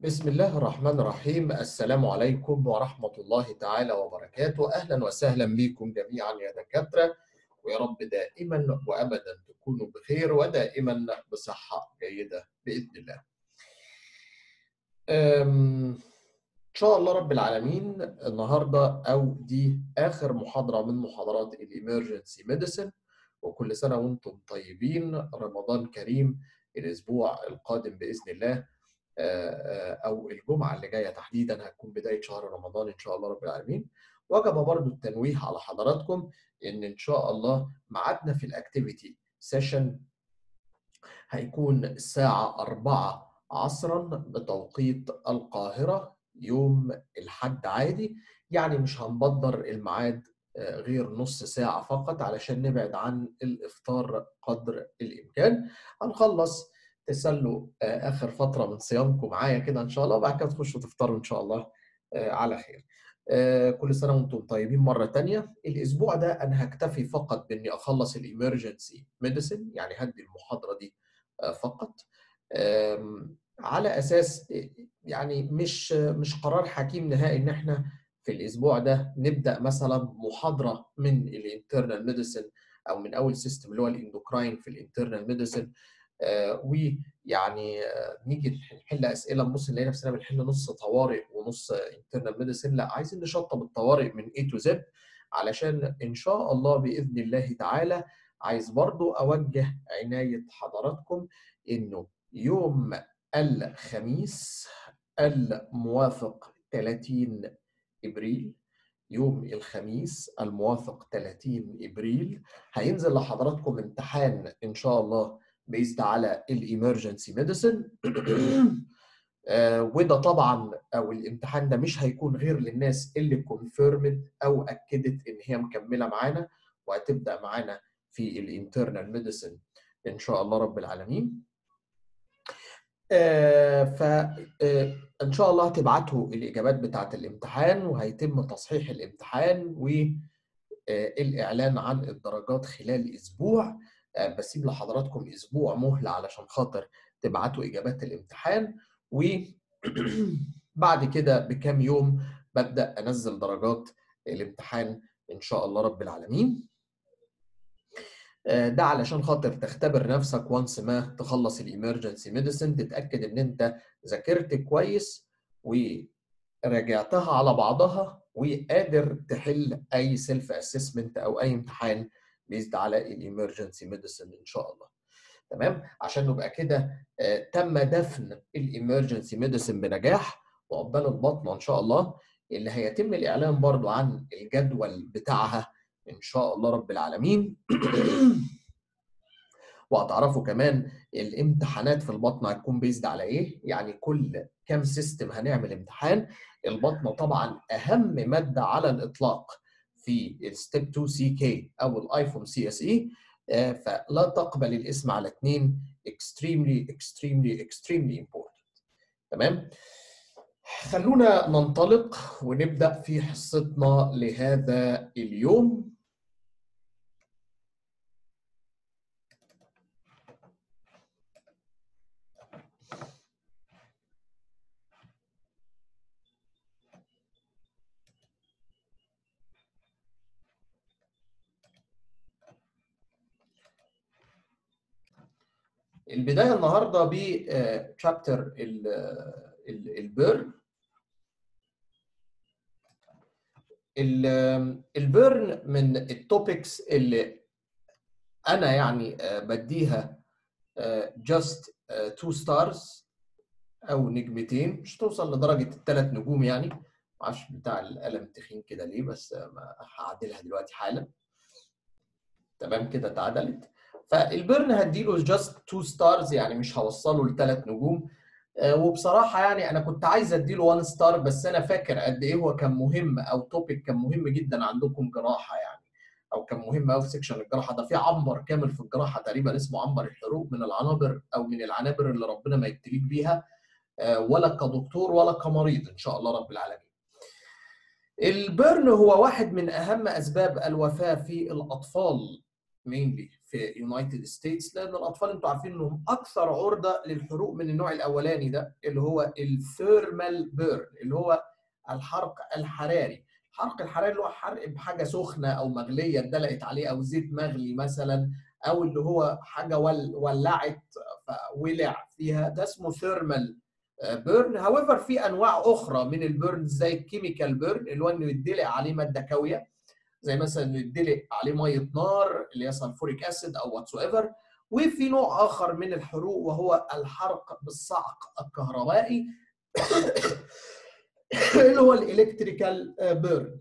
بسم الله الرحمن الرحيم السلام عليكم ورحمة الله تعالى وبركاته أهلا وسهلا بكم جميعا يا دكاترة ويا رب دائما وأبدا تكونوا بخير ودائما بصحة جيدة بإذن الله أم، إن شاء الله رب العالمين النهاردة أو دي آخر محاضرة من محاضرات الإمرجنسي ميديسن وكل سنة وأنتم طيبين رمضان كريم الأسبوع القادم بإذن الله او الجمعه اللي جايه تحديدا هتكون بدايه شهر رمضان ان شاء الله رب العالمين وجب برضو التنويه على حضراتكم ان ان شاء الله ميعادنا في الاكتيفيتي سيشن هيكون الساعه 4 عصرا بتوقيت القاهره يوم الحد عادي يعني مش هنبدر الميعاد غير نص ساعه فقط علشان نبعد عن الافطار قدر الامكان هنخلص تسلوا اخر فتره من صيامكم معايا كده ان شاء الله وبعد كده تخشوا تفطروا ان شاء الله على خير. كل سنه وانتم طيبين مره تانية الاسبوع ده انا هكتفي فقط باني اخلص الامرجنسي ميديسن يعني هدي المحاضره دي فقط على اساس يعني مش مش قرار حكيم نهائي ان احنا في الاسبوع ده نبدا مثلا محاضره من الانترنال ميديسن او من اول سيستم اللي هو الاندوكراين في الانترنال ميديسن آه ويعني آه نيجي نحل اسئله نبص نلاقي نفسنا بنحل نص طوارئ ونص انترنال ميديسن لا عايزين نشطب الطوارئ من A تو Z علشان ان شاء الله باذن الله تعالى عايز برضو اوجه عنايه حضراتكم انه يوم الخميس الموافق 30 ابريل يوم الخميس الموافق 30 ابريل هينزل لحضراتكم امتحان ان شاء الله بيزد على الامرجنسي ميديسن وده طبعا او الامتحان ده مش هيكون غير للناس اللي كونفيرمد او اكدت ان هي مكمله معانا وهتبدا معانا في الانترنال ميديسن ان شاء الله رب العالمين فان شاء الله هتبعتوا الاجابات بتاعه الامتحان وهيتم تصحيح الامتحان والاعلان عن الدرجات خلال اسبوع بسيب لحضراتكم اسبوع مهله علشان خاطر تبعتوا اجابات الامتحان وبعد كده بكام يوم ببدا انزل درجات الامتحان ان شاء الله رب العالمين ده علشان خاطر تختبر نفسك وانس ما تخلص الامرجنسي ميديسن تتاكد ان انت ذاكرت كويس وراجعتها على بعضها وقادر تحل اي سيلف اسسمنت او اي امتحان بيزد على الامرجنسي ميديسن ان شاء الله تمام عشان نبقى كده آه تم دفن الامرجنسي ميديسن بنجاح وعقبال البطنه ان شاء الله اللي هيتم الاعلان برضو عن الجدول بتاعها ان شاء الله رب العالمين وهتعرفوا كمان الامتحانات في البطنه هتكون بيزد على ايه يعني كل كام سيستم هنعمل امتحان البطنه طبعا اهم ماده على الاطلاق في الستيب 2 سي كي او الايفون سي اس اي فلا تقبل الاسم على اثنين extremely extremely extremely important تمام خلونا ننطلق ونبدا في حصتنا لهذا اليوم البدايه النهارده بشابتر البيرن البيرن من التوبكس اللي انا يعني بديها جاست تو ستارز او نجمتين مش توصل لدرجه الثلاث نجوم يعني معرفش بتاع القلم تخين كده ليه بس هعدلها دلوقتي حالا تمام كده اتعدلت فالبيرن هديله جاست تو ستارز يعني مش هوصله لثلاث نجوم وبصراحه يعني انا كنت عايز اديله 1 ستار بس انا فاكر قد ايه هو كان مهم او توبيك كان مهم جدا عندكم جراحه يعني او كان مهم قوي في سكشن الجراحه ده في عنبر كامل في الجراحه تقريبا اسمه عنبر الحروق من العنابر او من العنابر اللي ربنا ما يبتليك بيها ولا كدكتور ولا كمريض ان شاء الله رب العالمين. البرن هو واحد من اهم اسباب الوفاه في الاطفال مينلي في يونايتد ستيتس لان الاطفال انتوا عارفين انهم اكثر عرضه للحروق من النوع الاولاني ده اللي هو الثيرمال بيرن اللي هو الحرق الحراري الحرق الحراري اللي هو حرق بحاجه سخنه او مغليه اتدلقت عليه او زيت مغلي مثلا او اللي هو حاجه ول ولعت فولع فيها ده اسمه ثيرمال بيرن هاويفر في انواع اخرى من البيرن زي الكيميكال بيرن اللي هو انه يدلق عليه ماده كاويه زي مثلا انه يدلق عليه ميه نار اللي هي سلفوريك اسيد او واتس ايفر وفي نوع اخر من الحروق وهو الحرق بالصعق الكهربائي اللي هو الالكتريكال بيرن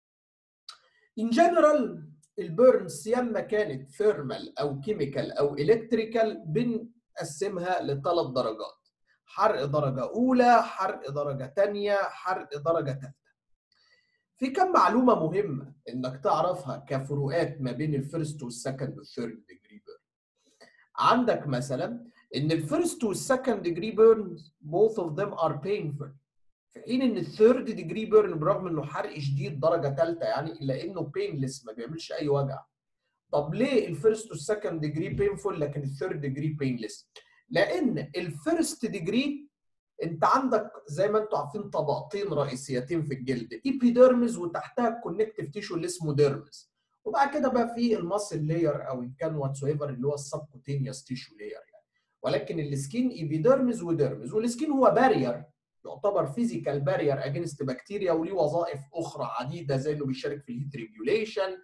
ان جنرال البيرنز يا اما كانت ثيرمال او كيميكال او الكتريكال بنقسمها لثلاث درجات حرق درجه اولى حرق درجه ثانيه حرق درجه ثالثه في كم معلومه مهمه انك تعرفها كفروقات ما بين الفيرست والسكند والثيرد ديجري بيرن عندك مثلا ان الفيرست والسكند ديجري بيرن both of them are painful في حين ان الثيرد ديجري بيرن برغم انه حرق شديد درجه ثالثه يعني الا انه بينلس ما بيعملش اي وجع طب ليه الفيرست والسكند ديجري بينفول لكن الثيرد ديجري بينلس لان الفيرست ديجري انت عندك زي ما انتم عارفين طبقتين رئيسيتين في الجلد ايبيديرمز وتحتها الكونكتيف تيشو اللي اسمه ديرمز وبعد كده بقى في الماسل لاير او ان كان واتس ايفر اللي هو السبكوتينيوس تيشو لاير يعني ولكن السكين ايبيديرمز وديرمز والسكين هو بارير يعتبر فيزيكال بارير اجينست بكتيريا وليه وظائف اخرى عديده زي انه بيشارك في الهيت ريجوليشن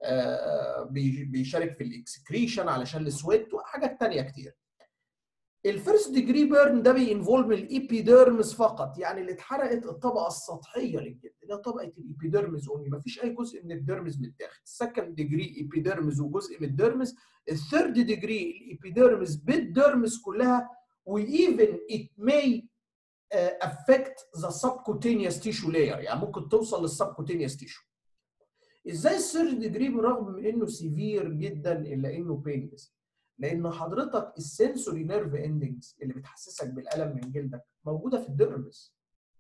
بيشارك في الاكسكريشن علشان السويت وحاجات ثانيه كتير الفيرست ديجري بيرن ده بينفولف الايبيديرمز فقط يعني اللي اتحرقت الطبقه السطحيه للجلد اللي هي طبقه الايبيديرمز اونلي ما فيش اي جزء من الديرمز متاخد السكند ديجري ايبيديرمز وجزء من الديرمز الثيرد ديجري الايبيديرمز بالديرمز كلها وايفن ات ماي افكت ذا subcutaneous tissue layer يعني ممكن توصل للسبكوتينيوس تيشو ازاي الثيرد ديجري برغم من انه سيفير جدا الا انه بينلس لان حضرتك السنسوري نيرف اندنجز اللي بتحسسك بالالم من جلدك موجوده في الديرمس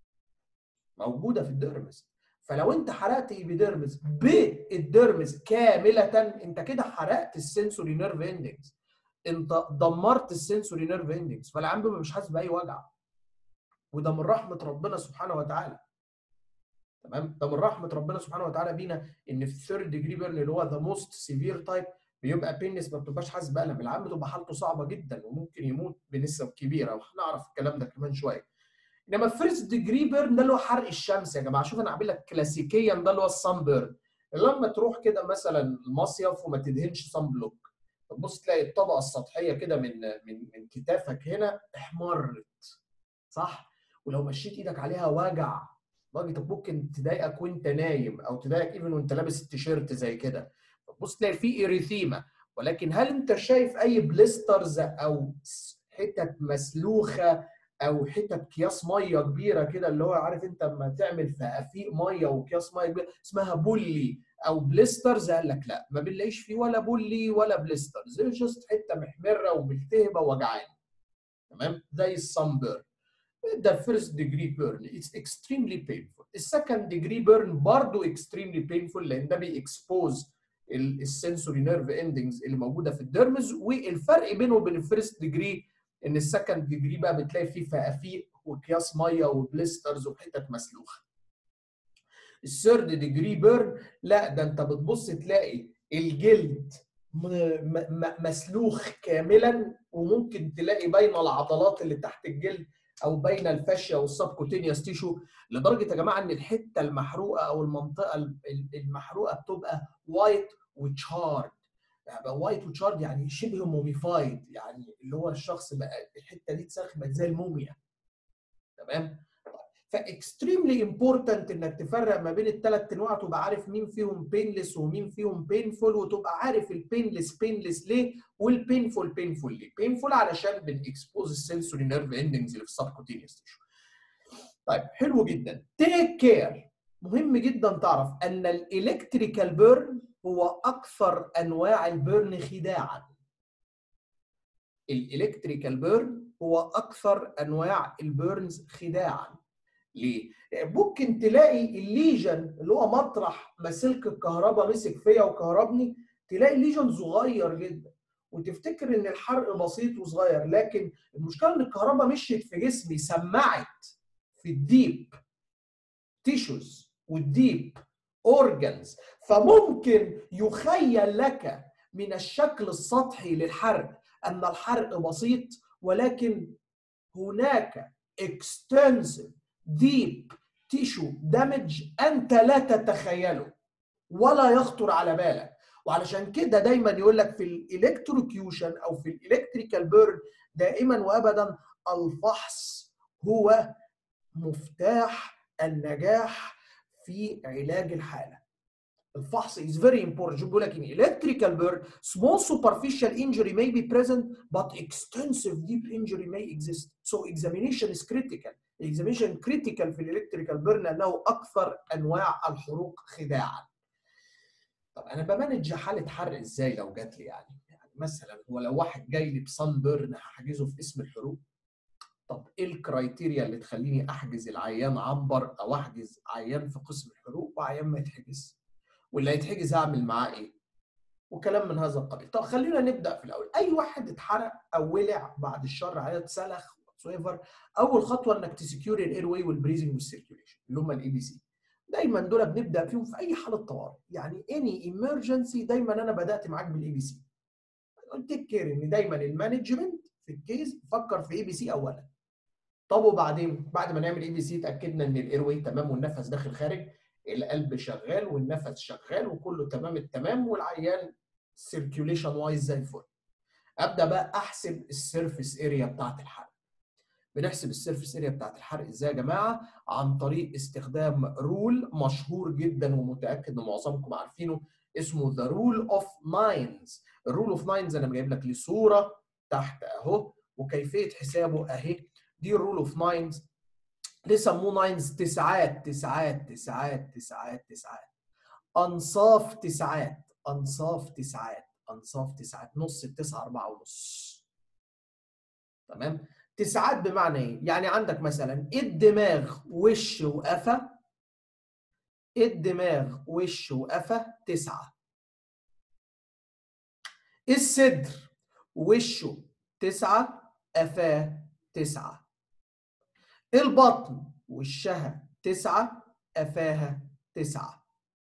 موجوده في الديرمس فلو انت حرقت ايبيديرمس بالديرمس كامله انت كده حرقت السنسوري نيرف اندنجز انت دمرت السنسوري نيرف اندنجز فالعيان بيبقى مش حاسس باي وجع وده من رحمه ربنا سبحانه وتعالى تمام ده من رحمه ربنا سبحانه وتعالى بينا ان في الثيرد ديجري بيرن اللي هو ذا موست سيفير تايب بيبقى بينس ما بتبقاش حاسس بالم العام بتبقى حالته صعبه جدا وممكن يموت بنسب كبيره وهنعرف الكلام ده كمان شويه انما الفيرست ديجري بيرن ده اللي هو حرق الشمس يا جماعه شوف انا عامل لك كلاسيكيا ده اللي هو الصن بيرن لما تروح كده مثلا المصيف وما تدهنش صن بلوك تبص تلاقي الطبقه السطحيه كده من من من كتافك هنا احمرت صح ولو مشيت ايدك عليها وجع لدرجه ممكن تضايقك وانت نايم او تضايقك ايفن وانت لابس التيشيرت زي كده بص تلاقي في اريثيما ولكن هل انت شايف اي بليسترز او حتت مسلوخه او حتت اكياس ميه كبيره كده اللي هو عارف انت لما تعمل فقافيق ميه واكياس ميه كبيره اسمها بولي او بليسترز قال لك لا ما بنلاقيش فيه ولا بولي ولا بليسترز جاست حته محمره وملتهبه وجعان تمام زي السمبر ده الفيرست ديجري بيرن اتس اكستريملي بينفول السكند ديجري بيرن برضه اكستريملي بينفول لان ده بيكسبوز السنسوري نيرف اندنجز اللي موجوده في الديرمز والفرق بينه وبين الفيرست ديجري ان السكند ديجري بقى بتلاقي فيه فقافيق واكياس ميه وبليسترز وحتت مسلوخه الثيرد ديجري بيرن لا ده انت بتبص تلاقي الجلد مسلوخ كاملا وممكن تلاقي بين العضلات اللي تحت الجلد او بين الفاشيا والسبكوتينيوس تيشو لدرجه يا جماعه ان الحته المحروقه او المنطقه المحروقه بتبقى وايت وتشارد يعني وايت وتشارد يعني شبه موميفايد يعني اللي هو الشخص بقى الحته دي اتسخبت زي الموميا تمام فاكستريملي امبورتنت انك تفرق ما بين الثلاث انواع تبقى عارف مين فيهم بينلس ومين فيهم بينفول وتبقى عارف البينلس بينلس ليه والبينفول بينفول ليه بينفول علشان بنكسبوز السنسوري نيرف اندنجز اللي في السبكوتينيوس تيشو طيب حلو جدا تيك كير مهم جدا تعرف ان الالكتريكال بيرن هو اكثر انواع البيرن خداعا الالكتريكال بيرن هو اكثر انواع البيرنز خداعا ليه؟ ممكن تلاقي الليجن اللي هو مطرح ما سلك الكهرباء مسك فيا وكهربني تلاقي الليجن صغير جدا وتفتكر ان الحرق بسيط وصغير لكن المشكله ان الكهرباء مشيت في جسمي سمعت في الديب تيشوز والديب اورجنز فممكن يخيل لك من الشكل السطحي للحرق ان الحرق بسيط ولكن هناك extensive deep tissue damage انت لا تتخيله ولا يخطر على بالك وعلشان كده دايما يقول لك في الالكتروكيوشن او في الالكتريكال بيرن دائما وابدا الفحص هو مفتاح النجاح في علاج الحاله الفحص is very important بيقول لك in electrical burn small superficial injury may be present but extensive deep injury may exist so examination is critical examination critical في الالكتريكال بيرن لانه اكثر انواع الحروق خداعا طب انا بمانج حاله حرق ازاي لو جات لي يعني يعني مثلا هو لو واحد جاي لي بصن بيرن هحجزه في اسم الحروق طب ايه الكرايتيريا اللي تخليني احجز العيان عنبر او احجز عيان في قسم الحروق وعيان ما يتحجز واللي هيتحجز هعمل معاه ايه وكلام من هذا القبيل طب خلينا نبدا في الاول اي واحد اتحرق او ولع بعد الشر عليه اتسلخ اول خطوه انك تسكيور الاير واي والبريزنج والسيركيوليشن اللي هم الاي بي سي دايما دول بنبدا فيهم في اي حاله طوارئ يعني اني ايمرجنسي دايما انا بدات معاك بالاي بي سي تيك كير ان دايما المانجمنت في الكيس فكر في اي بي سي اولا طب وبعدين بعد ما نعمل اي بي سي اتاكدنا ان الاير واي تمام والنفس داخل خارج القلب شغال والنفس شغال وكله تمام التمام والعيان سيركيوليشن وايز زي الفل ابدا بقى احسب السيرفيس اريا بتاعت الحرق بنحسب السيرفيس اريا بتاعت الحرق ازاي يا جماعه عن طريق استخدام رول مشهور جدا ومتاكد ان معظمكم عارفينه اسمه ذا رول اوف ناينز الرول اوف ناينز انا جايب لك ليه صوره تحت اهو وكيفيه حسابه اهي دي الرول اوف ناينز ليه سموه ناينز تسعات تسعات تسعات تسعات تسعات انصاف تسعات انصاف تسعات انصاف تسعات نص التسعه اربعه ونص تمام تسعات بمعنى ايه؟ يعني عندك مثلا الدماغ وش وقفا الدماغ وش وقفا تسعة الصدر وشه تسعة قفاه تسعة البطن وشها تسعة قفاها تسعة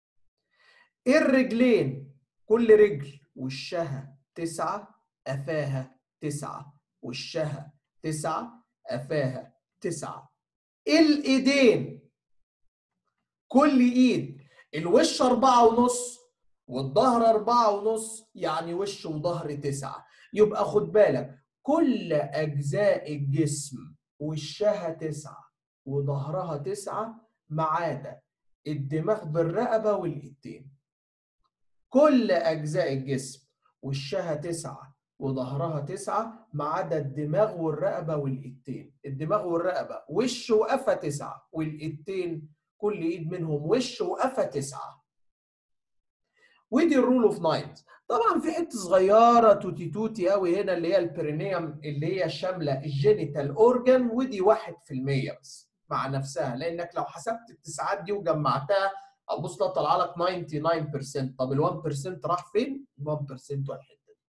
الرجلين كل رجل وشها تسعة قفاها تسعة وشها تسعة قفاها تسعة الإيدين كل إيد الوش أربعة ونص والظهر أربعة ونص يعني وش وظهر تسعة يبقى خد بالك كل أجزاء الجسم وشها تسعة وظهرها تسعة ما عدا الدماغ بالرقبة والإيدين كل أجزاء الجسم وشها تسعة وظهرها تسعة ما عدا الدماغ والرقبة والإيدين الدماغ والرقبة وش وقفة تسعة والإيدين كل إيد منهم وش وقفة تسعة ودي الرول اوف ناينز طبعا في حته صغيره توتي توتي قوي هنا اللي هي البرينيوم اللي هي شامله الجينيتال اورجان ودي 1% بس مع نفسها لانك لو حسبت التسعات دي وجمعتها ابص لا طلع لك 99% طب ال 1% راح فين؟ ال 1% والحته دي.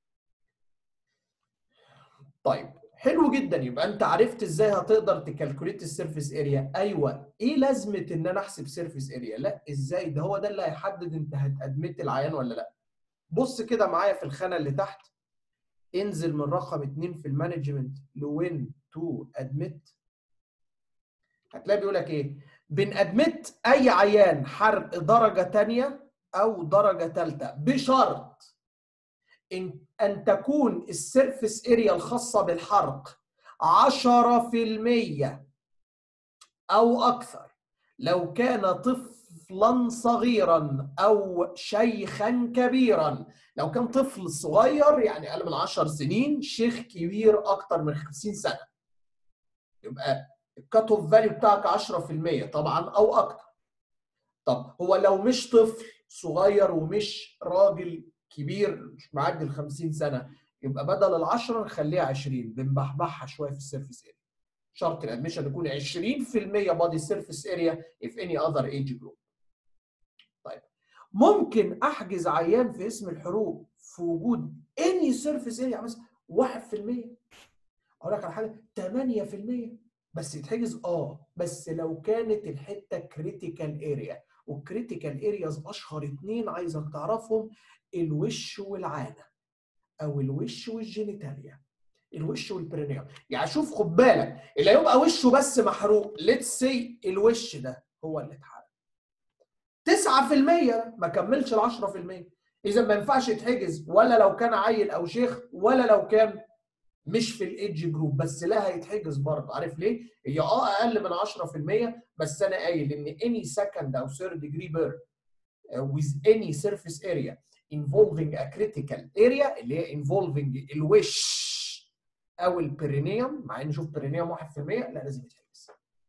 طيب حلو جدا يبقى انت عرفت ازاي هتقدر تكالكوليت السيرفيس اريا ايوه ايه لازمه ان انا احسب سيرفيس اريا لا ازاي ده هو ده اللي هيحدد انت هتادمت العيان ولا لا بص كده معايا في الخانه اللي تحت انزل من رقم 2 في المانجمنت لوين تو ادمت هتلاقي بيقول لك ايه بنادمت اي عيان حرق درجه ثانيه او درجه ثالثه بشرط إن أن تكون السيرفس اريا الخاصة بالحرق 10% أو أكثر لو كان طفلا صغيرا أو شيخا كبيرا لو كان طفل صغير يعني أقل من 10 سنين شيخ كبير أكثر من 50 سنة يبقى الكات اوف فاليو بتاعك 10% طبعا أو أكثر طب هو لو مش طفل صغير ومش راجل كبير مش معدي ال 50 سنه يبقى بدل ال 10 نخليها 20 بنبحبحها شويه في السيرفيس اريا شرط الادميشن يكون 20% بادي سيرفيس اريا if any other age group طيب ممكن احجز عيان في اسم الحروق في وجود اني سيرفيس اريا مثلا 1% اقول لك على حاجه 8% بس يتحجز اه بس لو كانت الحته كريتيكال اريا والكريتيكال ارياز اشهر اتنين عايزك تعرفهم الوش والعانه او الوش والجينيتاليا الوش والبرينيوم يعني شوف خد بالك اللي هيبقى وشه بس محروق ليتس سي الوش ده هو اللي اتحرق 9% ما كملش ال 10% اذا ما ينفعش يتحجز ولا لو كان عيل او شيخ ولا لو كان مش في الايدج جروب بس لا هيتحجز برضه عارف ليه؟ هي اه اقل من 10% بس انا قايل ان any second او third degree burn with any surface area involving a critical area اللي هي involving الوش او البرينيوم مع ان شوف برينيوم 1% لا لازم يتحجز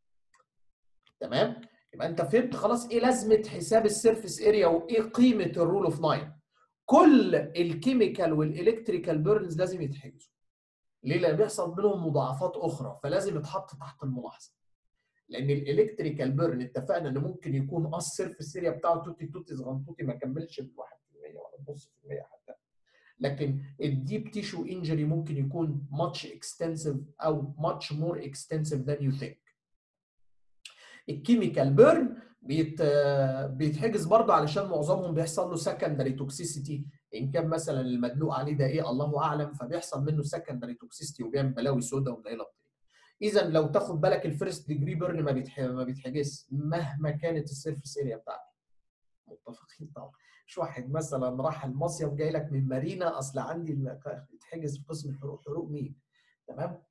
تمام؟ يبقى انت فهمت خلاص ايه لازمه حساب السيرفيس اريا وايه قيمه الرول اوف 9 كل الكيميكال والالكتريكال بيرنز لازم يتحجزوا ليه؟ لان بيحصل بينهم مضاعفات اخرى فلازم يتحط تحت الملاحظه. لان الالكتريكال بيرن اتفقنا ان ممكن يكون اه السيرفيس اريا بتاعه توتي توتي صغنطوطي ما كملش ال 1% ولا نص في المية حتى. لكن الديب تيشو انجري ممكن يكون much extensive او much more extensive than you think. الكيميكال بيرن بيت بيتحجز برضه علشان معظمهم بيحصل له سكندري توكسيسيتي ان كان مثلا المدلوق عليه ده ايه الله اعلم فبيحصل منه سكندري توكسيستي وبيعمل بلاوي سوداء ومنيله بطريقه. اذا لو تاخد بالك الفيرست ديجري بيرن ما بيتح... ما بيتحجزش مهما كانت السيرفيس اريا بتاعته. متفقين طبعا. مش واحد مثلا راح المصيف جاي لك من مارينا اصل عندي يتحجز في قسم الحروق حروق مين؟ تمام؟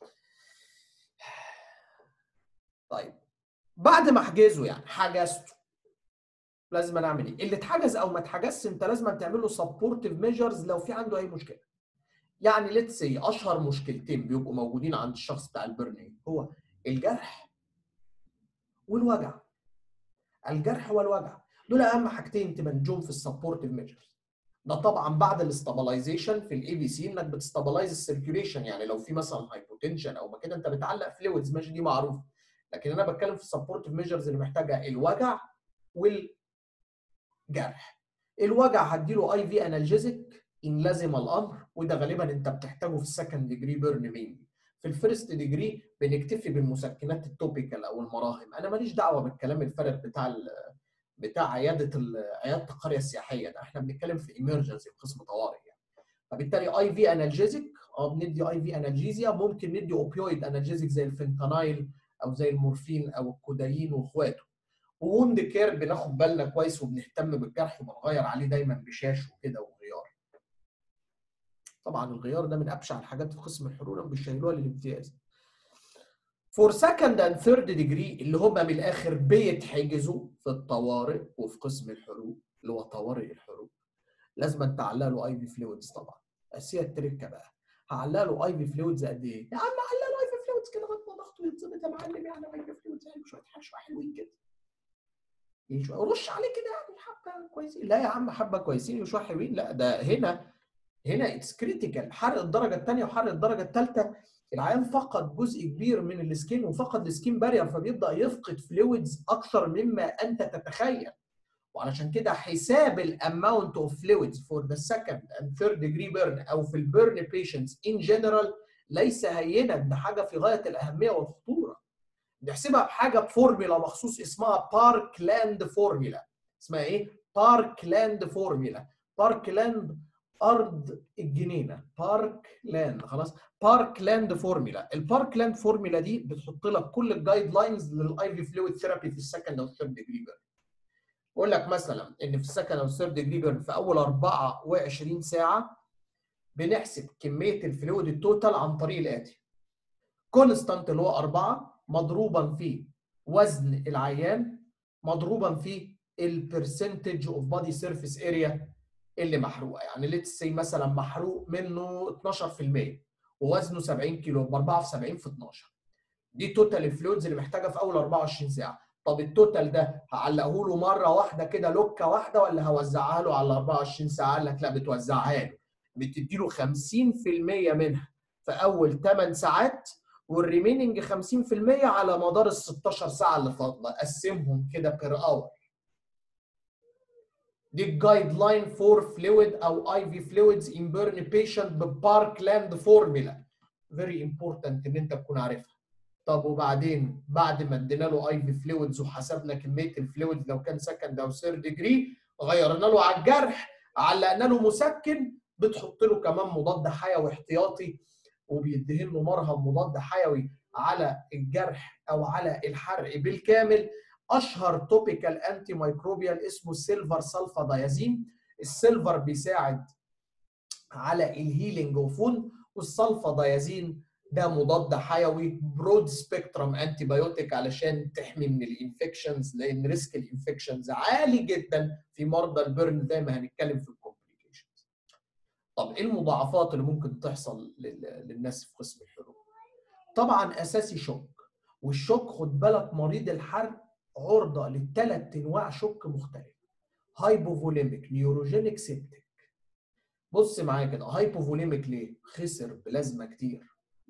طيب بعد ما احجزه يعني حجزته لازم انا اعمل ايه؟ اللي اتحجز او ما اتحجزش انت لازم تعمل له سبورتيف ميجرز لو في عنده اي مشكله. يعني ليتس سي اشهر مشكلتين بيبقوا موجودين عند الشخص بتاع البرنينج هو الجرح والوجع. الجرح والوجع دول اهم حاجتين تمنجهم في السبورتيف ميجرز. ده طبعا بعد الاستابلايزيشن في الاي بي سي انك بتستابلايز السيركيوليشن يعني لو في مثلا هايبوتنشن او ما كده انت بتعلق فلويدز ماشي دي معروفه. لكن انا بتكلم في السبورتيف ميجرز اللي محتاجه الوجع وال جرح الوجع هديله اي في انالجيزك ان لزم الامر وده غالبا انت بتحتاجه في السكند ديجري بيرن مين في الفيرست ديجري بنكتفي بالمسكنات التوبيكال او المراهم انا ماليش دعوه بالكلام الفارغ بتاع ال بتاع عياده عياده القريه السياحيه ده احنا بنتكلم في ايمرجنسي في قسم طوارئ يعني فبالتالي اي في انالجيزك اه بندي اي في انالجيزيا ممكن ندي اوبيويد انالجيزك زي الفنتانايل او زي المورفين او الكودايين واخواته ووند كير بناخد بالنا كويس وبنهتم بالجرح وبنغير عليه دايما بشاش وكده وغيار. طبعا الغيار ده من ابشع الحاجات في قسم الحرور بيشيلوها للامتياز. فور سكند اند ثيرد ديجري اللي هم من الاخر بيتحجزوا في الطوارئ وفي قسم الحروق اللي هو طوارئ الحروق. لازم تعلق له اي في فلويدز طبعا. بس هي التركه بقى. هعلق له اي في فلويدز قد ايه؟ يا عم علق له اي في فلويدز كده لغايه ما ضغطه يتظبط يا معلم يعني اي في فلويدز يعني شويه شويه حلوين كده. رش عليه كده يعني حبه كويسين لا يا عم حبه كويسين وشويه حلوين لا ده هنا هنا اتس كريتيكال حرق الدرجه الثانيه وحرق الدرجه الثالثه العيان فقد جزء كبير من السكين وفقد السكين بارير فبيبدا يفقد فلويدز اكثر مما انت تتخيل وعلشان كده حساب الاماونت اوف فلويدز فور ذا سكند اند ثيرد ديجري بيرن او في البيرن بيشنتس ان جنرال ليس هينا ده حاجه في غايه الاهميه والخطوره نحسبها بحاجه بفورميلا مخصوص اسمها باركلاند فورميلا اسمها ايه؟ باركلاند فورميلا باركلاند ارض الجنينه باركلاند خلاص باركلاند فورميلا الباركلاند فورميلا دي بتحط لك كل الجايد لاينز للاي في فلويد ثيرابي في السكند او الثيرد ديجري بيرن بقول لك مثلا ان في السكند او الثيرد ديجري بيرن في اول 24 ساعه بنحسب كميه الفلويد التوتال عن طريق الاتي كونستانت اللي هو 4 مضروبا في وزن العيان مضروبا في البرسنتج اوف بادي سيرفيس اريا اللي محروقه يعني ليتس سي مثلا محروق منه 12% ووزنه 70 كيلو ب 4 في 70 في 12 دي توتال الفلويدز اللي محتاجها في اول 24 ساعه طب التوتال ده هعلقه له مره واحده كده لوكه واحده ولا هوزعها له على 24 ساعه قال لك لا بتوزعها له بتدي له 50% منها في اول 8 ساعات والريميننج 50% على مدار ال 16 ساعه اللي فاضله قسمهم كده بير اور دي الجايد لاين فور فلويد او اي في فلويدز ان بيرن بيشنت بباركلاند فورمولا فيري امبورتنت ان انت تكون عارفها طب وبعدين بعد ما ادينا له اي في فلويدز وحسبنا كميه الفلويدز لو كان سكند او ثيرد ديجري غيرنا له على الجرح علقنا له مسكن بتحط له كمان مضاد حيوي احتياطي وبيدهن له مرهم مضاد حيوي على الجرح او على الحرق بالكامل اشهر توبيكال انتي مايكروبيال اسمه السيلفر سلفا دايازين السيلفر بيساعد على الهيلينج وفون والسلفا دايازين ده مضاد حيوي برود سبيكترم انتي بايوتيك علشان تحمي من الانفكشنز لان ريسك الانفكشنز عالي جدا في مرضى البرن زي ما هنتكلم في الكومبليكيشنز. طب ايه المضاعفات اللي ممكن تحصل للناس في قسم الحروق؟ طبعا اساسي شوك والشوك خد بالك مريض الحرق عرضه لثلاث انواع شوك مختلفه هايبوفوليميك نيوروجينيك سيبتيك بص معايا كده هايبوفوليميك ليه؟ خسر بلازما كتير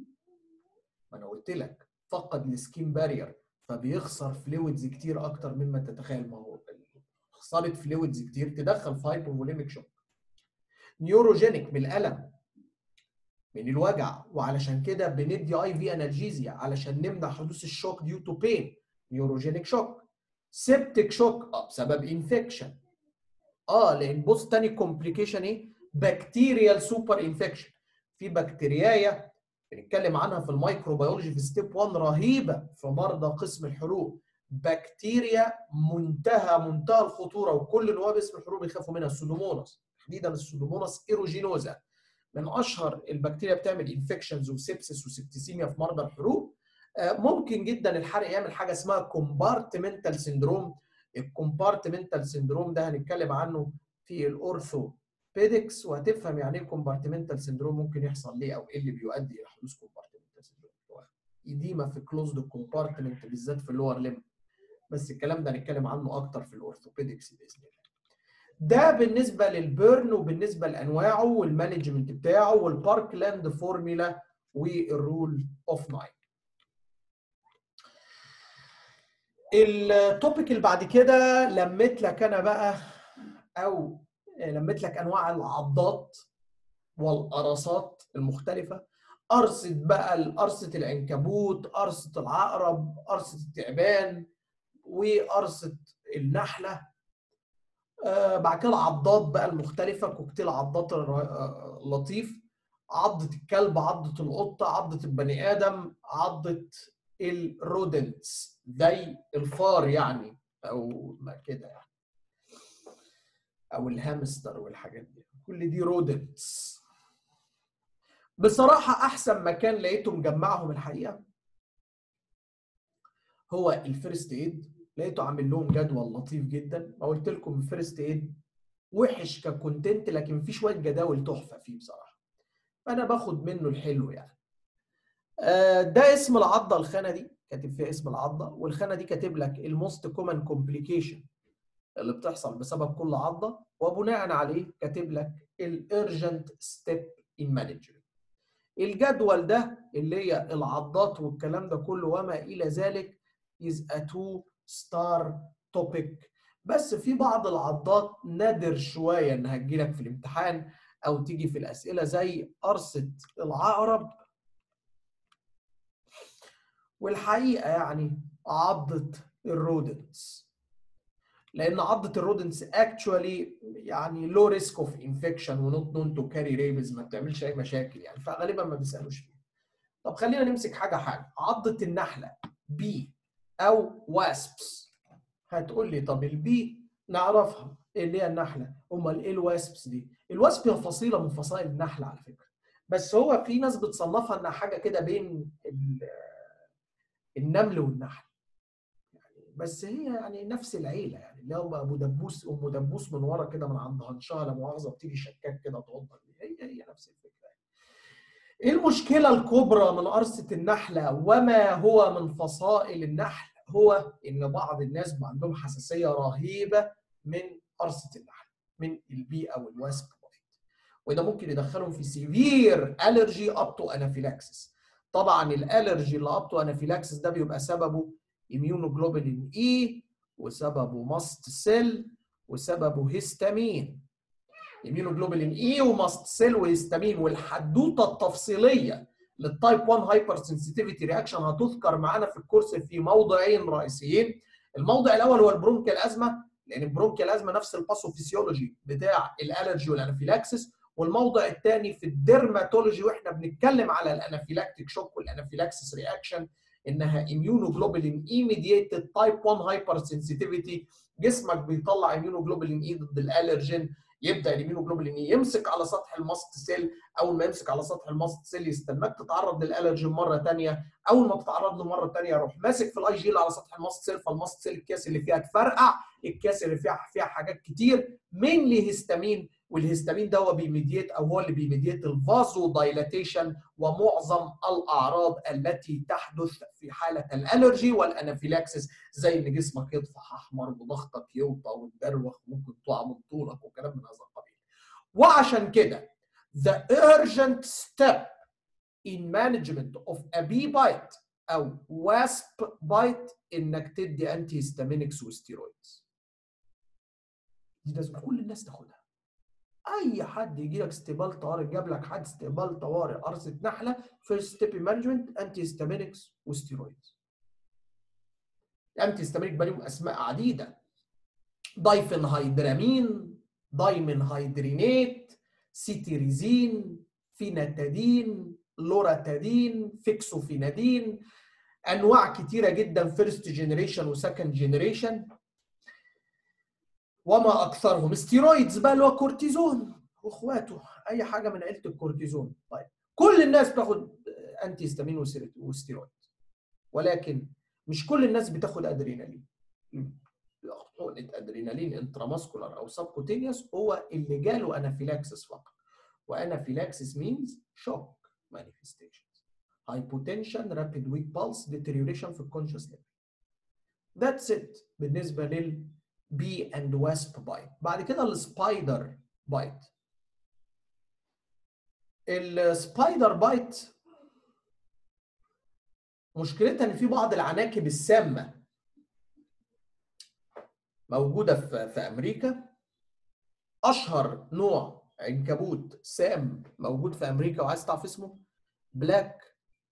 ما انا قلت لك فقد السكين بارير فبيخسر فلويدز كتير اكتر مما تتخيل ما هو خساره فلويدز كتير تدخل في هايبوفوليميك شوك نيوروجينيك من الالم من الوجع وعلشان كده بندي اي في انالجيزيا علشان نمنع حدوث الشوك ديو تو بين نيوروجينيك شوك سيبتيك شوك اه بسبب انفكشن اه لان بص تاني كومبليكيشن ايه بكتيريال سوبر انفكشن في بكتيريايه بنتكلم عنها في الميكروبيولوجي في ستيب 1 رهيبه في مرضى قسم الحروق بكتيريا منتهى منتهى الخطوره وكل نواب اسم الحروق بيخافوا منها السودوموناس تحديدا السودوموناس ايروجينوزا من اشهر البكتيريا بتعمل انفكشنز وسيبسس وسبتسيميا في مرضى الحروق ممكن جدا الحرق يعمل حاجه اسمها كومبارتمنتال سندروم الكومبارتمنتال سندروم ده هنتكلم عنه في الاورثو بيدكس وهتفهم يعني ايه كومبارتمنتال سندروم ممكن يحصل ليه او ايه اللي بيؤدي الى حدوث كومبارتمنتال سندروم ايديما في كلوزد كومبارتمنت بالذات في اللور ليم بس الكلام ده هنتكلم عنه اكتر في الاورثوبيدكس باذن الله ده بالنسبه للبيرن وبالنسبه لانواعه والمانجمنت بتاعه والباركلاند فورمولا والرول اوف ناين التوبيك اللي بعد كده لميت لك انا بقى او لميت لك انواع العضات والقرصات المختلفه قرصه بقى قرصه العنكبوت قرصه العقرب قرصه التعبان وقرصه النحله آه بعد كده العضات بقى المختلفه كوكتيل عضات لطيف عضه الكلب عضه القطه عضه البني ادم عضه الرودنتس زي الفار يعني او ما كده يعني او الهامستر والحاجات دي كل دي رودنتس بصراحة أحسن مكان لقيته مجمعهم الحقيقة هو الفيرست ايد لقيته عامل لهم جدول لطيف جدا ما قلت لكم الفيرست ايد وحش ككونتنت لكن في شوية جداول تحفة فيه بصراحة فأنا باخد منه الحلو يعني ده اسم العضة الخانة دي كاتب فيها اسم العضة والخانة دي كاتب لك الموست كومن كومبليكيشن اللي بتحصل بسبب كل عضه وبناء عليه كاتب لك الارجنت ستيب ان مانجمنت الجدول ده اللي هي العضات والكلام ده كله وما الى ذلك is a two star topic بس في بعض العضات نادر شويه انها تجيلك في الامتحان او تيجي في الاسئله زي قرصه العقرب والحقيقه يعني عضه الرودنتس لان عضه الرودنتس اكشوالي يعني لو ريسك اوف انفكشن ونوت نون تو كاري ريبز ما بتعملش اي مشاكل يعني فغالبا ما بيسالوش فيها. طب خلينا نمسك حاجه حاجه عضه النحله بي او واسبس هتقول لي طب البي نعرفها اللي هي النحله امال ايه الواسبس دي؟ الواسب هي فصيله من فصائل النحله على فكره بس هو في ناس بتصنفها انها حاجه كده بين النمل والنحل بس هي يعني نفس العيله يعني اللي هو ابو دبوس ام دبوس من ورا كده من عند هنشاه لا مؤاخذه بتيجي شكاك كده توضح هي هي نفس الفكره ايه المشكله الكبرى من قرصه النحله وما هو من فصائل النحل هو ان بعض الناس عندهم حساسيه رهيبه من قرصه النحل من البيئه والواسب وده ممكن يدخلهم في سيفير الرجي اب تو انافيلاكسس طبعا الالرجي اللي اب تو انافيلاكسس ده بيبقى سببه immunoglobulin E وسببه ماست سيل وسببه هيستامين immunoglobulin اي وماست سيل وهيستامين والحدوته التفصيليه للتايب 1 هايبر سنسيتيفيتي رياكشن هتذكر معانا في الكورس في موضعين رئيسيين الموضع الاول هو البرونكيال ازمه لان البرونكيال ازمه نفس الباثوفيسيولوجي بتاع الالرجي والانافيلاكسس والموضع الثاني في الديرماتولوجي واحنا بنتكلم على الانافيلاكتيك شوك والانافيلاكسس رياكشن انها اميونوجلوبولين اي ميديتد تايب 1 هايبر سنسيتيفيتي جسمك بيطلع اميونوجلوبولين اي ضد الالرجين يبدا الاميونوجلوبولين يمسك على سطح الماست سيل اول ما يمسك على سطح الماست سيل يستناك تتعرض للالرجين مره ثانيه اول ما تتعرض له مره ثانيه يروح ماسك في الاي جي على سطح الماست سيل فالماست سيل الكاس اللي فيها تفرقع الكاس اللي فيها فيها حاجات كتير مينلي هيستامين والهيستامين ده هو بيميديت او هو اللي بيميديت الفازو دايلاتيشن ومعظم الاعراض التي تحدث في حاله الالرجي والانافيلاكسس زي ان جسمك يطفح احمر وضغطك يوطى وتدروخ ممكن تقع من طولك وكلام من هذا القبيل. وعشان كده the urgent step in management of a bee bite او wasp bite انك تدي انتي هيستامينكس وستيرويدز. دي لازم كل الناس تاخدها. اي حد يجي لك استقبال طوارئ جاب لك حد استقبال طوارئ قرصه نحله فيرست ستيب مانجمنت انتي هيستامينكس وستيرويدز. الانتي هيستامينيك بقى لهم اسماء عديده. دايفنهايدرامين، دايمنهايدرينيت، سيتيريزين، فيناتادين، لوراتادين، فيكسوفينادين، انواع كتيره جدا فيرست جنريشن وسكند جنريشن وما اكثرهم ستيرويدز بقى اللي هو كورتيزون واخواته اي حاجه من عيله الكورتيزون طيب كل الناس بتاخد انتي هيستامين وستيرويد ولكن مش كل الناس بتاخد ادرينالين حقنه ادرينالين انتراماسكولار او سبكوتينيوس هو اللي جاله انافيلاكسس فقط وانافيلاكسس مينز شوك مانيفستيشنز هايبوتنشن رابيد ويك بالس ديتيريوريشن في الكونشس ليفل ذاتس ات بالنسبه لل بي اند واسب بايت بعد كده السبايدر بايت السبايدر بايت مشكلتها ان في بعض العناكب السامه موجوده في في امريكا اشهر نوع عنكبوت سام موجود في امريكا وعايز تعرف اسمه بلاك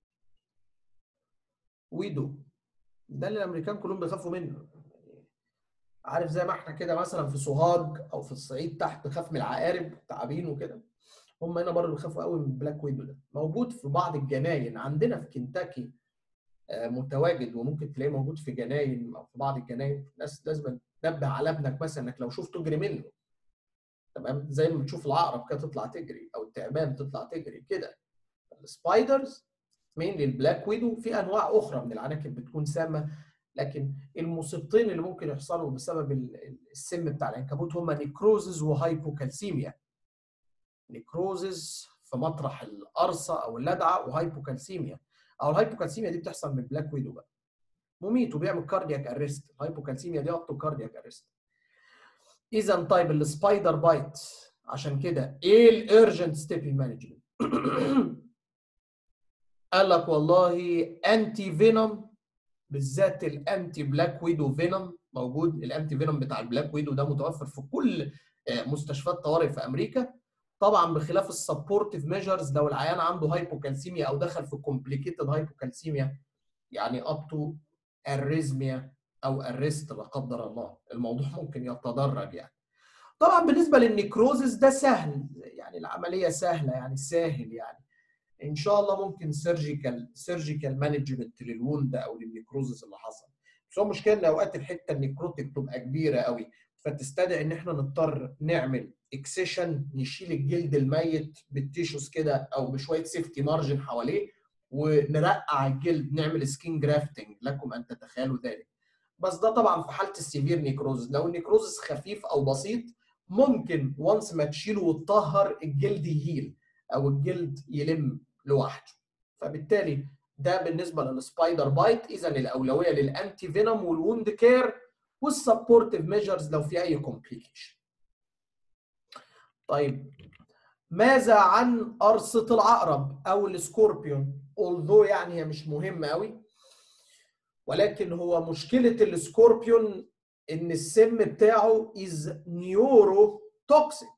ويدو ده اللي الامريكان كلهم بيخافوا منه عارف زي ما احنا كده مثلا في سوهاج او في الصعيد تحت خاف من العقارب تعابين وكده هم هنا برضه بيخافوا قوي من البلاك ويدو ده موجود في بعض الجناين عندنا في كنتاكي متواجد وممكن تلاقيه موجود في جناين او في بعض الجناين الناس لازم تنبه على ابنك مثلا انك لو شفته تجري منه تمام زي ما بتشوف العقرب كده تطلع تجري او التعبان تطلع تجري كده السبايدرز مين البلاك ويدو في انواع اخرى من العناكب بتكون سامه لكن المصيبتين اللي ممكن يحصلوا بسبب السم بتاع العنكبوت هما نيكروزز وهايبوكالسيميا نيكروزز في مطرح القرصه او اللدعه وهايبوكالسيميا او الهايبوكالسيميا دي بتحصل من البلاك ويدو بقى مميت وبيعمل كاردياك ارست الهايبوكالسيميا دي اكتو كاردياك ارست اذا طيب السبايدر بايت عشان كده ايه الارجنت ستيب مانجمنت قال لك والله انتي فينوم بالذات الانتي بلاك ويدو فينوم موجود الانتي فينوم بتاع البلاك ويدو ده متوفر في كل مستشفيات طوارئ في امريكا طبعا بخلاف السبورتيف ميجرز لو العيان عنده هايبوكالسيميا او دخل في كومبليكيتد هايبوكالسيميا يعني اب تو اريزميا او ارست لا قدر الله الموضوع ممكن يتدرج يعني طبعا بالنسبه للنيكروزس ده سهل يعني العمليه سهله يعني سهل يعني ان شاء الله ممكن سيرجيكال سيرجيكال مانجمنت للوند او للنيكروزس اللي حصل بس هو المشكله ان اوقات الحته النيكروتيك تبقى كبيره قوي فتستدعي ان احنا نضطر نعمل اكسيشن نشيل الجلد الميت بالتيشوز كده او بشويه سيفتي مارجن حواليه ونرقع الجلد نعمل سكين جرافتنج لكم ان تتخيلوا ذلك بس ده طبعا في حاله السيفير نيكروزس لو النيكروزس خفيف او بسيط ممكن وانس ما تشيله وتطهر الجلد يهيل او الجلد يلم لوحده فبالتالي ده بالنسبه للسبايدر بايت اذا الاولويه للانتي فينوم والوند كير والسبورتيف ميجرز لو في اي كومبليكيشن طيب ماذا عن قرصة العقرب أو السكوربيون؟ اولذو يعني هي مش مهمة قوي ولكن هو مشكلة السكوربيون ان السم بتاعه از نيورو توكسيك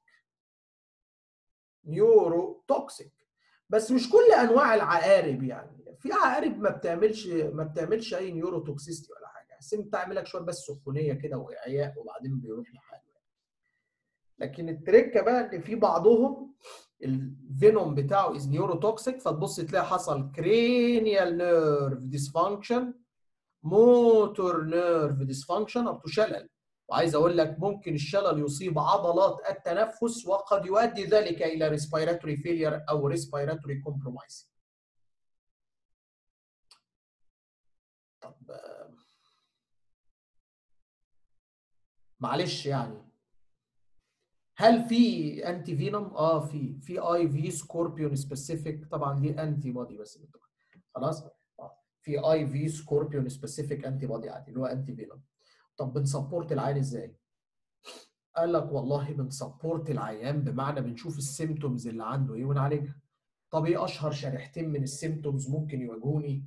نيورو توكسيك بس مش كل انواع العقارب يعني في عقارب ما بتعملش ما بتعملش اي نيورو توكسيستي ولا حاجه السم بتعمل لك شويه بس سخونيه كده واعياء وبعدين بيروح لحاله لكن التركه بقى ان في بعضهم الفينوم بتاعه از نيورو توكسيك فتبص تلاقي حصل كرينيال نيرف ديسفانكشن موتور نيرف ديسفانكشن اب شلل وعايز اقول لك ممكن الشلل يصيب عضلات التنفس وقد يؤدي ذلك الى ريسبيراتوري فيلير او ريسبيراتوري كومبرومايز طب معلش يعني هل في انتي فينوم؟ اه في في اي في سكوربيون سبيسيفيك طبعا دي انتي بودي بس خلاص في اي في سكوربيون سبيسيفيك انتي بودي عادي اللي هو انتي فينوم طب بنسبورت العيان ازاي؟ قال لك والله بنسبورت العيان بمعنى بنشوف السيمتومز اللي عنده ايه ونعالجها طب ايه اشهر شريحتين من السيمتومز ممكن يواجهوني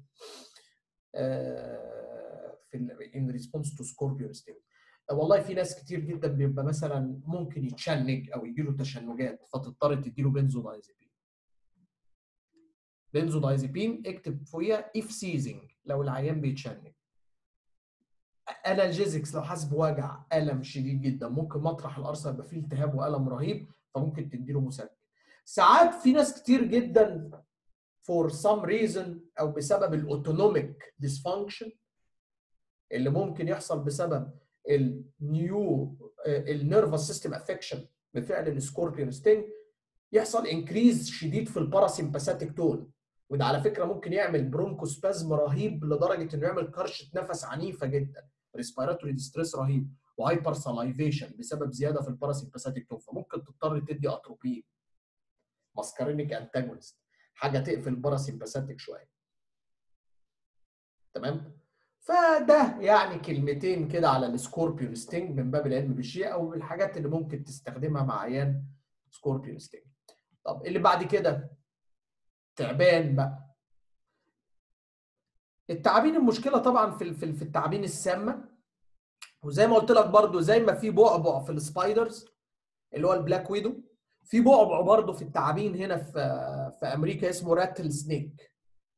آه في ان ريسبونس تو سكوربيون ستيم والله في ناس كتير جدا بيبقى مثلا ممكن يتشنج او يجي له تشنجات فتضطر تديله بنزودايزيبين بنزودايزيبين اكتب فوقيها اف سيزنج لو العيان بيتشنج انالجيزكس لو حاسس بوجع الم شديد جدا ممكن مطرح القرصه يبقى فيه التهاب والم رهيب فممكن تديله مسكن ساعات في ناس كتير جدا for some reason او بسبب الاوتونوميك dysfunction اللي ممكن يحصل بسبب النيو النيرفس سيستم افكشن بفعل السكوربيون ستينج يحصل انكريز شديد في الباراسيمباثيك تون وده على فكره ممكن يعمل برونكوسبازم رهيب لدرجه انه يعمل كرشه نفس عنيفه جدا ريسبيراتوري ديستريس رهيب وهايبر سلايفيشن بسبب زياده في الباراسيمباثيك تون فممكن تضطر تدي اتروبين ماسكارينيك انتاجونست حاجه تقفل الباراسيمباثيك شويه تمام فده يعني كلمتين كده على السكوربيون ستينج من باب العلم بالشيء او الحاجات اللي ممكن تستخدمها مع عيان سكوربيون ستينج طب اللي بعد كده تعبان بقى التعابين المشكله طبعا في في التعابين السامه وزي ما قلت لك برضو زي ما في بعبع في السبايدرز اللي هو البلاك ويدو في بعبع برضو في التعابين هنا في في امريكا اسمه راتل سنيك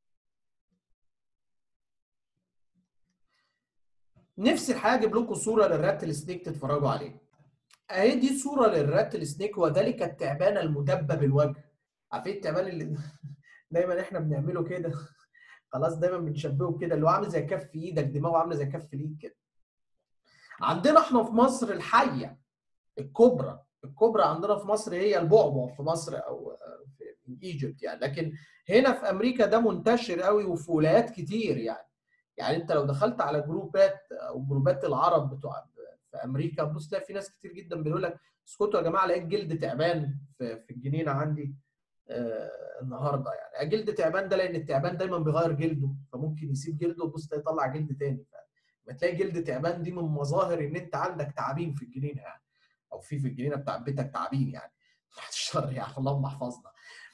نفسي الحقيقه اجيب لكم صوره للراتل سنيك تتفرجوا عليه اهي دي صوره للراتل سنيك وذلك التعبان المدبب الوجه عارفين التعبان اللي دايما احنا بنعمله كده خلاص دايما بنشبهه كده اللي هو عامل زي كف ايدك دماغه عامله زي كف الايد كده عندنا احنا في مصر الحيه الكبرى الكبرى عندنا في مصر هي البعبع في مصر او في ايجيبت يعني لكن هنا في امريكا ده منتشر قوي وفي ولايات كتير يعني يعني انت لو دخلت على جروبات او جروبات العرب بتوع في امريكا بص تلاقي في ناس كتير جدا بيقول لك اسكتوا يا جماعه لقيت جلد تعبان في, في الجنينه عندي آه النهارده يعني جلد تعبان ده لان التعبان دايما بيغير جلده فممكن يسيب جلده وبص يطلع جلد تاني فلما تلاقي جلد تعبان دي من مظاهر ان انت عندك تعابين في الجنينه يعني او في في الجنينه بتاع بيتك تعابين يعني بعد الشر يعني اللهم احفظنا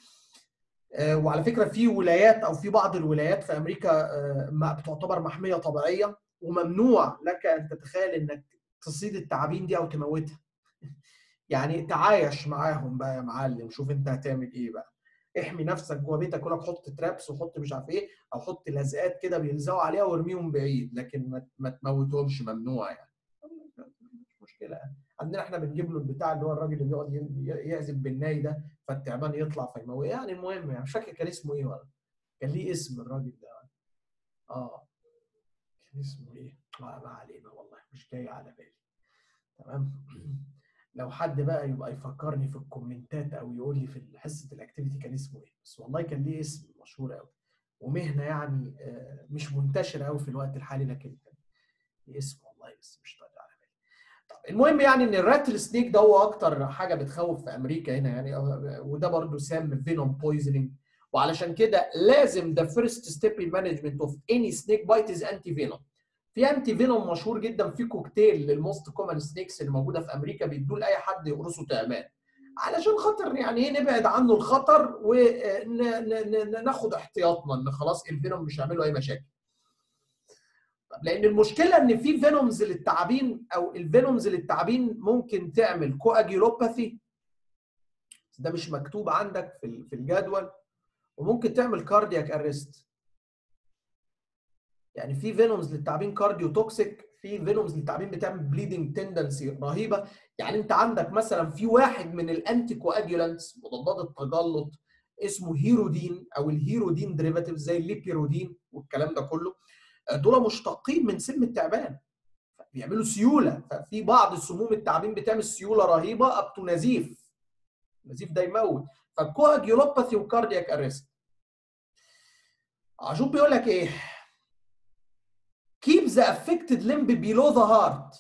وعلى فكره في ولايات او في بعض الولايات في امريكا بتعتبر محميه طبيعيه وممنوع لك ان تتخيل انك تصيد التعابين دي او تموتها يعني تعايش معاهم بقى يا معلم شوف انت هتعمل ايه بقى احمي نفسك جوه بيتك يقول لك حط ترابس وحط مش عارف ايه او حط لزقات كده بيلزقوا عليها وارميهم بعيد لكن ما تموتهمش ممنوع يعني مش مشكله عندنا احنا بنجيب له البتاع اللي هو الراجل اللي بيقعد يعزف بالناي ده فالتعبان يطلع فيموت يعني المهم يعني مش فاكر كان اسمه ايه ولا كان ليه اسم الراجل ده اه كان اسمه ايه؟ ما علينا والله مش جاي على بالي تمام لو حد بقى يبقى يفكرني في الكومنتات او يقول لي في حصه الاكتيفيتي كان اسمه ايه بس والله كان ليه اسم مشهور قوي ومهنه يعني مش منتشره قوي في الوقت الحالي لكن كان ليه اسم والله بس مش طالع على بالي طب المهم يعني ان الراتل سنيك ده هو اكتر حاجه بتخوف في امريكا هنا يعني وده برضه سام فينوم بويزنينج وعلشان كده لازم the first step in management of any snake bite is anti venom في انتي فينوم مشهور جدا في كوكتيل للموست كومن سنيكس اللي موجوده في امريكا بيدوه لاي حد يقرصه تعبان علشان خاطر يعني ايه نبعد عنه الخطر وناخد احتياطنا ان خلاص الفينوم مش هيعمل له اي مشاكل لان المشكله ان في فينومز للتعابين او الفينومز للتعابين ممكن تعمل كواجيولوباثي ده مش مكتوب عندك في في الجدول وممكن تعمل كاردياك ارست يعني في فينومز للتعابين كارديو توكسيك في فينومز للتعابين بتعمل بليدنج تندنسي رهيبه يعني انت عندك مثلا في واحد من الانتي كواجولانتس مضادات التجلط اسمه هيرودين او الهيرودين ديريفاتيف زي الليبيرودين والكلام ده كله دول مشتقين من سم التعبان بيعملوا سيوله ففي بعض سموم التعابين بتعمل سيوله رهيبه اب تو نزيف النزيف ده يموت فالكواجيولوباثي وكاردياك ارست عاشوب بيقول لك ايه keep the affected limb below the heart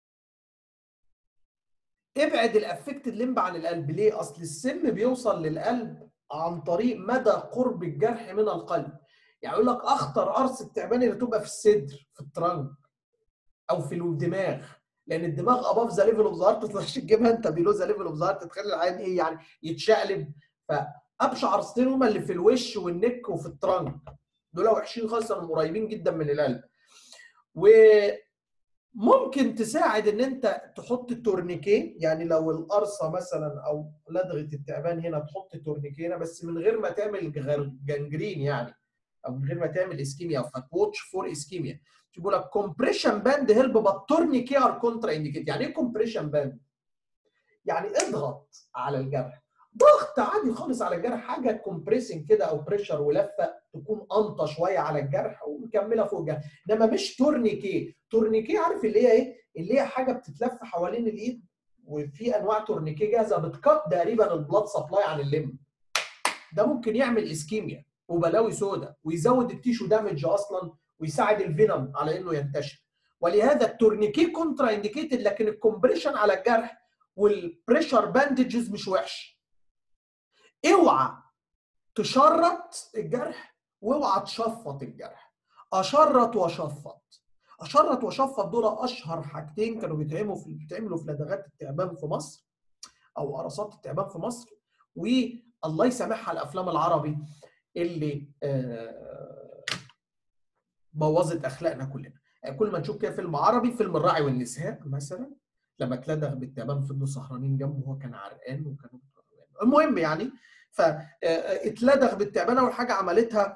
ابعد الافكتد لمب عن القلب ليه اصل السم بيوصل للقلب عن طريق مدى قرب الجرح من القلب يعني يقول لك اخطر قرص التعبان اللي تبقى في الصدر في الترنك او في الدماغ لان الدماغ اباف ذا ليفل اوف ذا هارت ما تقدرش تجيبها انت بيلو ذا ليفل اوف ذا هارت تخلي العين ايه يعني يتشقلب فابشع قرصتين هما اللي في الوش والنك وفي الترنك دول وحشين خالص قريبين جدا من القلب وممكن تساعد ان انت تحط التورنيكيه يعني لو القرصه مثلا او لدغه التعبان هنا تحط التورنيكيه هنا بس من غير ما تعمل جنجرين يعني او من غير ما تعمل اسكيميا فتواتش فور اسكيميا بيقول لك كومبريشن باند هيلب بات تورنيكيه ار كونترا انديكيت يعني ايه كومبريشن باند؟ يعني اضغط على الجرح ضغط عادي خالص على الجرح حاجه كومبريسنج كده او بريشر ولفه تكون انطى شويه على الجرح ومكمله فوق الجرح انما مش تورنيكيه تورنيكيه عارف اللي هي ايه اللي هي حاجه بتتلف حوالين الايد وفي انواع تورنيكيه جاهزه بتكت تقريبا البلاد سبلاي عن الليم ده ممكن يعمل اسكيميا وبلاوي سودا ويزود التيشو دامج اصلا ويساعد الفينوم على انه ينتشر ولهذا التورنيكيه كونترا انديكيتد لكن الكومبريشن على الجرح والبريشر باندجز مش وحش اوعى تشرط الجرح واوعى تشفط الجرح اشرط واشفط اشرط واشفط دول اشهر حاجتين كانوا بيتعملوا في بيتعملوا في لدغات التعبان في مصر او قرصات التعبان في مصر والله يسامحها الافلام العربي اللي بوظت اخلاقنا كلنا يعني كل ما نشوف كده فيلم عربي فيلم الراعي والنساء مثلا لما اتلدغ بالتعبان فضلوا سهرانين جنبه وهو كان عرقان وكانوا المهم يعني فاتلدغ بالتعبان اول حاجه عملتها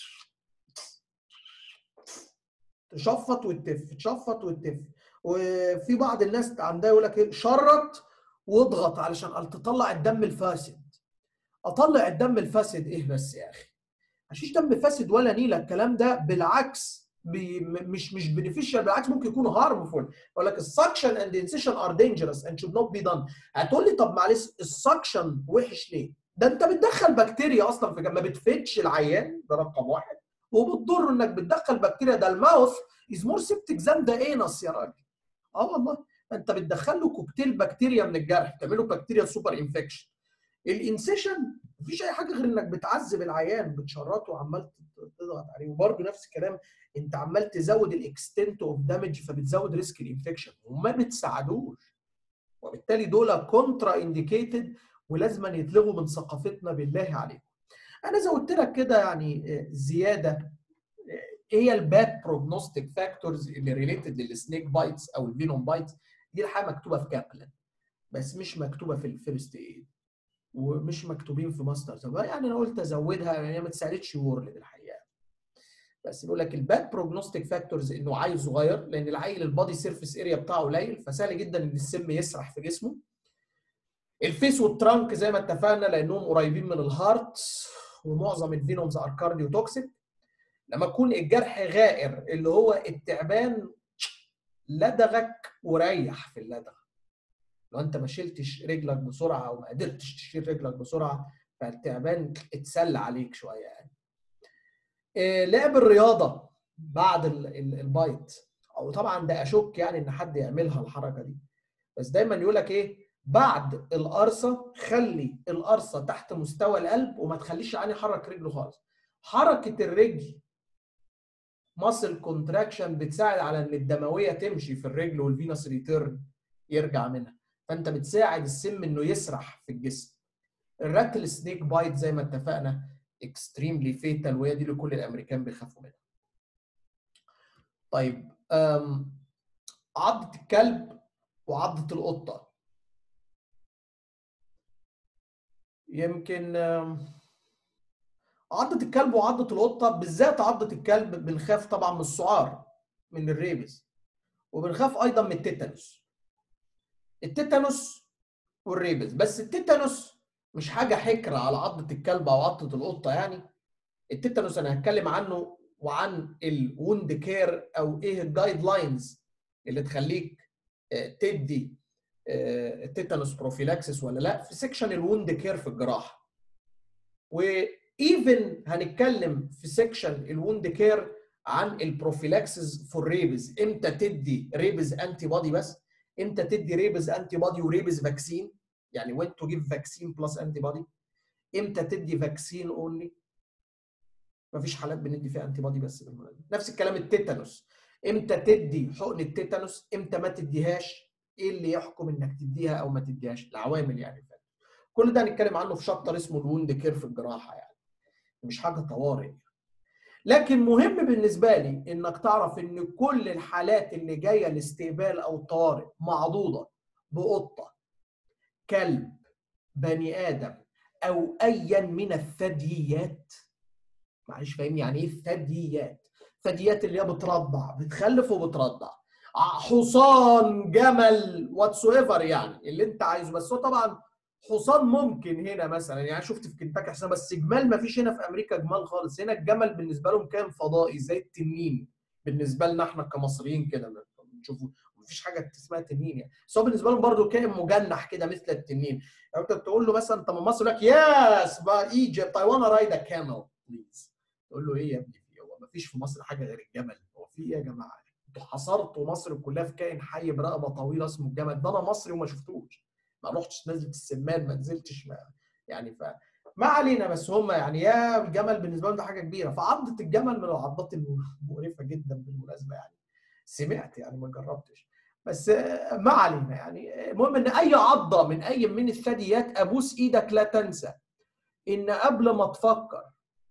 تشفط وتف تشفط وتف وفي بعض الناس عندها يقول لك ايه شرط واضغط علشان تطلع الدم الفاسد اطلع الدم الفاسد ايه بس يا اخي مفيش دم فاسد ولا نيله الكلام ده بالعكس بي مش مش بنفيشال بالعكس ممكن يكون هارمفول يقول لك السكشن اند انسيشن ار دينجرس اند شود نوت بي دان هتقول لي طب معلش السكشن وحش ليه؟ ده انت بتدخل بكتيريا اصلا في ما بتفيدش العيان ده رقم واحد وبتضر انك بتدخل بكتيريا ده الماوث از مور سيبتك ذان ذا انس يا راجل اه والله انت بتدخل له كوكتيل بكتيريا من الجرح تعمله بكتيريا سوبر انفكشن الانسيشن مفيش اي حاجه غير انك بتعذب العيان بتشرطه وعمال تضغط عليه وبرده نفس الكلام انت عمال تزود الاكستنت اوف دامج فبتزود ريسك الانفكشن وما بتساعدوش وبالتالي دول كونترا انديكيتد ولازما يتلغوا من ثقافتنا بالله عليكم. انا زودت لك كده يعني زياده ايه هي الباد بروجنوستيك فاكتورز اللي ريليتد للسنيك بايتس او الفينوم بايتس دي الحاجه مكتوبه في كابلن بس مش مكتوبه في الفيرست ايد ومش مكتوبين في ماستر يعني انا قلت ازودها يعني ما تساعدش وورلد الحقيقه بس بيقول لك الباد بروجنوستيك فاكتورز انه عيل صغير لان العيل البادي سيرفيس اريا بتاعه قليل فسهل جدا ان السم يسرح في جسمه الفيس والترانك زي ما اتفقنا لانهم قريبين من الهارت ومعظم الفينومز ار كارديو توكسيك لما يكون الجرح غائر اللي هو التعبان لدغك وريح في اللدغ لو انت ما شلتش رجلك بسرعه او ما قدرتش تشيل رجلك بسرعه فالتعبان اتسلى عليك شويه يعني إيه لعب الرياضه بعد البايت او طبعا ده اشك يعني ان حد يعملها الحركه دي بس دايما يقول لك ايه بعد القرصه خلي القرصه تحت مستوى القلب وما تخليش العين يحرك رجله خالص حركه الرجل ماسل كونتراكشن بتساعد على ان الدمويه تمشي في الرجل والفينوس ريتيرن يرجع منها فانت بتساعد السم انه يسرح في الجسم الراتل سنيك بايت زي ما اتفقنا اكستريملي فيتال وهي دي اللي كل الامريكان بيخافوا منها طيب أم، عضة الكلب وعضة القطة يمكن أم، عضة الكلب وعضة القطة بالذات عضة الكلب بنخاف طبعا من السعار من الريبس وبنخاف ايضا من التيتانوس التيتانوس والريبس بس التيتانوس مش حاجة حكرة على عضة الكلب او عضة القطة يعني التيتانوس انا هتكلم عنه وعن الوند كير او ايه الجايد لاينز اللي تخليك آه، تدي آه، التيتانوس بروفيلاكسس ولا لا في سيكشن الوند كير في الجراحه وايفن هنتكلم في سيكشن الوند كير عن البروفيلاكسس فور ريبز امتى تدي ريبز انتي بودي بس امتى تدي ريبز انتي بودي وريبز فاكسين يعني وين تو جيف فاكسين بلس انتي بودي امتى تدي فاكسين اونلي مفيش حالات بندي فيها انتي بودي بس بالمناسبه نفس الكلام التيتانوس امتى تدي حقن التيتانوس امتى ما تديهاش ايه اللي يحكم انك تديها او ما تديهاش العوامل يعني فعلا. كل ده هنتكلم عنه في شابتر اسمه الوند كير في الجراحه يعني مش حاجه طوارئ لكن مهم بالنسبه لي انك تعرف ان كل الحالات اللي جايه لاستقبال او الطوارئ معضوده بقطه كلب بني ادم او ايا من الثدييات معلش فاهمني يعني ايه ثدييات ثدييات اللي هي بترضع بتخلف وبترضع ع- حصان جمل واتس ايفر يعني اللي انت عايزه بس هو طبعا حصان ممكن هنا مثلا يعني شفت في كنتاكي حصان بس جمال ما فيش هنا في امريكا جمال خالص هنا الجمل بالنسبه لهم كائن فضائي زي التنين بالنسبه لنا احنا كمصريين كده بنشوفوا مفيش حاجه اسمها تنين يعني بس هو بالنسبه لهم برضه كائن مجنح كده مثل التنين يعني انت تقول له مثلا انت من مصر يقول لك يس بقى ايجيبت اي وانا رايد ا كامل بليز تقول له ايه يا ابني في هو مفيش في مصر حاجه غير الجمل هو في ايه يا جماعه انتوا حصرتوا مصر كلها في كائن حي برقبه طويله اسمه الجمل ده انا مصري وما شفتوش ما رحتش نزلة السمان ما نزلتش ما يعني ف ما علينا بس هم يعني يا الجمل بالنسبه لهم ده حاجه كبيره فعضه الجمل من العضات المقرفه جدا بالمناسبه يعني سمعت يعني ما جربتش بس آه، ما علينا يعني المهم ان اي عضه من اي من الثدييات ابوس ايدك لا تنسى ان قبل ما تفكر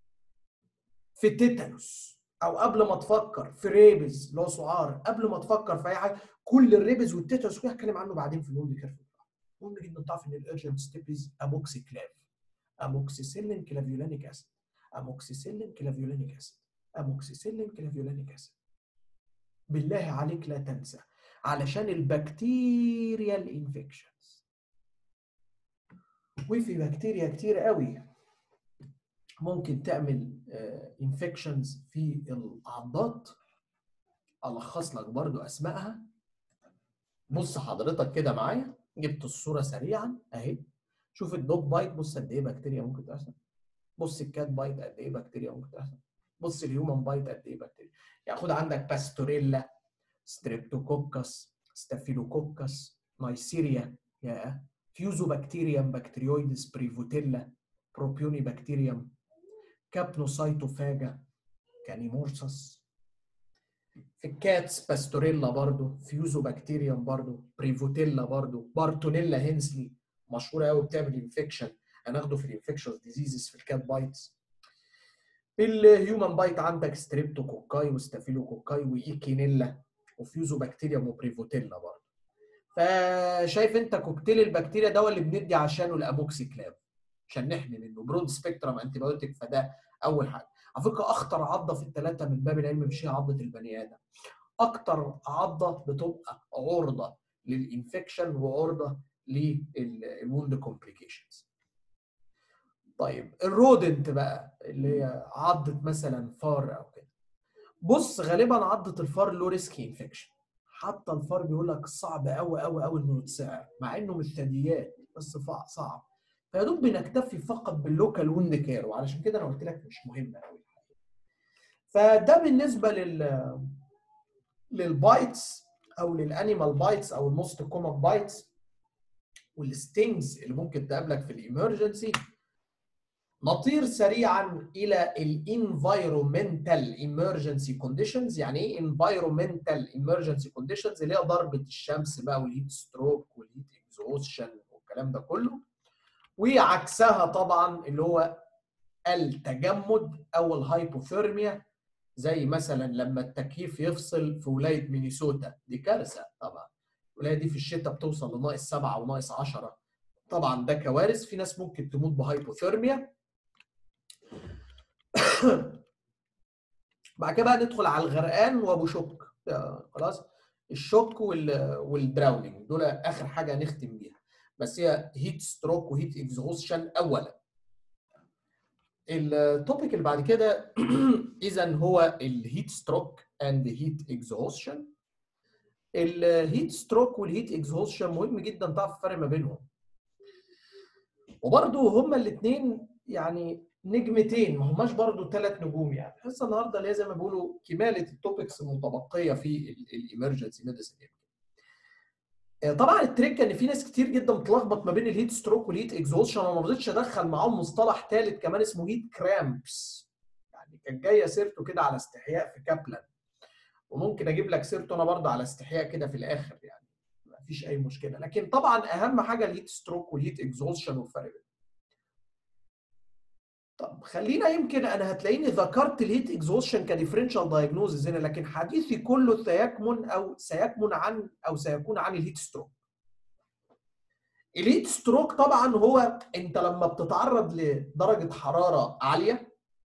في تيتانوس او قبل ما تفكر في ريبز اللي هو سعار قبل ما تفكر في اي حاجه كل الريبز والتيتانوس كده هتكلم عنه بعدين في الوند كيرف مهم جدا تعرف ان الارجنت ستيب از اموكسيكلاف اموكسيسيلين كلافيولانيك اسيد اموكسيسيلين كلافيولانيك اسيد اموكسيسيلين كلافيولانيك اسيد بالله عليك لا تنسى علشان البكتيريال انفكشنز وفي بكتيريا كتير قوي ممكن تعمل انفكشنز في العضات الخص لك برضو اسمائها بص حضرتك كده معايا جبت الصوره سريعا اهي شوف الدوج بايت بص قد ايه بكتيريا ممكن تحصل بص الكات بايت قد ايه بكتيريا ممكن تحصل بص الهيومن بايت قد ايه بكتيريا يعني خد عندك باستوريلا ستريبتوكوكس ستافيلوكوكس نايسيريا يا فيوزو بكتيريم بكتيريويدس بريفوتيلا بروبيوني بكتيريم كابنوسايتوفاجا كانيمورسس في الكاتس باستوريلا برضو فيوزو بكتيريم برضو بريفوتيلا برضو بارتونيلا هينسلي مشهوره قوي بتعمل انفكشن هناخده في الانفكشن ديزيزز في الكات بايتس في الهيومن بايت عندك ستريبتوكوكاي وستافيلوكوكاي وايكينيلا وفيوزو بكتيريم وبريفوتيلا برضو فشايف انت كوكتيل البكتيريا ده هو اللي بندي عشانه الاموكسيكلاب عشان نحمي منه برود سبيكترم انتي بايوتيك فده اول حاجه على فكره اخطر عضه في الثلاثه من باب العلم مش هي عضه البني ادم اكتر عضه بتبقى عرضه للانفكشن وعرضه للوند كومبليكيشنز طيب الرودنت بقى اللي هي عضه مثلا فار او كده بص غالبا عضه الفار له ريسك انفكشن حتى الفار بيقول لك صعب قوي قوي قوي انه يتسعر مع انه من الثدييات بس صعب فيا دوب بنكتفي فقط باللوكال وند كير وعلشان كده انا قلت لك مش مهم قوي فده بالنسبه لل للبايتس او للانيمال بايتس او الموست كومن بايتس والستينجز اللي ممكن تقابلك في الامرجنسي نطير سريعا الى الانفايرومنتال ايمرجنسي كونديشنز يعني ايه انفايرومنتال ايمرجنسي كونديشنز اللي هي ضربه الشمس بقى والهيت ستروك والهيت اكزوشن والكلام ده كله وعكسها طبعا اللي هو التجمد او الهايبوثيرميا زي مثلا لما التكييف يفصل في ولايه مينيسوتا دي كارثه طبعا الولايه دي في الشتاء بتوصل لناقص 7 وناقص 10 طبعا ده كوارث في ناس ممكن تموت بهايبوثيرميا بعد كده بقى ندخل على الغرقان وابو شك خلاص الشوك والدراونينج دول اخر حاجه نختم بيها بس هي هيت ستروك وهيت اكزهوستشن اولا التوبيك اللي بعد كده اذا هو الهيت ستروك اند هيت اكزهوستشن الهيت ستروك والهيت اكزهوستشن مهم جدا تعرف الفرق ما بينهم وبرضه هما الاثنين يعني نجمتين ما هماش برضه ثلاث نجوم يعني تحس النهارده اللي هي زي ما بيقولوا كماله التوبكس المتبقيه في الايمرجنسي ميديسن طبعا التريك ان في ناس كتير جدا بتلخبط ما بين الهيت ستروك والهيت اكزوشن انا ما رضيتش ادخل معاهم مصطلح ثالث كمان اسمه هيت كرامبس يعني كانت جايه سيرته كده على استحياء في كابلان وممكن اجيب لك سيرته انا برضه على استحياء كده في الاخر يعني ما فيش اي مشكله لكن طبعا اهم حاجه الهيت ستروك والهيت اكزوشن والفرق بينهم طب خلينا يمكن انا هتلاقيني ذكرت الهيت اكزوشن كديفرنشال دايجنوزز هنا لكن حديثي كله سيكمن او سيكمن عن او سيكون عن الهيت ستروك. الهيت ستروك طبعا هو انت لما بتتعرض لدرجه حراره عاليه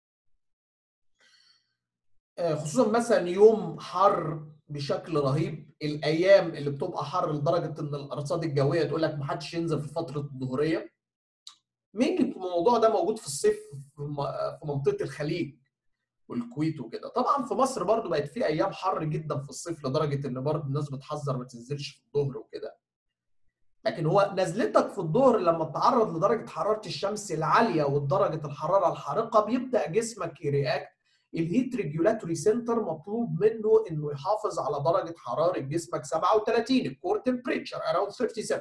خصوصا مثلا يوم حر بشكل رهيب الايام اللي بتبقى حر لدرجه ان الارصاد الجويه تقول لك ما حدش ينزل في فتره الظهريه مين الموضوع ده موجود في الصيف في منطقه الخليج والكويت وكده طبعا في مصر برضو بقت في ايام حر جدا في الصيف لدرجه ان برضو الناس بتحذر ما تنزلش في الظهر وكده لكن هو نزلتك في الظهر لما تتعرض لدرجه حراره الشمس العاليه ودرجه الحراره الحارقه بيبدا جسمك يرياكت الهيت ريجولاتوري سنتر مطلوب منه انه يحافظ على درجه حراره جسمك 37 الكور تمبريتشر اراوند 37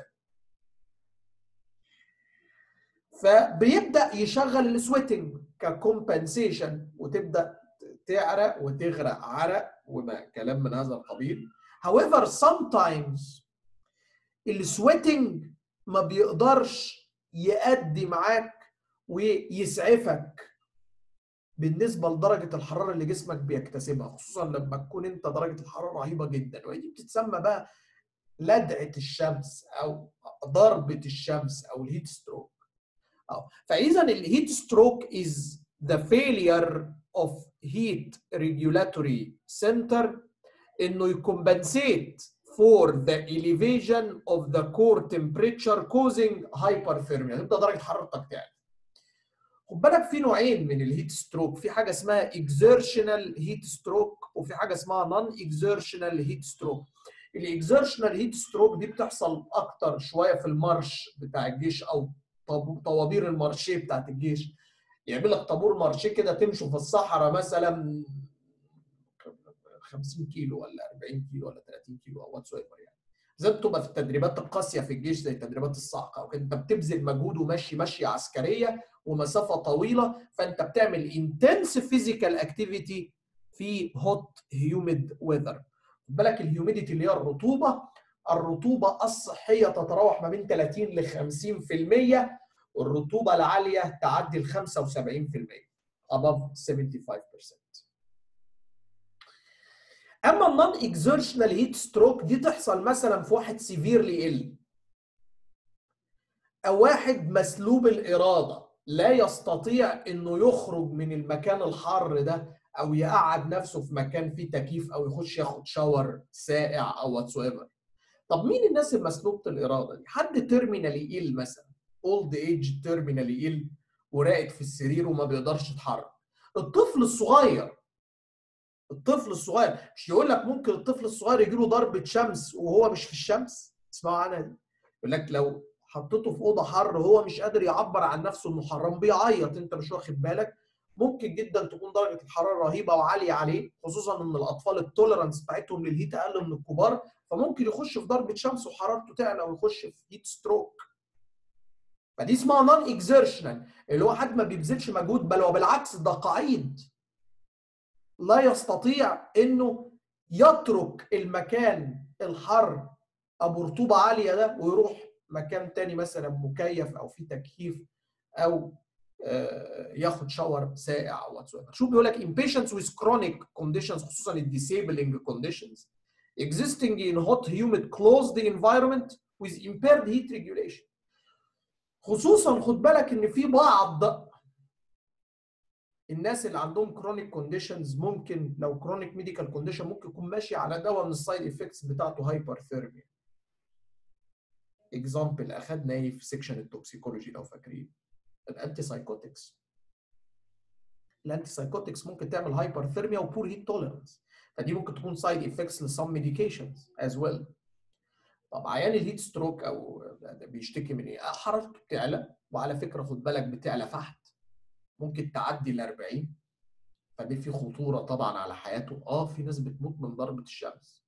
فبيبدا يشغل السويتنج ككومبنسيشن وتبدا تعرق وتغرق عرق وما كلام من هذا القبيل however sometimes السويتنج ما بيقدرش يأدي معاك ويسعفك بالنسبه لدرجه الحراره اللي جسمك بيكتسبها خصوصا لما تكون انت درجه الحراره رهيبه جدا ودي بتتسمى بقى لدعه الشمس او ضربه الشمس او الهيت ستروك فاذا الهيت ستروك is the failure of heat regulatory center انه يكمبنسيت for the elevation of the core temperature causing hyperthermia تبدا درجه حرارتك تعلى خد بالك في نوعين من الهيت ستروك في حاجه اسمها exertional heat stroke وفي حاجه اسمها non exertional heat stroke الاكزertional هيت ستروك دي بتحصل اكتر شويه في المارش بتاع الجيش او طوابير المارشيه بتاعت الجيش يعمل لك طابور مارشيه كده تمشوا في الصحراء مثلا 50 كيلو ولا 40 كيلو ولا 30 كيلو او واتس ايفر يعني زي بتبقى في التدريبات القاسيه في الجيش زي تدريبات الصعقه او انت بتبذل مجهود وماشي ماشيه عسكريه ومسافه طويله فانت بتعمل انتنس فيزيكال اكتيفيتي في هوت هيوميد ويذر خد بالك الهيوميديتي اللي هي الرطوبه الرطوبه الصحيه تتراوح ما بين 30 ل 50% والرطوبه العاليه تعدي ال 75% above 75% اما النون اكزertional هيت ستروك دي تحصل مثلا في واحد سيفيرلي ال او واحد مسلوب الاراده لا يستطيع انه يخرج من المكان الحار ده او يقعد نفسه في مكان فيه تكييف او يخش ياخد شاور ساقع او واتس ايفر طب مين الناس المسلوبه الاراده دي حد تيرمينالي ال مثلا اولد ايج تيرمينالي ال وراقد في السرير وما بيقدرش يتحرك الطفل الصغير الطفل الصغير مش يقول لك ممكن الطفل الصغير يجي له ضربه شمس وهو مش في الشمس تسمعوا عنها دي يقول لك لو حطيته في اوضه حر هو مش قادر يعبر عن نفسه انه حرام بيعيط انت مش واخد بالك ممكن جدا تكون درجه الحراره رهيبه وعاليه عليه خصوصا ان الاطفال التوليرانس بتاعتهم للهيت اقل من الكبار فممكن يخش في ضربه شمس وحرارته تعلى ويخش في هيت ستروك فدي اسمها نون اكزertional اللي هو حد ما بيبذلش مجهود بل وبالعكس ده قعيد لا يستطيع انه يترك المكان الحر ابو رطوبه عاليه ده ويروح مكان تاني مثلا مكيف او فيه تكييف او ياخد شاور ساقع او واتس شوف بيقول لك impatience with chronic conditions خصوصا ال disabling conditions existing in hot humid closed environment with impaired heat regulation خصوصا خد بالك ان في بعض الناس اللي عندهم كرونيك كونديشنز ممكن لو كرونيك ميديكال كونديشن ممكن يكون ماشي على دواء من السايد افكتس بتاعته هايبرثيرميا اكزامبل اخذنا ايه في سيكشن التوكسيكولوجي لو فاكرين الانتي سايكوتكس الانتي سايكوتكس ممكن تعمل هايبرثيرميا وبور هيت توليرنس فدي ممكن تكون سايد افكتس لسم ميديكيشنز از ويل طب عيان الهيت ستروك او بيشتكي من ايه؟ حرارته بتعلى وعلى فكره خد بالك بتعلى فحت ممكن تعدي ال 40 فدي في خطوره طبعا على حياته اه في ناس بتموت من ضربه الشمس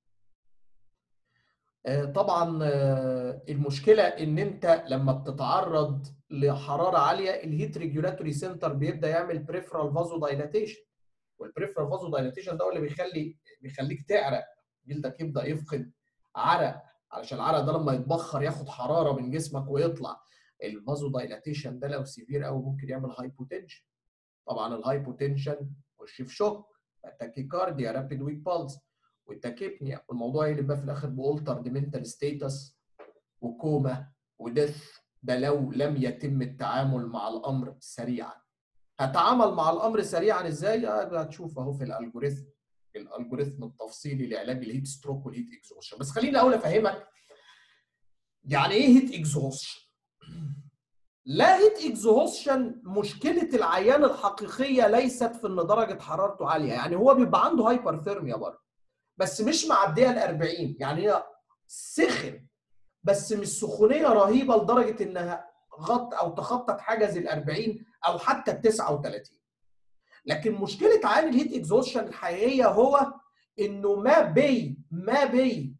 آه طبعا آه المشكله ان انت لما بتتعرض لحراره عاليه الهيت ريجولاتوري سنتر بيبدا يعمل بريفرال فازو دايلاتيشن والبريفرال فازو دايلاتيشن ده اللي بيخلي بيخليك تعرق جلدك يبدا يفقد عرق علشان العرق ده لما يتبخر ياخد حراره من جسمك ويطلع الفازو دايلاتيشن ده لو سيفير قوي ممكن يعمل هايبوتنشن طبعا الهايبوتنشن خش في شوك تاكيكارديا رابيد ويك بالز والتاكيبنيا والموضوع يقلب بقى في الاخر بالترد منتال ستيتس وكوما وديث ده لو لم يتم التعامل مع الامر سريعا هتعامل مع الامر سريعا ازاي هتشوف اهو في الالجوريثم الالجوريثم التفصيلي لعلاج الهيت ستروك والهيت اكزوشن بس خليني الاول افهمك يعني ايه هيت اكزوشن لا هيت اكزوشن مشكله العيان الحقيقيه ليست في ان درجه حرارته عاليه يعني هو بيبقى عنده هايبرثيرميا برضه بس مش معديه ال 40 يعني هي سخن بس مش سخونيه رهيبه لدرجه انها غط او تخطت حاجز ال 40 او حتى ال 39 لكن مشكله عيان الهيت اكزوشن الحقيقيه هو انه ما بي ما بي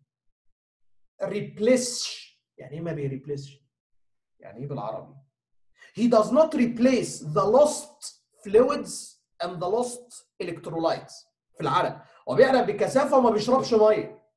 ريبليسش يعني ايه ما بي ريبليسش يعني ايه بالعربي he does not replace the lost fluids and the lost electrolytes في العرق هو بيعرق بكثافه وما بيشربش ميه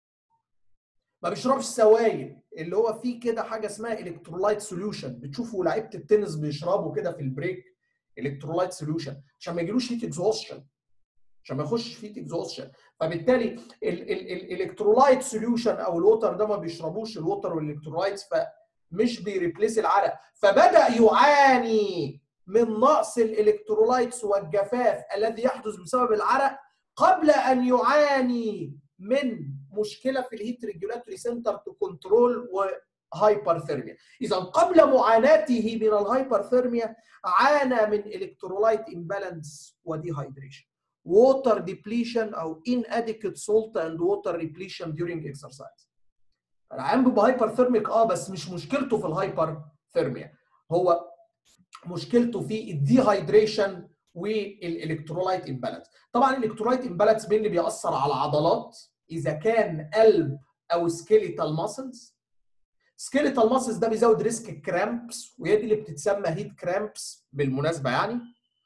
ما بيشربش سوائل اللي هو فيه كده حاجه اسمها الكترولايت سوليوشن بتشوفوا لعيبه التنس بيشربوا كده في البريك الكترولايت سوليوشن عشان ما يجيلوش هيت اكزوشن عشان ما يخش في هيت اكزوشن فبالتالي الالكترولايت سوليوشن او الوتر ده ما بيشربوش الوتر والالكترولايتس فمش بيريبليس العرق فبدا يعاني من نقص الالكترولايتس والجفاف الذي يحدث بسبب العرق قبل ان يعاني من مشكله في الهيت ريجولاتوري سنتر تو كنترول وهايبرثيرميا اذا قبل معاناته من الهايبرثيرميا عانى من الكترولايت امبالانس وديهايدريشن water depletion او inadequate salt and water repletion during exercise العيان بيبقى هايبرثيرميك اه بس مش مشكلته في الهايبرثيرميا هو مشكلته في الديهايدريشن والالكترولايت امبالانس طبعا الالكترولايت امبالانس مين اللي بيأثر على العضلات اذا كان قلب او سكيليتال ماسلز سكيليتال ماسلز ده بيزود ريسك كرامبس وهي دي اللي بتتسمى هيت كرامبس بالمناسبه يعني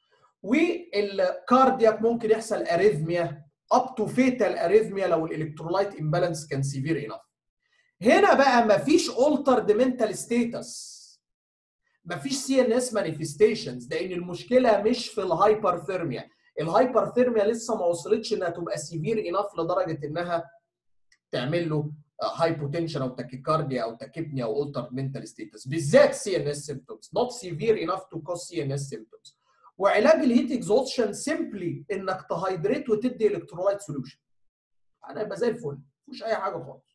والكاردياك ممكن يحصل اريثميا اب تو فيتال اريثميا لو الالكترولايت امبالانس كان سيفير انف هنا بقى مفيش altered mental status مفيش سي ان اس مانيفستيشنز لان المشكله مش في الهايبرثيرميا الهايبرثيرميا لسه ما وصلتش انها تبقى سيفير انف لدرجه انها تعمل له هايبوتنشن او تاكيكارديا او تاكيبنيا او altered mental status بالذات سي ان اس symptoms not severe enough to cause سي ان اس symptoms وعلاج الهيت اكزوشن سيمبلي انك تهايدريت وتدي الكترولايت سوليوشن انا يبقى زي الفل مفيش اي حاجه خالص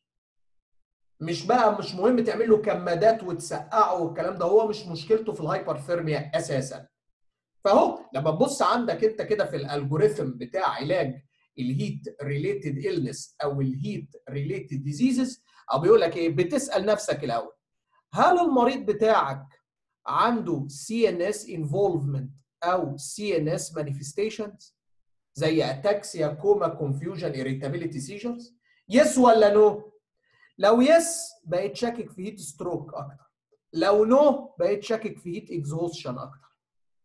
مش بقى مش مهم تعمل له كمادات وتسقعه والكلام ده هو مش مشكلته في الهايبرثيرميا اساسا فهو لما تبص عندك انت كده في الالجوريثم بتاع علاج الهيت ريليتد illness او الهيت ريليتد ديزيزز او بيقول لك ايه بتسال نفسك الاول هل المريض بتاعك عنده سي ان اس انفولفمنت او سي ان اس مانيفستيشنز زي اتاكسيا كوما كونفيوجن irritability سيجرز يس ولا نو no? لو يس بقيت شاكك في هيت ستروك اكتر لو نو بقيت شاكك في هيت اكزوشن اكتر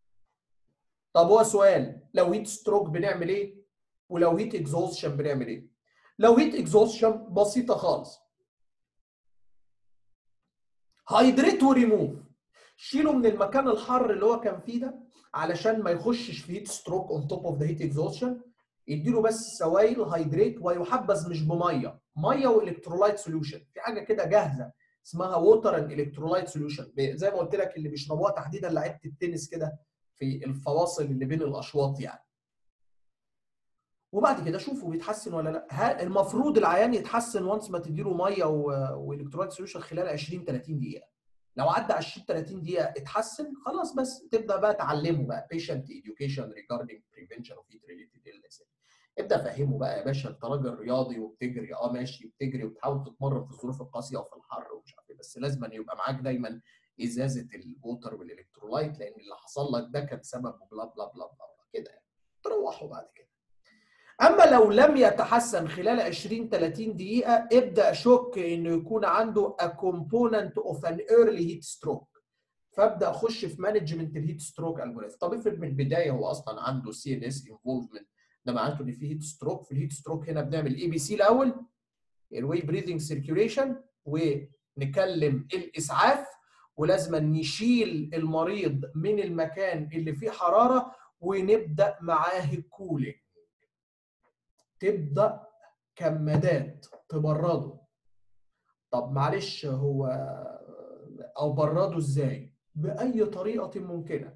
طب هو سؤال لو هيت ستروك بنعمل ايه ولو هيت اكزوشن بنعمل ايه لو هيت اكزوشن بسيطه خالص هايدريت وريموف شيله من المكان الحر اللي هو كان فيه ده علشان ما يخشش في هيت ستروك اون توب اوف ذا هيت اكزوشن يديله بس سوائل هيدريت ويحبذ مش بميه ميه والكترولايت سوليوشن في حاجه كده جاهزه اسمها ووتر اند الكترولايت سوليوشن زي ما قلت لك اللي بيشربوها تحديدا لعيبه التنس كده في الفواصل اللي بين الاشواط يعني وبعد كده شوفوا بيتحسن ولا لا هل المفروض العيان يتحسن وانس ما تديله ميه والكترولايت سوليوشن خلال 20 30 دقيقه لو عدى 20 30 دقيقه اتحسن خلاص بس تبدا بقى تعلمه بقى patient education regarding prevention of heat related illness ابدا فهمه بقى يا باشا انت راجل رياضي وبتجري اه ماشي بتجري وبتحاول تتمرن في الظروف القاسيه وفي الحر ومش عارف ايه بس لازم يبقى معاك دايما ازازه الووتر والالكترولايت لان اللي حصل لك ده كان سبب بلا بلا بلا بلا كده يعني تروحوا بعد كده اما لو لم يتحسن خلال 20 30 دقيقه ابدا شك انه يكون عنده a component of an early heat stroke فابدا اخش في مانجمنت الهيت ستروك الجوريثم طب افرض من البدايه هو اصلا عنده سي ان اس انفولفمنت ده معناته ان في هيت ستروك في الهيت ستروك هنا بنعمل اي بي سي الاول الواي بريذنج سيركيوليشن ونكلم الاسعاف ولازم نشيل المريض من المكان اللي فيه حراره ونبدا معاه الكولينج تبدا كمادات تبرده طب معلش هو او برده ازاي باي طريقه ممكنه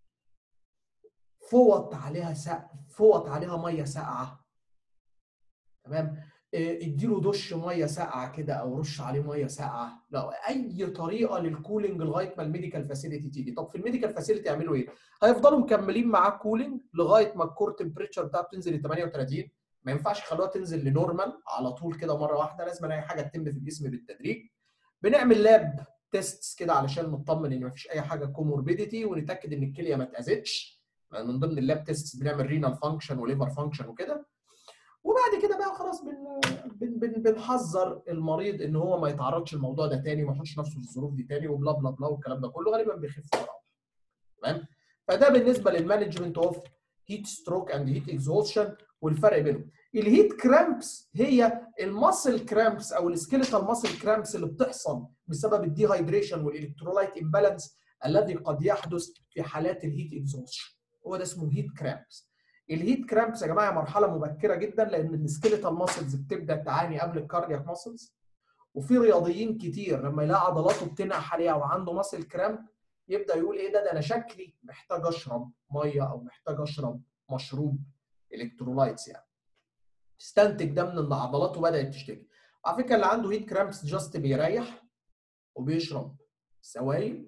فوط عليها سقف فوط عليها ميه ساقعه تمام اديله دش ميه ساقعه كده او رش عليه ميه ساقعه لا اي طريقه للكولينج لغايه ما الميديكال فاسيلتي تيجي طب في الميديكال فاسيلتي يعملوا ايه هيفضلوا مكملين معاه كولينج لغايه ما الكور تمبريتشر بتاعته تنزل ل 38 ما ينفعش يخلوها تنزل لنورمال على طول كده مره واحده لازم اي حاجه تتم في الجسم بالتدريج بنعمل لاب تيستس كده علشان نطمن ان مفيش اي حاجه كوموربيديتي ونتاكد ان الكليه ما اتاذتش من ضمن اللاب تيستس بنعمل رينال فانكشن وليفر فانكشن وكده وبعد كده بقى خلاص بن بن بن بنحذر المريض ان هو ما يتعرضش للموضوع ده تاني وما يحطش نفسه في الظروف دي تاني وبلا بلا بلا والكلام ده كله غالبا بيخف بسرعه تمام فده بالنسبه للمانجمنت اوف هيت ستروك اند هيت اكزوشن والفرق بينهم الهيت كرامبس هي الماسل كرامبس او السكيليتال ماسل كرامبس اللي بتحصل بسبب الديهايدريشن والالكترولايت امبالانس الذي قد يحدث في حالات الهيت اكزوشن هو ده اسمه هيت كرامبس الهيت كرامبس يا جماعه مرحله مبكره جدا لان السكيليتال ماسلز بتبدا تعاني قبل الكاردياك ماسلز وفي رياضيين كتير لما يلاقي عضلاته بتنقح عليها وعنده ماسل كرامب يبدا يقول ايه ده ده انا شكلي محتاج اشرب ميه او محتاج اشرب مشروب الكترولايتس يعني استنتج ده من ان عضلاته بدات تشتكي على فكره اللي عنده هيت كرامبس جاست بيريح وبيشرب سوائل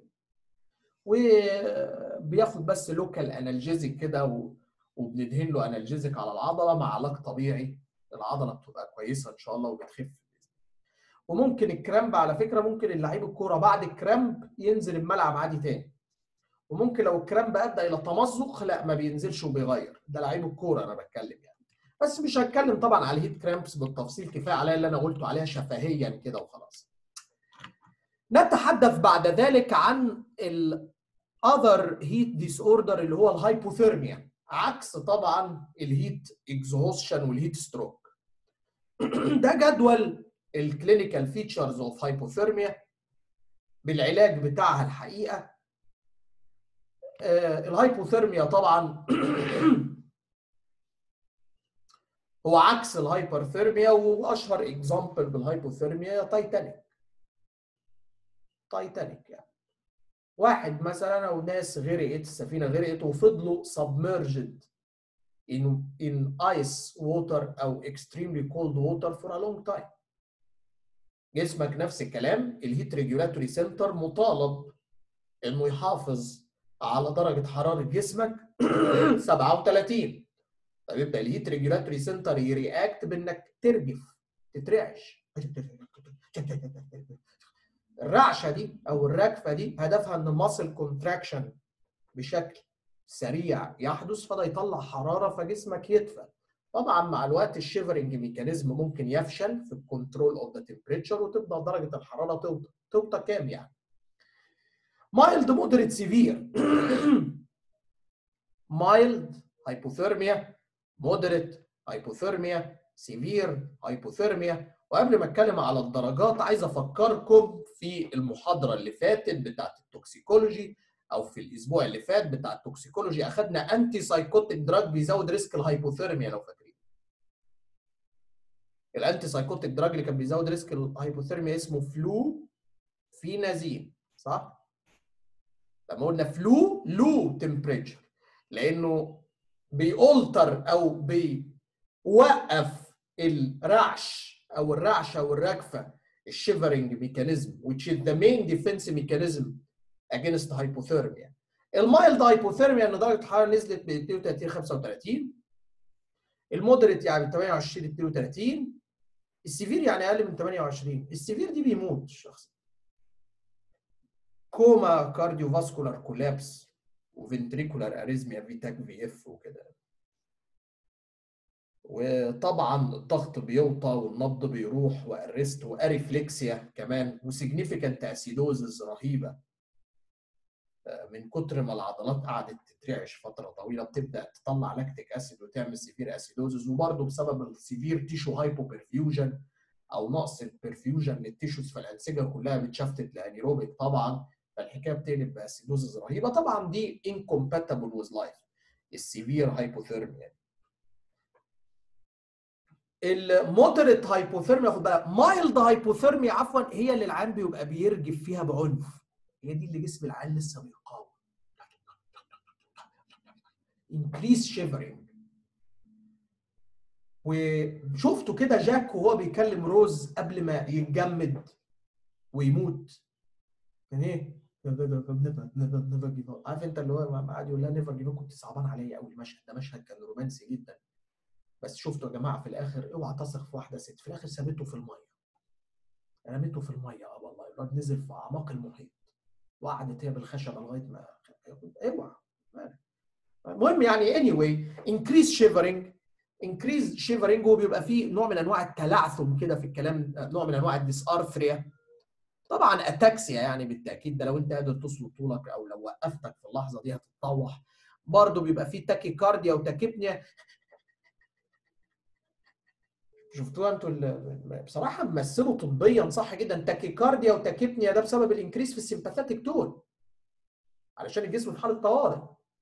وبياخد بس لوكال انالجيزك كده وبندهن له انالجيزك على العضله مع علاج طبيعي العضله بتبقى كويسه ان شاء الله وبتخف وممكن الكرامب على فكره ممكن اللعيب الكوره بعد الكرامب ينزل الملعب عادي تاني وممكن لو الكرامب ادى الى تمزق لا ما بينزلش وبيغير ده لعيب الكوره انا بتكلم يعني بس مش هتكلم طبعا على الهيت كرامبس بالتفصيل كفايه عليا اللي انا قلته عليها شفهيا كده وخلاص نتحدث بعد ذلك عن ال other heat disorder اللي هو الهايبوثيرميا عكس طبعا الهيت اكزوشن والهيت ستروك ده جدول الكلينيكال فيتشرز اوف هايبوثيرميا بالعلاج بتاعها الحقيقه آه الهايبوثيرميا طبعا هو عكس الهايبرثيرميا واشهر اكزامبل بالهايبوثيرميا تايتانيك تايتانيك يعني واحد مثلا او ناس غرقت السفينه غرقت وفضلوا submerged in in ice water او extremely cold water for a long time جسمك نفس الكلام الهيت ريجولاتوري سنتر مطالب انه يحافظ على درجه حراره جسمك 37 فبيبدا الهيت ريجولاتوري سنتر يرياكت بانك ترجف تترعش الرعشه دي او الركفه دي هدفها ان ماسل كونتراكشن بشكل سريع يحدث فده يطلع حراره فجسمك يدفى طبعا مع الوقت الشيفرنج ميكانيزم ممكن يفشل في الكنترول اوف ذا تمبريتشر وتبدا درجه الحراره توطى توطى كام يعني مايلد مودريت سيفير مايلد هايبوثيرميا مودريت هايبوثيرميا سيفير هايبوثيرميا وقبل ما اتكلم على الدرجات عايز افكركم في المحاضره اللي فاتت بتاعت التوكسيكولوجي او في الاسبوع اللي فات بتاع التوكسيكولوجي اخذنا انتي سايكوتيك دراج بيزود ريسك الهايبوثيرميا لو فاكرين الانتي سايكوتيك دراج اللي كان بيزود ريسك الهايبوثيرميا اسمه فلو فينازين صح لما قلنا فلو لو تمبريتشر لانه بيولتر او بيوقف الرعش او الرعشه او الرجفه الشيفرنج ميكانيزم which is the main defense mechanism against hypothermia المايلد هايبوثيرميا ان درجه الحراره نزلت ب 32 35 المودريت يعني من 28 ل 32 السيفير يعني اقل من 28 السيفير دي بيموت الشخص كوما كارديو فاسكولار كولابس وفنتريكولار اريزميا فيتاك في اف وكده وطبعا الضغط بيوطى والنبض بيروح وارست واريفلكسيا كمان وسيجنيفيكانت اسيدوزز رهيبه من كتر ما العضلات قعدت تترعش فتره طويله بتبدا تطلع لاكتيك اسيد وتعمل سيفير اسيدوزز وبرده بسبب السيفير تيشو هايبو برفيوجن او نقص البرفيوجن للتيشوز فالانسجه كلها بتشفتت لانيروبيك طبعا فالحكايه بتقلب باسيدوزز رهيبه طبعا دي انكومباتبل ويز لايف السيفير هايبوثيرميا المودريت هايبوثيرميا خد بالك مايلد هايبوثيرميا عفوا هي اللي العيان بيبقى بيرجف فيها بعنف هي دي اللي جسم العيان لسه بيقاوم increase shivering وشفته كده جاك وهو بيكلم روز قبل ما يتجمد ويموت كان ايه عارف انت اللي هو قاعد يقول لها نيفر جيف كنت صعبان عليا قوي المشهد ده مشهد كان رومانسي جدا بس شفتوا يا جماعه في الاخر اوعى تثق في واحده ست في الاخر سابته في الميه رميته في الميه اه والله الواد نزل في اعماق المحيط وقعدت هي بالخشبه لغايه ما اوعى المهم يعني anyway increase shivering increase shivering هو بيبقى فيه نوع من انواع التلعثم كده في الكلام نوع من انواع الديسارثريا طبعا اتاكسيا يعني بالتاكيد ده لو انت قادر تصلب طولك او لو وقفتك في اللحظه دي هتتطوح برضه بيبقى فيه تاكيكارديا وتاكيبنيا شفتوها انتوا بصراحه ممثلوا طبيا صح جدا تاكيكارديا وتاكيبنيا ده بسبب الانكريس في السيمباثيك تون علشان الجسم في حاله طوارئ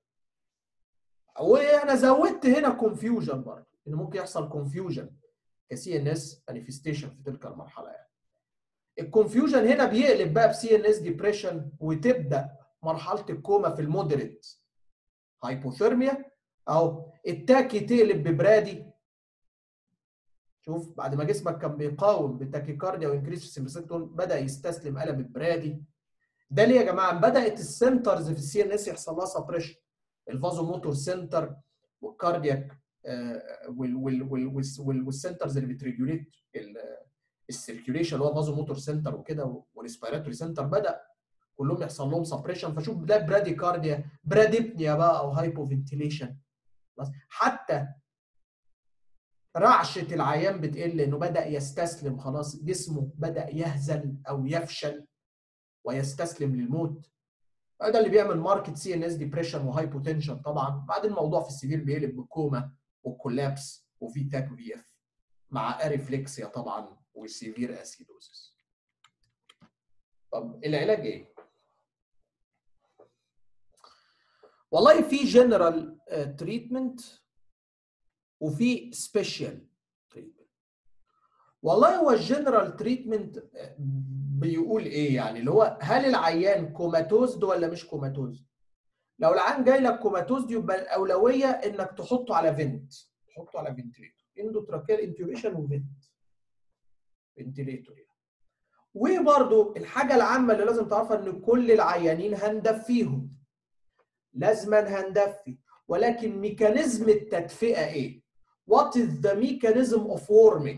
وانا زودت هنا كونفيوجن برضه ان ممكن يحصل كونفيوجن كسي ان اس مانيفستيشن في تلك المرحله يعني الكونفيوجن هنا بيقلب بقى بسي ان اس ديبريشن وتبدا مرحله الكوما في المودريت هايبوثيرميا اهو التاكي تقلب ببرادي شوف بعد ما جسمك كان بيقاوم بالتاكيكارديا وانكريس في السيمبسيكتون بدا يستسلم قلب البرادي ده ليه يا جماعه بدات السنترز في السي ان اس يحصل لها سبريشن الفازو موتور سنتر والكاردياك والسنترز اللي بتريجوليت السيركيوليشن اللي هو فازو موتور سنتر وكده والريسبيراتوري سنتر بدا كلهم يحصل لهم سبريشن فشوف ده برادي كارديا براديبنيا بقى او هايبو فنتيليشن حتى رعشه العيان بتقل انه بدا يستسلم خلاص جسمه بدا يهزل او يفشل ويستسلم للموت ده اللي بيعمل ماركت سي ان اس ديبريشن وهايبوتنشن طبعا بعد الموضوع في السيفير بيقلب بكوما وكولابس وفي تاك في اف مع اريفلكسيا طبعا والسيفير اسيدوزس طب العلاج ايه؟ والله في جنرال تريتمنت وفي سبيشال تريتمنت والله هو الجنرال تريتمنت بيقول ايه يعني اللي هو هل العيان كوماتوزد ولا مش كوماتوزد لو العيان جاي لك كوماتوزد يبقى الاولويه انك تحطه على فنت تحطه على فنتليتور اندوتراكيال انتوبيشن وفنت فنتليتور يعني وبرده الحاجه العامه اللي لازم تعرفها ان كل العيانين هندفيهم لازما هندفي ولكن ميكانيزم التدفئه ايه what is the mechanism of warming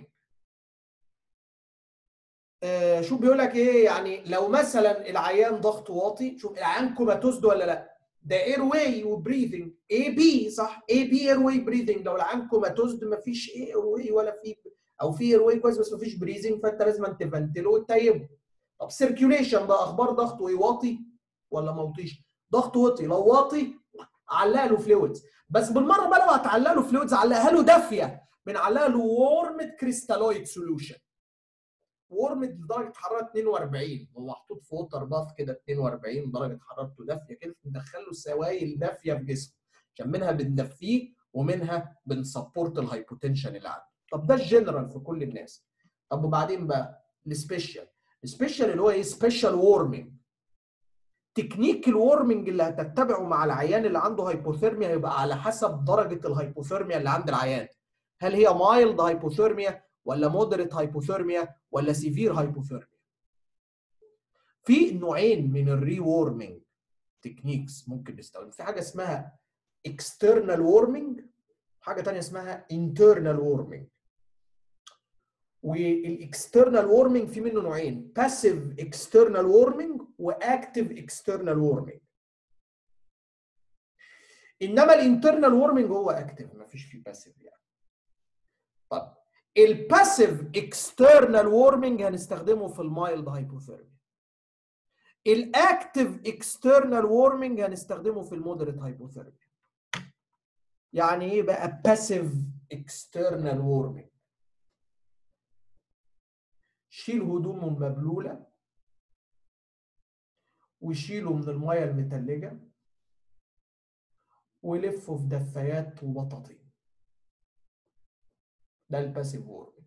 آه شوف بيقول لك ايه يعني لو مثلا العيان ضغطه واطي شوف العيان كوماتوزد ولا لا ده اير واي وبريذنج اي بي صح اي بي اير واي بريذنج لو العيان كوماتوزد مفيش اير واي ولا في او في اير واي كويس بس مفيش بريذنج فانت لازم تفنتله وتتيبه طب سيركيوليشن بقى اخبار ضغطه ايه واطي ولا ما واطيش ضغطه واطي لو واطي علق له فلويدز بس بالمره بقى لو هتعلق له فلويدز علقها له دافيه بنعلقها له وورمد كريستالويد سوليوشن وورمد لدرجه حراره 42 ومحطوط في ووتر باث كده 42 درجه حرارته دافيه كده ندخل له سوائل دافيه في جسمه عشان منها بندفيه ومنها بنسبورت الهايبوتنشن اللي عنده طب ده الجنرال في كل الناس طب وبعدين بقى السبيشال السبيشال اللي هو ايه سبيشال وورمنج تكنيك الورمنج اللي هتتبعه مع العيان اللي عنده هايبوثيرميا هيبقى على حسب درجه الهايبوثيرميا اللي عند العيان هل هي مايلد هايبوثيرميا ولا مودريت هايبوثيرميا ولا سيفير هايبوثيرميا في نوعين من الري وورمنج تكنيكس ممكن نستخدم في حاجه اسمها external warming حاجه ثانيه اسمها internal warming والاكسترنال وورمنج في منه نوعين باسيف اكسترنال وورمنج واكتيف اكسترنال وورمنج انما الانترنال وورمنج هو اكتيف ما فيش فيه باسيف يعني طب الباسيف اكسترنال وورمنج هنستخدمه في المايلد هايبوثيرميا الاكتيف اكسترنال وورمنج هنستخدمه في المودريت هايبوثيرميا يعني ايه بقى باسيف اكسترنال وورمنج شيل هدومه المبلوله وشيله من الميه المتلجه ولفه في دفايات وبطاطين ده الباسيف وورمنج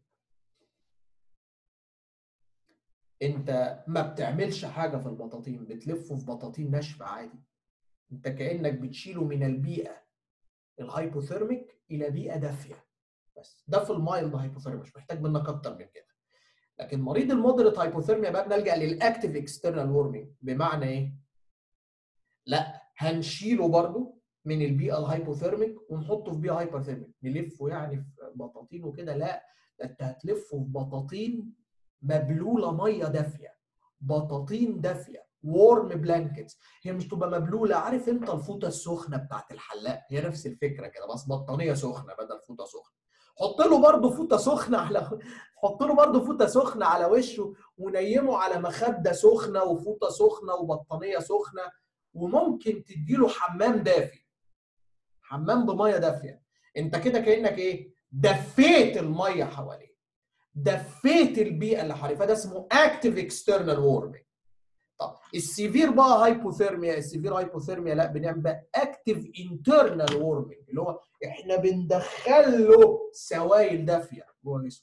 انت ما بتعملش حاجه في البطاطين بتلفه في بطاطين ناشفه عادي انت كانك بتشيله من البيئه الهايبوثيرميك الى بيئه دافيه بس ده في المايلد هايبوثيرميك مش محتاج منك اكتر من كده لكن مريض المودريت هايبوثيرميا بقى بنلجا للاكتيف اكسترنال وورمنج بمعنى ايه؟ لا هنشيله برضو من البيئه الهايبوثيرميك ونحطه في بيئه هايبوثيرميك نلفه يعني في بطاطين وكده لا ده انت هتلفه في بطاطين مبلوله ميه دافيه بطاطين دافيه وورم بلانكتس هي مش تبقى مبلوله عارف انت الفوطه السخنه بتاعت الحلاق هي نفس الفكره كده بس بطانيه سخنه بدل فوطه سخنه حط له برضه فوطه سخنه على حط له برضه فوطه سخنه على وشه ونيمه على مخده سخنه وفوطه سخنه وبطانيه سخنه وممكن تديله حمام دافي حمام بميه دافيه انت كده كانك ايه دفيت الميه حواليه دفيت البيئه اللي حواليه فده اسمه اكتيف اكسترنال وورمنج طب السيفير بقى هايبوثيرميا السيفير هايبوثيرميا لا بنعمل بقى اكتيف انترنال وورمنج اللي هو احنا بندخل له سوائل دافيه جوه جسمه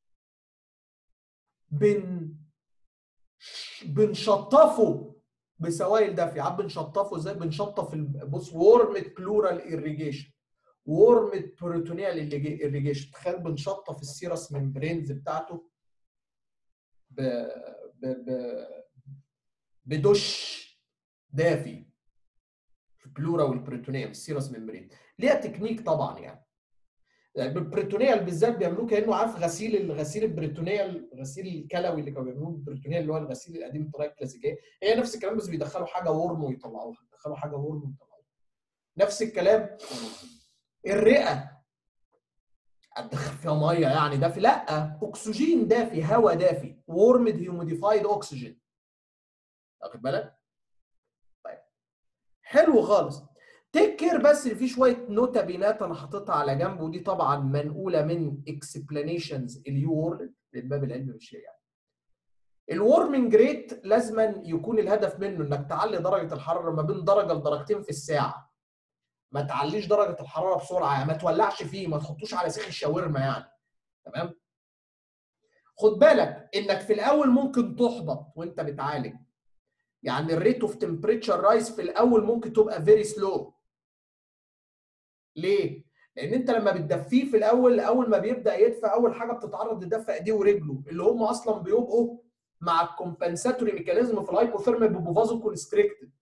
بن بنشطفه بسوائل دافيه عم بنشطفه ازاي بنشطف بص وورمت بلورال ايريجيشن وورمت بروتونيال ايريجيشن تخيل بنشطف السيرس ممبرينز بتاعته ب... ب... ب... بدش دافي في البلورا والبريتونيال السيرس ممبرين ليها تكنيك طبعا يعني البريتونيال بالذات بيعملوه كانه عارف غسيل الغسيل البريتونيال غسيل الكلوي اللي كانوا بيعملوه البريتونيال اللي هو الغسيل القديم بالطريقه الكلاسيكيه هي نفس الكلام بس بيدخلوا حاجه ورم ويطلعوها بيدخلوا حاجه ورم ويطلعوها نفس الكلام الرئه هتدخل فيها ميه يعني دافي لا اكسجين دافي هواء دافي وورمد هيوميديفايد اكسجين واخد بالك؟ طيب حلو خالص تيك كير بس في شويه نوتة بينات انا حاططها على جنب ودي طبعا منقوله من اكسبلانيشنز اليو وورلد للباب العلمي والشيء يعني. الورمنج ريت لازما يكون الهدف منه انك تعلي درجه الحراره ما بين درجه لدرجتين في الساعه. ما تعليش درجه الحراره بسرعه يعني ما تولعش فيه ما تحطوش على سيخ الشاورما يعني. تمام؟ خد بالك انك في الاول ممكن تحبط وانت بتعالج. يعني الريت اوف تمبريتشر رايز في الاول ممكن تبقى فيري سلو. ليه؟ لان انت لما بتدفيه في الاول اول ما بيبدا يدفى اول حاجه بتتعرض لدفع ايديه ورجله اللي هم اصلا بيبقوا مع الكومبنساتوري ميكانيزم في الهايبوثيرميا بيبقوا فازو كونستريكتد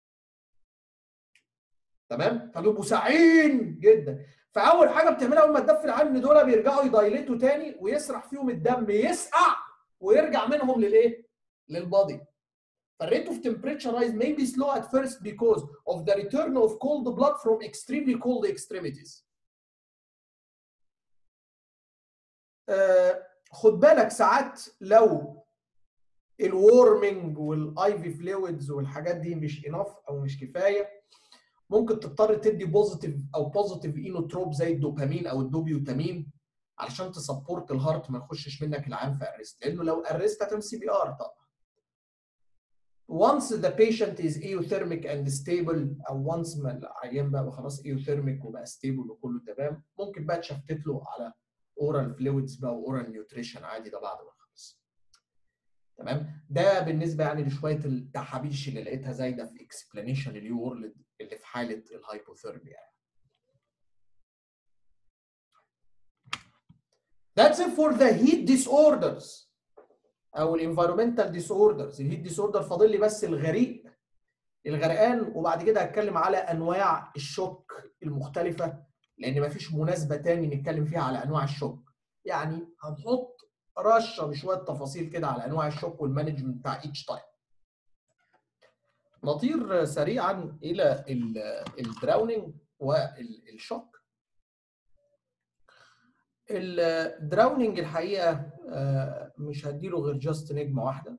تمام فبيبقوا ساعين جدا فاول حاجه بتعملها اول ما تدفي العين دول بيرجعوا يدايليتوا تاني ويسرح فيهم الدم يسقع ويرجع منهم للايه؟ للبادي الريت of temperature rise may be slow at first because of the return of cold blood from extremely cold extremities. آه خد بالك ساعات لو الورمنج والاي في فلويدز والحاجات دي مش انف او مش كفايه ممكن تضطر تدي بوزيتيف او بوزيتيف اينوتروب زي الدوبامين او الدوبيوتامين علشان تسبورت الهارت ما يخشش منك العام في ارست لانه لو ارست هتعمل سي بي ار طبعا once the patient is euthermic and stable او once ما العيان بقى خلاص euthermic وبقى stable وكله تمام ممكن بقى تشفتت له على اورال فلويدز بقى واورال نيوتريشن عادي ده بعد ما خلص تمام ده بالنسبه يعني لشويه التحابيش اللي لقيتها زايده في اكسبلانيشن اليو وورلد اللي في حاله الهايبوثيرميا يعني. That's it for the heat disorders او الانفيرومنتال ديسوردرز الهيت ديسوردر فاضل لي بس الغريق الغرقان وبعد كده هتكلم على انواع الشوك المختلفه لان مفيش مناسبه تاني نتكلم فيها على انواع الشوك يعني هنحط رشه بشويه تفاصيل كده على انواع الشوك والمانجمنت بتاع ايتش تايب نطير سريعا الى الدراونينج والشوك الدراونينج الحقيقه مش هديله غير جاست نجمه واحده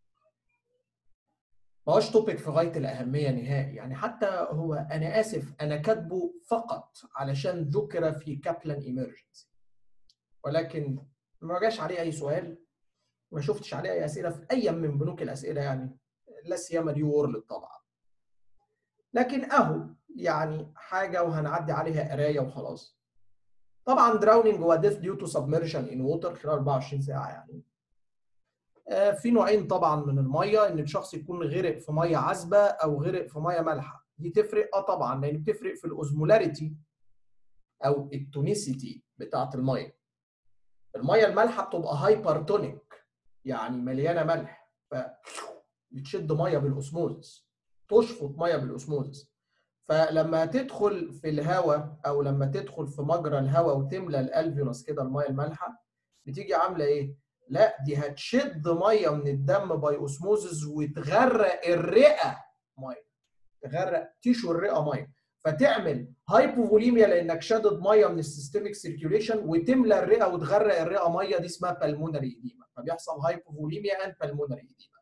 ما هوش توبيك في غايه الاهميه نهائي يعني حتى هو انا اسف انا كاتبه فقط علشان ذكر في كابلان ايمرجنسي ولكن ما جاش عليه اي سؤال ما شفتش عليه اي اسئله في اي من بنوك الاسئله يعني لا سيما دي وورلد طبعا لكن اهو يعني حاجه وهنعدي عليها قرايه وخلاص طبعا دراونينج هو ديث ديو تو سبمرشن ان ووتر خلال 24 ساعه يعني في نوعين طبعا من الميه ان الشخص يكون غرق في ميه عذبه او غرق في ميه مالحه دي تفرق اه طبعا لان بتفرق في الاوزمولاريتي او التونيسيتي بتاعه الميه الميه المالحه بتبقى هايبرتونيك يعني مليانه ملح ف بتشد ميه بالاسموزس تشفط ميه بالاسموزس فلما تدخل في الهواء او لما تدخل في مجرى الهواء وتملى الالفيولس كده الميه المالحه بتيجي عامله ايه؟ لا دي هتشد ميه من الدم باي اوسموزز وتغرق الرئه ميه تغرق تيشو الرئه ميه فتعمل هايبوفوليميا لانك شادد ميه من السيستميك سيركيوليشن وتملى الرئه وتغرق الرئه ميه دي اسمها بالمونري ايديما فبيحصل هايبوفوليميا اند بالمونري ايديما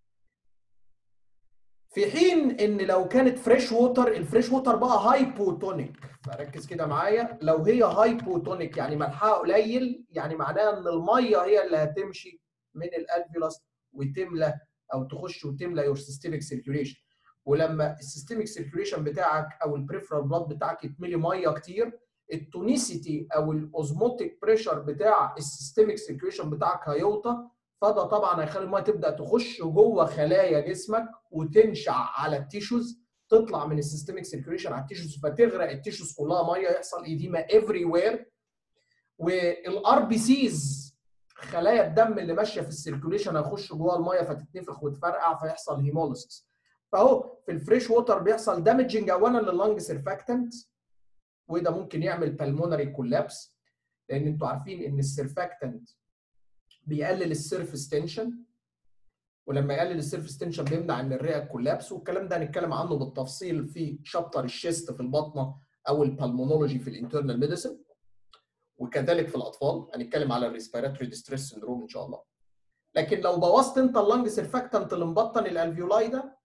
في حين ان لو كانت فريش ووتر الفريش ووتر بقى هايبوتونيك فركز كده معايا لو هي هايبوتونيك يعني ملحها قليل يعني معناها ان الميه هي اللي هتمشي من الالفيولاس وتملى او تخش وتملى يور سيستميك سيركيوليشن ولما السيستميك سيركيوليشن بتاعك او البريفرال بلاد بتاعك يتملي ميه كتير التونيسيتي او الاوزموتيك بريشر بتاع السيستميك سيركيوليشن بتاعك هيوطى فده طبعا هيخلي الميه تبدا تخش جوه خلايا جسمك وتنشع على التيشوز تطلع من السيستميك سيركيوليشن على التيشوز فتغرق التيشوز كلها ميه يحصل ايديما افري وير والار بي سيز خلايا الدم اللي ماشيه في السيركيوليشن هيخش جوه الميه فتتنفخ وتفرقع فيحصل هيموليسيس فاهو في الفريش ووتر بيحصل دامجنج اولا لللنج سيرفاكتنت وده ممكن يعمل بالمونري كولابس لان انتوا عارفين ان السيرفاكتنت بيقلل السيرفس تنشن ولما يقلل السيرفس تنشن بيمنع ان الرئه كولابس والكلام ده هنتكلم عنه بالتفصيل في شابتر الشيست في البطنه او البالمونولوجي في الانترنال ميديسن وكذلك في الاطفال هنتكلم على الريسبيراتوري ديستريس سندروم ان شاء الله لكن لو بوظت انت اللنج سيرفاكتنت اللي مبطن الالفيولاي ده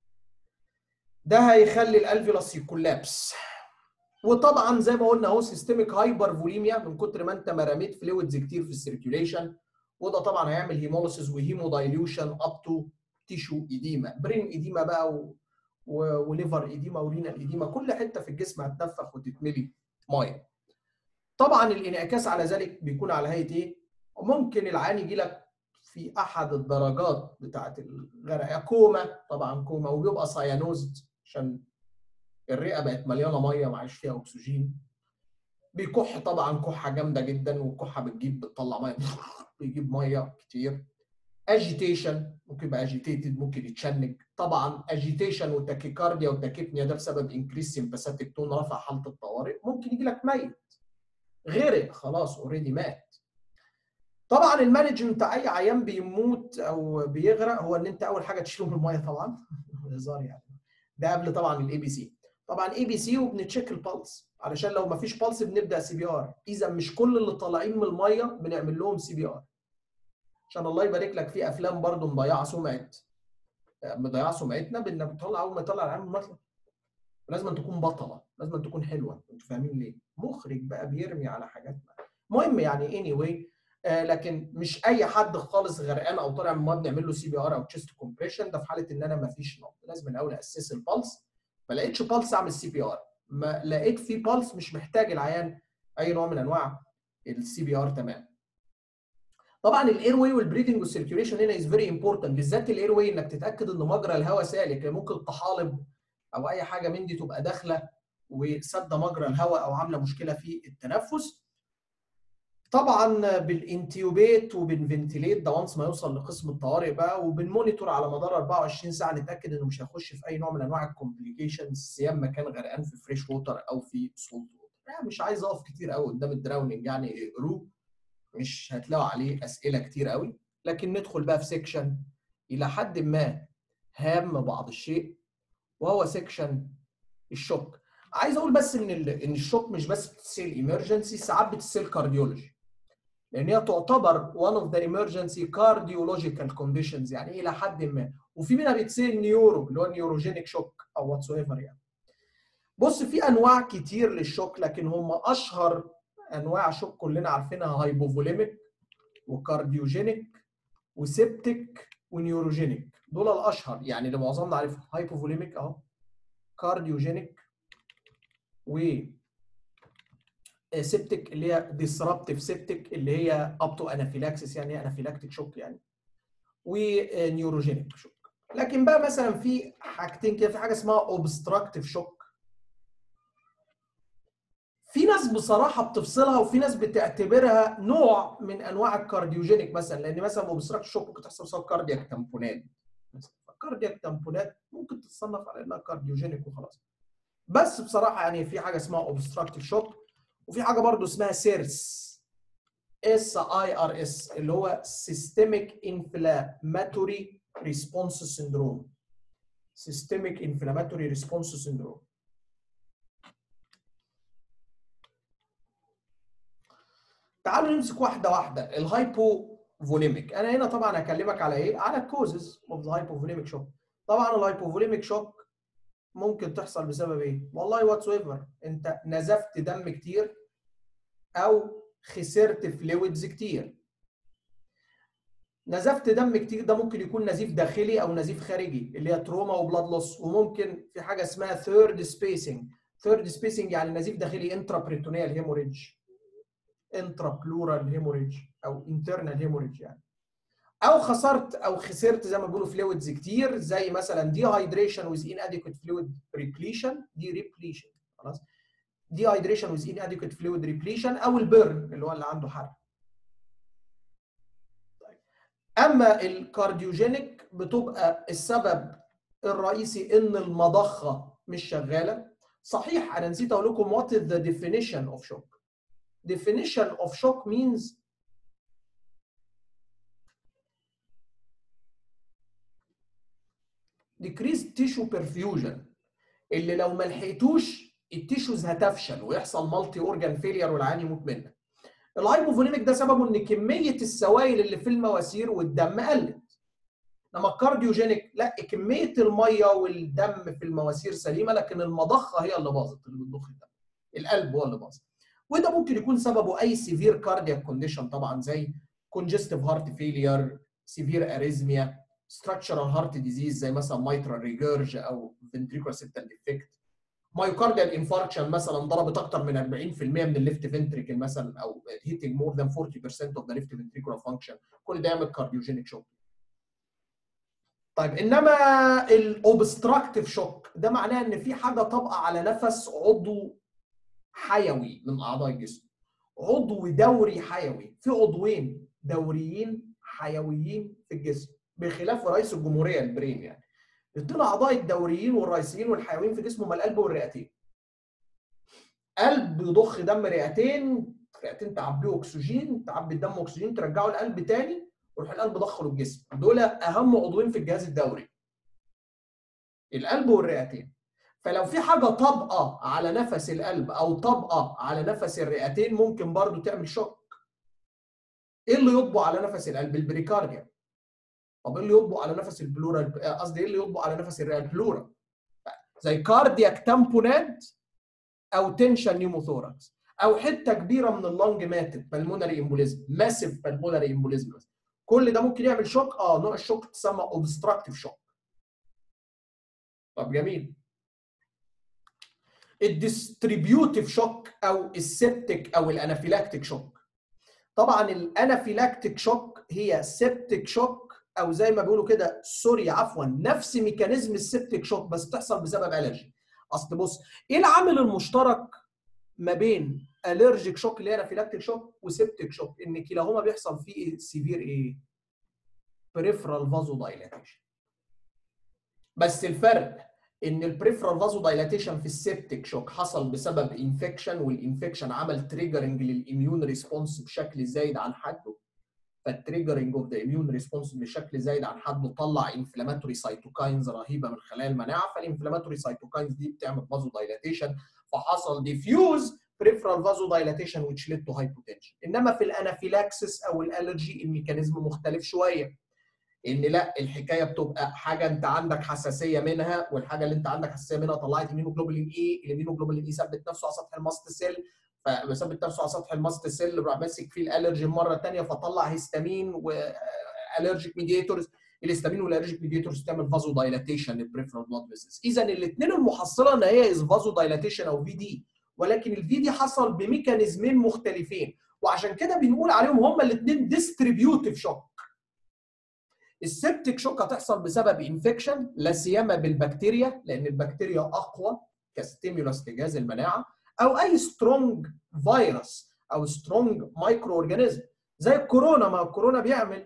ده هيخلي الالفيولاس يكولابس وطبعا زي ما قلنا اهو سيستميك هايبر فوليميا من كتر ما انت ما رميت فلويدز كتير في السيركيوليشن وده طبعا هيعمل هيموليسيس وهيمو دايليوشن اب تو تيشو ايديما برين ايديما بقى و... و... وليفر ايديما ورينال ايديما كل حته في الجسم هتنفخ وتتملي ميه طبعا الانعكاس على ذلك بيكون على هيئه ايه ممكن العيان يجي لك في احد الدرجات بتاعه الغرق كوما طبعا كوما وبيبقى سايانوزد عشان الرئه بقت مليانه ميه معيش فيها اكسجين بيكح طبعا كحه جامده جدا والكحه بتجيب بتطلع ميه بيجيب ميه كتير اجيتيشن ممكن يبقى اجيتيتد ممكن يتشنج طبعا اجيتيشن والتاكيكارديا والتاكيبنيا ده بسبب انكريس سمباثيك تون رفع حاله الطوارئ ممكن يجي لك ميت غرق خلاص اوريدي مات طبعا المانجمنت بتاع اي عيان بيموت او بيغرق هو ان انت اول حاجه تشيله من الميه طبعا هزار يعني ده قبل طبعا الاي بي سي طبعا اي بي سي وبنتشيك البلس علشان لو ما فيش بلس بنبدا سي بي ار اذا مش كل اللي طالعين من الميه بنعمل لهم سي بي ار عشان الله يبارك لك في افلام برضو مضيعه سمعه مضيعه سمعتنا بان بتطلع اول ما يطلع العيان من المطلع لازم تكون بطله لازم تكون حلوه انتوا فاهمين ليه مخرج بقى بيرمي على حاجات مهم يعني اني anyway آه لكن مش اي حد خالص غرقان او طالع من الميه بنعمل له سي بي ار او تشيست كومبريشن ده في حاله ان انا ما فيش نبض لازم الاول اسس البلس ما لقيتش بلس اعمل سي بي ار ما لقيت في بلس مش محتاج العيان اي نوع من انواع السي بي ار تمام طبعا الاير واي والبريدنج والسيركيوليشن هنا از فيري امبورتنت بالذات الاير واي انك تتاكد ان مجرى الهواء سالك ممكن الطحالب او اي حاجه من دي تبقى داخله وسد مجرى الهواء او عامله مشكله في التنفس طبعا بالانتيوبيت وبنفنتيليت ده وانس ما يوصل لقسم الطوارئ بقى وبنمونيتور على مدار 24 ساعه نتاكد انه مش هيخش في اي نوع من انواع الكومبليكيشنز سيام ما كان غرقان في فريش ووتر او في سولت ووتر يعني مش عايز اقف كتير قوي قدام الدراوننج يعني اقروه مش هتلاقوا عليه اسئله كتير قوي لكن ندخل بقى في سيكشن الى حد ما هام بعض الشيء وهو سيكشن الشوك عايز اقول بس ان ان الشوك مش بس بتسال ايمرجنسي ساعات بتسال كارديولوجي لان هي تعتبر one of the emergency cardiological conditions يعني الى حد ما وفي منها بيتسال نيورو اللي هو نيوروجينيك شوك او واتس ايفر يعني بص في انواع كتير للشوك لكن هم اشهر انواع شوك كلنا عارفينها هايبوفوليميك وكارديوجينيك وسيبتيك ونيوروجينيك دول الاشهر يعني اللي معظمنا عارفهم هايبوفوليميك اهو كارديوجينيك و سيبتيك اللي هي ديسربتيف سيبتيك اللي هي اب تو انافيلاكسس يعني انافيلاكتيك شوك يعني ونيوروجينيك شوك لكن بقى مثلا في حاجتين كده في حاجه اسمها اوبستراكتيف شوك في ناس بصراحه بتفصلها وفي ناس بتعتبرها نوع من انواع الكارديوجينيك مثلا لان مثلا اوبستراكتيف شوك ممكن تحصل بسبب كاردياك تامبونات الكاردياك تامبونات ممكن تتصنف على انها كارديوجينيك وخلاص بس بصراحه يعني في حاجه اسمها اوبستراكتيف شوك وفي حاجه برضو اسمها سيرس اس اي ار اس اللي هو سيستميك انفلاماتوري ريسبونس سيندروم سيستميك انفلاماتوري ريسبونس سيندروم تعالوا نمسك واحده واحده الهايبو فوليميك انا هنا طبعا هكلمك على ايه على الكوزز اوف ذا هايبوفوليميك شوك طبعا الهايبوفوليميك شوك ممكن تحصل بسبب ايه والله واتس ايفر انت نزفت دم كتير او خسرت فلويدز كتير نزفت دم كتير ده ممكن يكون نزيف داخلي او نزيف خارجي اللي هي تروما وبلاد لوس وممكن في حاجه اسمها ثيرد سبيسنج ثيرد سبيسنج يعني نزيف داخلي انترا بريتونيال هيموريدج انترا بلورال هيموريدج او انترنال هيموريدج يعني او خسرت او خسرت زي ما بيقولوا فلويدز كتير زي مثلا دي هايدريشن ويز ان اديكويت فلويد ريبليشن دي ريبليشن خلاص دي هايدريشن ويز ان اديكويت فلويد ريبليشن او البيرن اللي هو اللي عنده حرق طيب. اما الكارديوجينيك بتبقى السبب الرئيسي ان المضخه مش شغاله صحيح انا نسيت اقول لكم what is the definition of shock definition of shock means decreased tissue perfusion اللي لو ما لحقتوش التيشوز هتفشل ويحصل مالتي اورجان فيلير والعيان يموت منها. الهايبوفوليميك ده سببه ان كميه السوائل اللي في المواسير والدم قلت. انما الكارديوجينيك لا كميه الميه والدم في المواسير سليمه لكن المضخه هي اللي باظت اللي بتضخ الدم. القلب هو اللي باظ. وده ممكن يكون سببه اي سيفير كاردياك كونديشن طبعا زي كونجستيف هارت فيلير، سيفير اريزميا، structural heart disease زي مثلا mitral regurg او ventricular septal defect مايوكارديال انفاركشن مثلا ضربت اكتر من 40% من الليفت فنتريكل مثلا او hitting more than 40% of the left ventricular function كل ده يعمل كارديوجينيك شوك طيب انما الاوبستراكتيف شوك ده معناه ان في حاجه طابقه على نفس عضو حيوي من اعضاء الجسم عضو دوري حيوي في عضوين دوريين حيويين في الجسم بخلاف رئيس الجمهوريه البرين يعني الاثنين اعضاء الدوريين والرئيسيين والحيويين في جسمه القلب والرئتين قلب يضخ دم رئتين رئتين تعبيه اكسجين تعبي الدم اكسجين ترجعه القلب تاني ويروح القلب ضخه للجسم دول اهم عضوين في الجهاز الدوري القلب والرئتين فلو في حاجه طابقه على نفس القلب او طابقه على نفس الرئتين ممكن برضو تعمل شوك ايه اللي يطبق على نفس القلب البريكارديا طب ايه اللي يطبق على نفس البلورال قصدي ايه اللي يطبق على نفس الرئه البلورال زي كاردياك تامبونات او تنشن نيموثوركس او حته كبيره من اللنج ماتت بالمونري امبوليزم ماسيف بالمونري امبوليزم كل ده ممكن يعمل شوك اه نوع الشوك تسمى اوبستراكتيف شوك طب جميل الديستريبيوتيف شوك او السبتيك او الانافيلاكتيك شوك طبعا الانافيلاكتيك شوك هي سبتيك شوك او زي ما بيقولوا كده سوري عفوا نفس ميكانيزم السبتيك شوك بس تحصل بسبب الرجي اصل بص ايه العامل المشترك ما بين الرجيك شوك اللي هي انافيلاكتيك شوك وسبتيك شوك ان كلاهما بيحصل فيه سيفير ايه بريفرال فازو دايلاتيشن بس الفرق ان البريفرال فازو دايلاتيشن في السبتيك شوك حصل بسبب انفكشن والانفكشن عمل تريجرنج للاميون ريسبونس بشكل زايد عن حده فالتريجرنج اوف ذا اميون ريسبونس بشكل زايد عن حده طلع انفلاماتوري سايتوكاينز رهيبه من خلايا المناعه فالانفلاماتوري سايتوكاينز دي بتعمل فازو دايلاتيشن فحصل ديفيوز بريفرال فازو دايلاتيشن which led to hypotension انما في الانافيلاكسس او الالرجي الميكانيزم مختلف شويه ان لا الحكايه بتبقى حاجه انت عندك حساسيه منها والحاجه اللي انت عندك حساسيه منها طلعت امينوجلوبولين اي الامينوجلوبولين اي ثبت نفسه على سطح الماست سيل فثبت نفسه على سطح الماست سيل راح ماسك فيه الالرجين مره ثانيه فطلع هيستامين والرجيك ميديتورز الهيستامين والالرجيك ميديتورز تعمل فازو دايلاتيشن للبريفرال بلاد فيسلز اذا الاثنين المحصله ان هي از فازو دايلاتيشن او في دي ولكن الفي دي حصل بميكانيزمين مختلفين وعشان كده بنقول عليهم هما الاثنين ديستريبيوتيف شوك السبتيك شوك هتحصل بسبب انفكشن لا سيما بالبكتيريا لان البكتيريا اقوى كستيمولس لجهاز المناعه او اي سترونج فيروس او سترونج مايكرو اورجانيزم زي الكورونا ما الكورونا بيعمل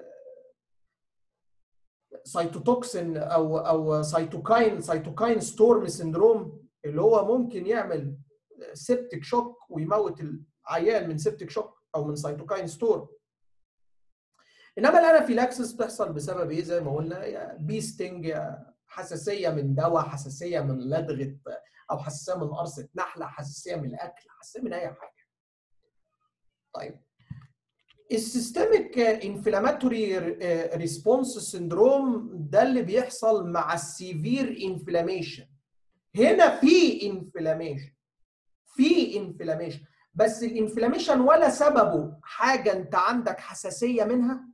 سيتوتوكسين او او سيتوكاين سيتوكاين ستورم سندروم اللي هو ممكن يعمل سبتيك شوك ويموت العيان من سبتيك شوك او من سيتوكاين ستورم انما الانافيلاكسس بتحصل بسبب ايه زي ما قلنا يا بي ستنج يا حساسيه من دواء حساسيه من لدغه او حساسيه من قرصه نحله حساسيه من الاكل حساسيه من اي حاجه طيب السيستميك انفلاماتوري ريسبونس سندروم ده اللي بيحصل مع السيفير انفلاميشن هنا في انفلاميشن في انفلاميشن بس الانفلاميشن ولا سببه حاجه انت عندك حساسيه منها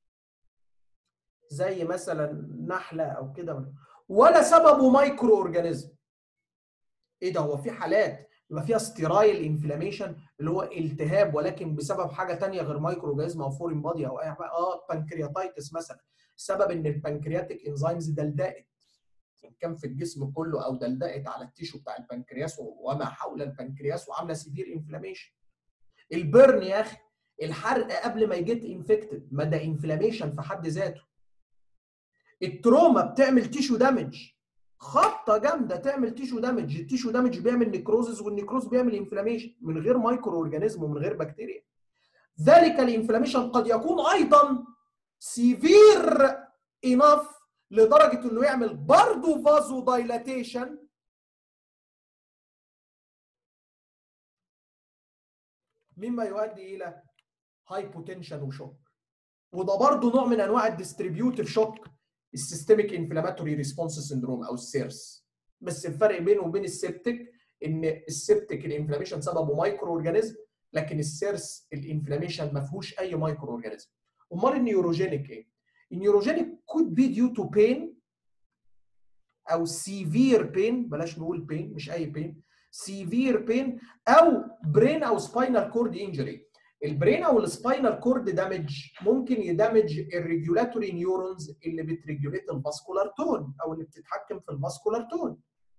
زي مثلا نحله او كده ولا سببه مايكرو اورجانيزم ايه ده هو في حالات يبقى فيها ستيرايل انفلاميشن اللي هو التهاب ولكن بسبب حاجه ثانيه غير مايكرو اورجانيزم او فورين بادي او اي حاجه اه بانكرياتايتس مثلا السبب ان البنكرياتيك انزيمز دلدقت كان في الجسم كله او دلدقت على التيشو بتاع البنكرياس وما حول البنكرياس وعامله سيفير انفلاميشن البرن يا اخي الحرق قبل ما يجيت انفكتد ما ده انفلاميشن في حد ذاته التروما بتعمل تيشو دامج خبطه جامده تعمل تيشو دامج التيشو دامج بيعمل نيكروزز والنيكروز بيعمل انفلاميشن من غير مايكرو اورجانيزم ومن غير بكتيريا ذلك الانفلاميشن قد يكون ايضا سيفير انف لدرجه انه يعمل برضه فازو دايلاتيشن مما يؤدي الى هايبوتنشن وشوك وده برضه نوع من انواع الديستريبيوتيف شوك السيستميك انفلاماتوري ريسبونس سندروم او السيرس بس الفرق بينه وبين السبتيك ان السبتيك الانفلاميشن سببه مايكرو اورجانيزم لكن السيرس الانفلاميشن ما فيهوش اي مايكرو اورجانيزم امال النيوروجينيك ايه النيوروجينيك could be due to pain او severe pain بلاش نقول pain مش اي pain severe pain او brain او spinal cord injury البرين او السباينال كورد دامج ممكن يدمج الريجولاتوري نيورونز اللي بتريجوليت الفاسكولار تون او اللي بتتحكم في الفاسكولار تون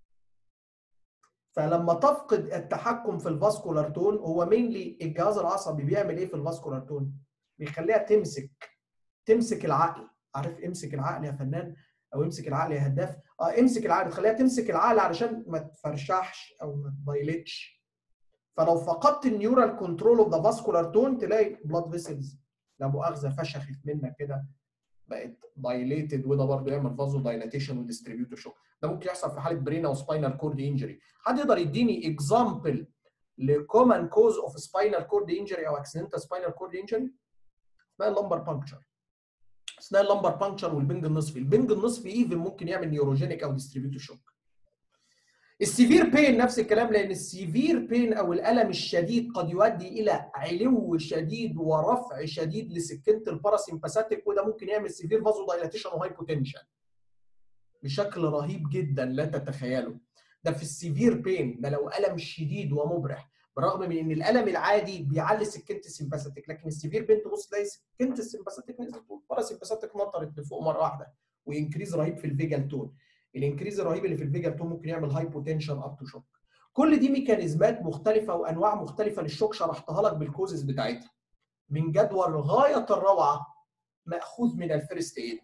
فلما تفقد التحكم في الفاسكولار تون هو مينلي الجهاز العصبي بيعمل ايه في الفاسكولار تون بيخليها تمسك تمسك العقل عارف امسك العقل يا فنان او امسك العقل يا هداف اه امسك العقل تخليها تمسك العقل علشان ما تفرشحش او ما تبايلتش فلو فقدت النيورال كنترول اوف ذا فاسكولار تون تلاقي بلاد فيسلز لا مؤاخذه فشخت منك كده بقت دايليتد وده برضه يعمل فازو دايلاتيشن وديستريبيوتور شوك ده ممكن يحصل في حاله برين او سباينال كورد انجري حد يقدر يديني اكزامبل لكومن كوز اوف سباينال كورد انجري او اكسيدنتال سباينال كورد انجري اسمها اللمبر بانكشر اسمها اللمبر بانكشر والبنج النصفي البنج النصفي ايفن ممكن يعمل نيوروجينيك او ديستريبيوتور شوك السيفير بين نفس الكلام لان السيفير بين او الالم الشديد قد يؤدي الى علو شديد ورفع شديد لسكنه الباراسيمباثيك وده ممكن يعمل سيفير فازو دايلاتيشن وهايبوتنشن بشكل رهيب جدا لا تتخيله ده في السيفير بين ده لو الم شديد ومبرح برغم من ان الالم العادي بيعلي سكنه السمباثيك لكن السيفير بين تبص تلاقي سكنه السمباثيك نزلت والباراسيمباثيك نطرت لفوق مره واحده وانكريز رهيب في الفيجال تون الانكريز الرهيب اللي في الفيجال تون ممكن يعمل هايبوتنشن اب تو شوك كل دي ميكانيزمات مختلفه وانواع مختلفه للشوك شرحتها لك بالكوزز بتاعتها من جدول غايه الروعه ماخوذ من الفيرست ايد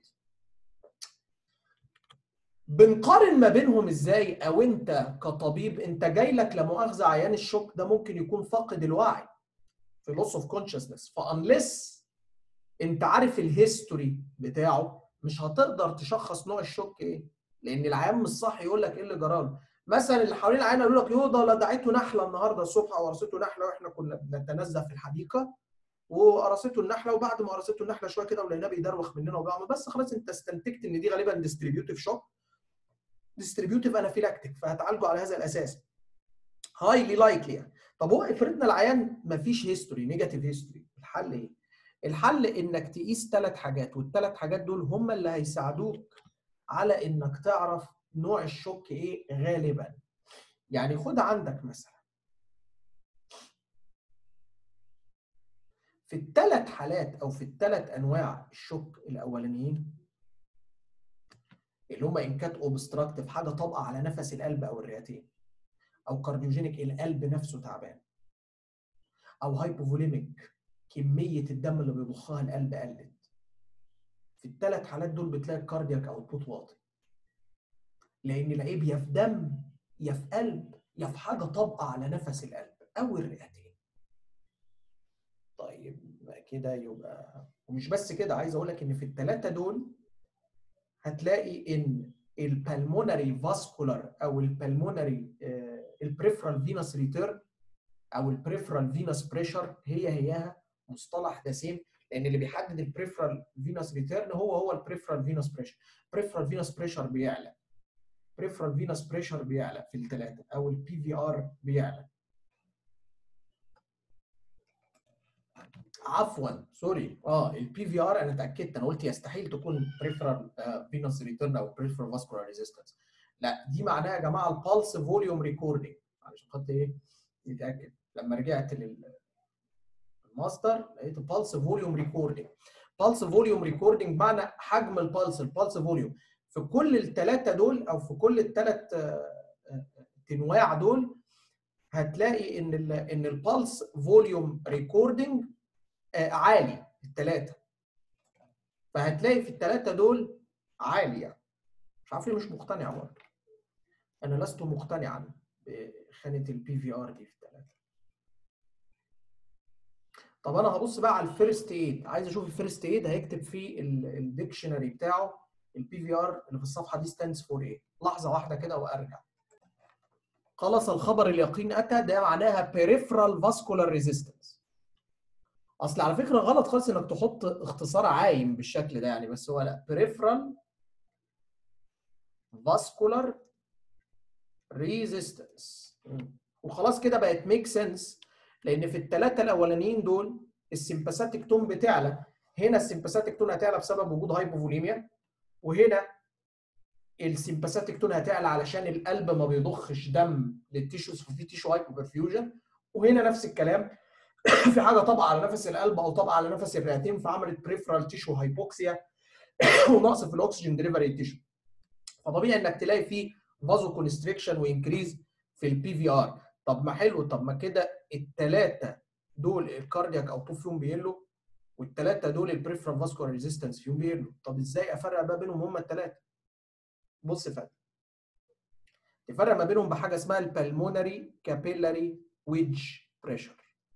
بنقارن ما بينهم ازاي او انت كطبيب انت جاي لك لا مؤاخذه عيان الشوك ده ممكن يكون فاقد الوعي في لوس اوف كونشسنس فانلس انت عارف الهيستوري بتاعه مش هتقدر تشخص نوع الشوك ايه لان العيان مش صح يقول لك ايه اللي جراله مثلا اللي حوالين العيان يقول لك يو ده لدعته نحله النهارده الصبح او قرصته نحله واحنا كنا بنتنزه في الحديقه وقرصته النحله وبعد ما قرصته النحله شويه كده ولقيناه بيدروخ مننا وبيعمل بس خلاص انت استنتجت ان دي غالبا ديستريبيوتيف شوك ديستريبيوتيف انافيلاكتيك فهتعالجه على هذا الاساس هايلي لايكلي يعني طب هو افرضنا العيان مفيش هيستوري نيجاتيف هيستوري الحل ايه؟ الحل انك تقيس ثلاث حاجات والثلاث حاجات دول هم اللي هيساعدوك على انك تعرف نوع الشوك ايه غالبا يعني خد عندك مثلا في الثلاث حالات او في الثلاث انواع الشوك الاولانيين اللي هم ان كانت اوبستراكتيف حاجه طابقه على نفس القلب او الرئتين او كارديوجينيك القلب نفسه تعبان او هايبوفوليميك كميه الدم اللي بيضخها القلب قلت في الثلاث حالات دول بتلاقي الكاردياك اوتبوت واطي لان العيب يا في دم يا في قلب يا في حاجه طابقه على نفس القلب او الرئتين طيب كده يبقى ومش بس كده عايز اقول لك ان في الثلاثه دول هتلاقي ان البلمونري فاسكولار او البلمونري البريفرال فينوس ريتيرن او البريفرال فينوس بريشر هي هياها مصطلح ده سيم لان اللي بيحدد البريفرال فينوس ريتيرن هو هو البريفرال فينوس بريشر بريفرال فينوس بريشر بيعلى بريفرال فينوس بريشر بيعلى في الثلاثه او البي في ار بيعلى عفوا سوري اه البي في ار انا اتاكدت انا قلت يستحيل تكون بريفرال فينوس ريتيرن او بريفرال فاسكولار ريزيستنس لا دي معناها يا جماعه البالس فوليوم ريكوردنج معلش خدت ايه نتاكد لما رجعت للماستر لقيت البالس فوليوم ريكوردنج بالس فوليوم ريكوردنج معنى حجم البالس البالس فوليوم في كل الثلاثه دول او في كل الثلاث انواع دول هتلاقي ان ال ان البالس فوليوم ريكوردنج عالي الثلاثه فهتلاقي في الثلاثه دول عالي يعني مش عارف ليه مش مقتنع برضه انا لست مقتنعا بخانه البي في ار دي في الثلاثه طب انا هبص بقى على الفيرست ايد عايز اشوف الفيرست ايد هيكتب فيه الديكشنري بتاعه البي في ار اللي في الصفحه دي ستاندز فور ايه لحظه واحده كده وارجع خلص الخبر اليقين اتى ده معناها peripheral vascular resistance اصل على فكره غلط خالص انك تحط اختصار عايم بالشكل ده يعني بس هو لا peripheral vascular resistance وخلاص كده بقت ميك سنس لان في الثلاثه الاولانيين دول السمباثيك تون بتعلى هنا السمباثيك تون هتعلى بسبب وجود هايبوفوليميا وهنا السمباثيك تون هتعلى علشان القلب ما بيضخش دم للتيشوز ففي تيشو هايبو برفيوجن وهنا نفس الكلام في حاجه طبعا على نفس القلب او طبعا على نفس الرئتين فعملت بريفرال تيشو هايبوكسيا ونقص في الاكسجين ديليفري تيشو فطبيعي انك تلاقي فيه فازو كونستريكشن وانكريز في البي في ار طب ما حلو طب ما كده الثلاثه دول الكاردياك او فيهم بيقلوا والثلاثه دول البريفرال فاسكولار ريزيستنس فيهم بيقلوا طب ازاي افرق بقى بينهم هم الثلاثه بص يا فندم تفرق ما بينهم بحاجه اسمها البلمونري كابيلاري ويدج بريشر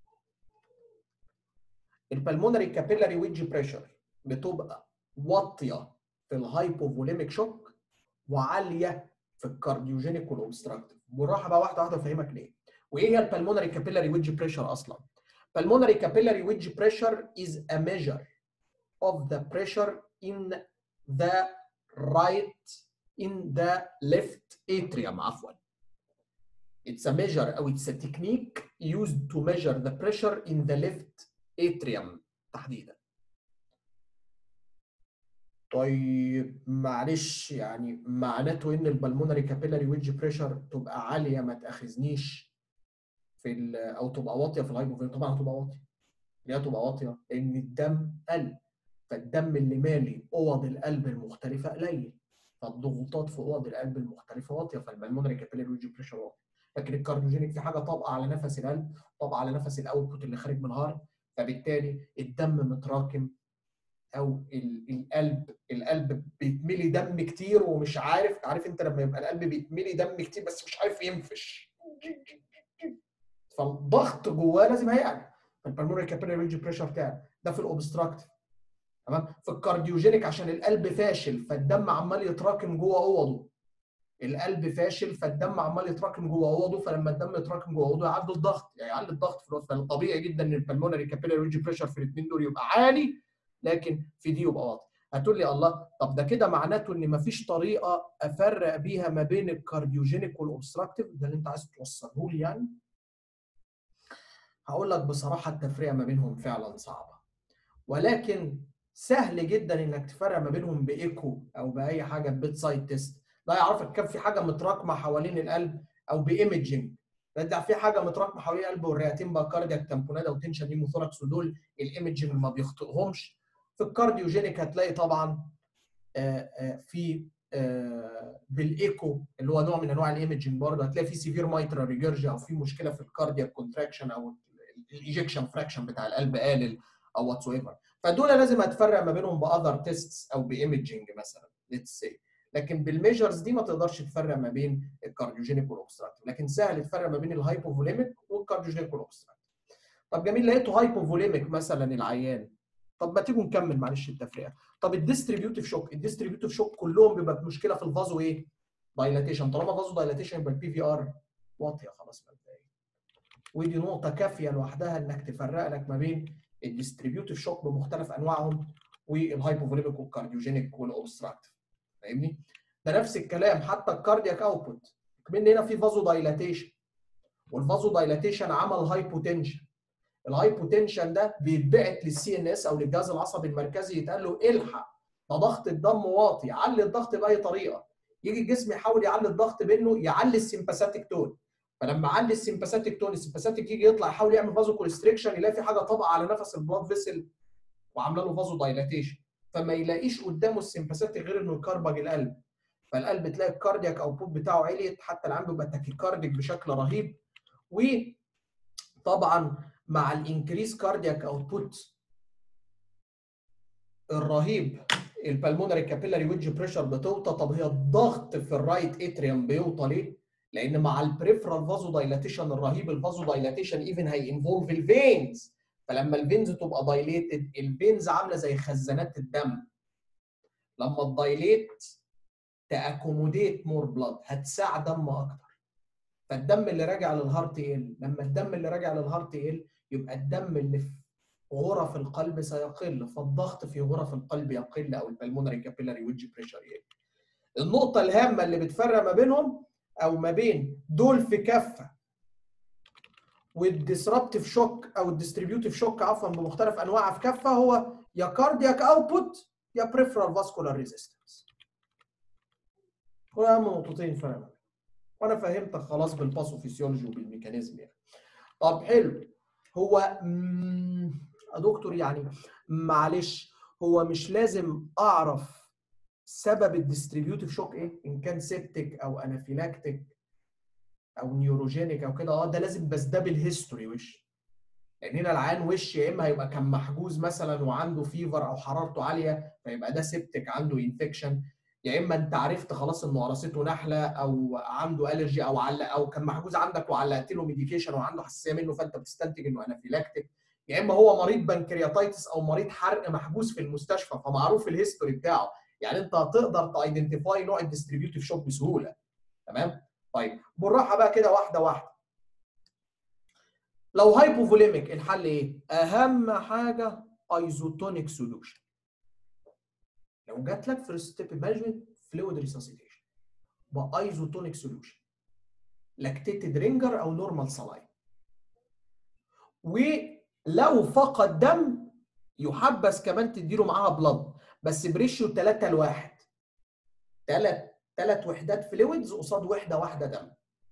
البلمونري كابيلاري ويدج بريشر بتبقى واطيه في الهايبوفوليميك شوك وعاليه في الكارديوجينيك والاوبستراكتيف بالراحه بقى واحده واحده افهمك ليه وايه هي البلمونري كابيلاري ويدج بريشر اصلا pulmonary capillary wedge pressure is a measure of the pressure in the right in the left atrium عفوا It's a measure أو it's a technique used to measure the pressure in the left atrium تحديدا. طيب معلش يعني معناته ان البلمونري كابيلاري ويدج بريشر تبقى عاليه ما تاخذنيش في ال- او تبقى واطيه في الهايبوفين طبعا هتبقى واطيه ليه هتبقى واطيه؟ لان الدم قل فالدم اللي مالي اوض القلب المختلفه قليل فالضغوطات في اوض القلب المختلفه واطيه فالبلمونري كابيلاري ويدج بريشر واطي لكن الكارديوجينيك في حاجه طابقه على نفس القلب طابقه على نفس الاوتبوت اللي خارج من الهارت فبالتالي الدم متراكم او ال- القلب القلب بيتملي دم كتير ومش عارف عارف انت لما يبقى القلب بيتملي دم كتير بس مش عارف ينفش فالضغط جواه لازم هيعلى البلمونري كابيلاري رينج بريشر بتاعه ده في الاوبستراكتيف تمام في الكارديوجينيك عشان القلب فاشل فالدم عمال يتراكم جوه اوضه القلب فاشل فالدم عمال يتراكم جوه اوضه فلما الدم يتراكم جوه اوضه يعلي الضغط يعني يعلي الضغط في الوقت فطبيعي جدا ان البلمونري كابيلاري رينج بريشر في الاثنين دول يبقى عالي لكن في دي يبقى واطي هتقول لي الله طب ده كده معناته ان مفيش طريقه افرق بيها ما بين الكارديوجينيك والاوبستراكتيف ده اللي انت عايز توصله لي يعني هقول لك بصراحه التفرقه ما بينهم فعلا صعبه ولكن سهل جدا انك تفرق ما بينهم بايكو او باي حاجه بيت سايد تيست ده يعرفك كان في حاجه متراكمه حوالين القلب او بايمجنج ده في حاجه متراكمه حوالين القلب والرئتين بقى كاردياك تامبونادا وتنشن نيموثوركس ودول الايمجنج ما بيخطئهمش في الكارديوجينيك هتلاقي طبعا آه، آه، في آه، بالايكو اللي هو نوع من انواع الايمجنج برضه هتلاقي في سيفير مايترال ريجرجي او في مشكله في الكاردياك كونتراكشن او الايجكشن فراكشن بتاع القلب قالل او واتس ايفر فدول لازم اتفرق ما بينهم باذر تيستس او بايمجنج مثلا ليتس سي لكن بالميجرز دي ما تقدرش تفرق ما بين الكارديوجينيك والاوبستراكتيف لكن سهل تفرق ما بين الهايبوفوليميك والكارديوجينيك والاوبستراكتيف طب جميل لقيته هايبوفوليميك مثلا العيان طب ما تيجوا نكمل معلش التفرقه طب الديستريبيوتيف شوك الديستريبيوتيف شوك كلهم بيبقى مشكله في الفازو ايه دايلاتيشن طالما فازو دايلاتيشن يبقى البي في ار واطيه خلاص مبدئيا ودي نقطه كافيه لوحدها انك تفرق لك ما بين الديستريبيوتيف شوك بمختلف انواعهم والهايبوفوليميك والكارديوجينيك والاوبستراكتيف فاهمني ده نفس الكلام حتى الكاردياك اوتبوت كمان هنا في فازو دايلاتيشن والفازو دايلاتيشن عمل هايبوتنشن الهايبوتنشن ده بيتبعت للسي ان اس او للجهاز العصبي المركزي يتقال له الحق ده ضغط الدم واطي علي الضغط باي طريقه يجي الجسم يحاول يعلي الضغط منه يعلي السمباثيك تون فلما علي السمباثيك تون السمباثيك يجي يطلع يحاول يعمل فازو كونستريكشن يلاقي في حاجه طبقه على نفس البلاد فيسل وعامله له فازو دايلاتيشن فما يلاقيش قدامه السمباثيك غير انه يكربج القلب فالقلب تلاقي الكاردياك اوتبوت بتاعه عليت حتى العام بيبقى تاكيكارديك بشكل رهيب وطبعا مع الانكريس كاردياك اوتبوت الرهيب البلمونري كابيلاري ويدج بريشر بتوطى طب هي الضغط في الرايت اتريوم بيوطى ليه؟ لان مع البريفرال فازو دايلاتيشن الرهيب الفازو دايلاتيشن ايفن هي انفولف الفينز فلما الفينز تبقى دايليتد الفينز عامله زي خزانات الدم لما الدايليت تاكوموديت مور بلاد هتساع دم اكتر فالدم اللي راجع للهارت يقل لما الدم اللي راجع للهارت يقل يبقى الدم اللي في غرف القلب سيقل فالضغط في غرف القلب يقل او البلمونري كابيلاري ويدج بريشر يقل النقطه الهامه اللي بتفرق ما بينهم او ما بين دول في كفه والديسربتيف شوك او الديستريبيوتيف شوك عفوا بمختلف انواعها في كفه هو يا كاردياك اوتبوت يا بريفرال فاسكولار ريزيستنس هو اهم نقطتين فرق ما بينهم. وانا فهمتك خلاص بالباثوفيسيولوجي وبالميكانيزم يعني طب حلو هو مم، يا دكتور يعني معلش هو مش لازم اعرف سبب الديستريبيوتيف شوك ايه ان كان سيبتيك او انافيلاكتيك او نيوروجينيك او كده اه ده لازم بس ده بالهيستوري وش لان هنا العيان وش يا اما هيبقى كان محجوز مثلا وعنده فيفر او حرارته عاليه فيبقى ده سيبتيك عنده انفكشن يا اما انت عرفت خلاص انه قرصته نحله او عنده الرجي او علق او كان محجوز عندك وعلقت له ميديكيشن وعنده حساسيه منه فانت بتستنتج انه انافيلاكتيك يا اما هو مريض بنكرياتايتس او مريض حرق محجوز في المستشفى فمعروف الهيستوري بتاعه يعني انت هتقدر تايدنتيفاي نوع الديستريبيوتيف شوك بسهوله تمام طيب بالراحه بقى كده واحده واحده لو هايبوفوليميك الحل ايه اهم حاجه ايزوتونيك سوليوشن لو جات لك فيرست ستيب مانجمنت فلويد ريساسيتيشن بايزوتونيك سوليوشن لاكتيتد رينجر او نورمال سلاين ولو فقد دم يحبس كمان تديله معاها بلد بس بريشيو 3 لواحد ثلاث ثلاث وحدات فلويدز قصاد وحده واحده دم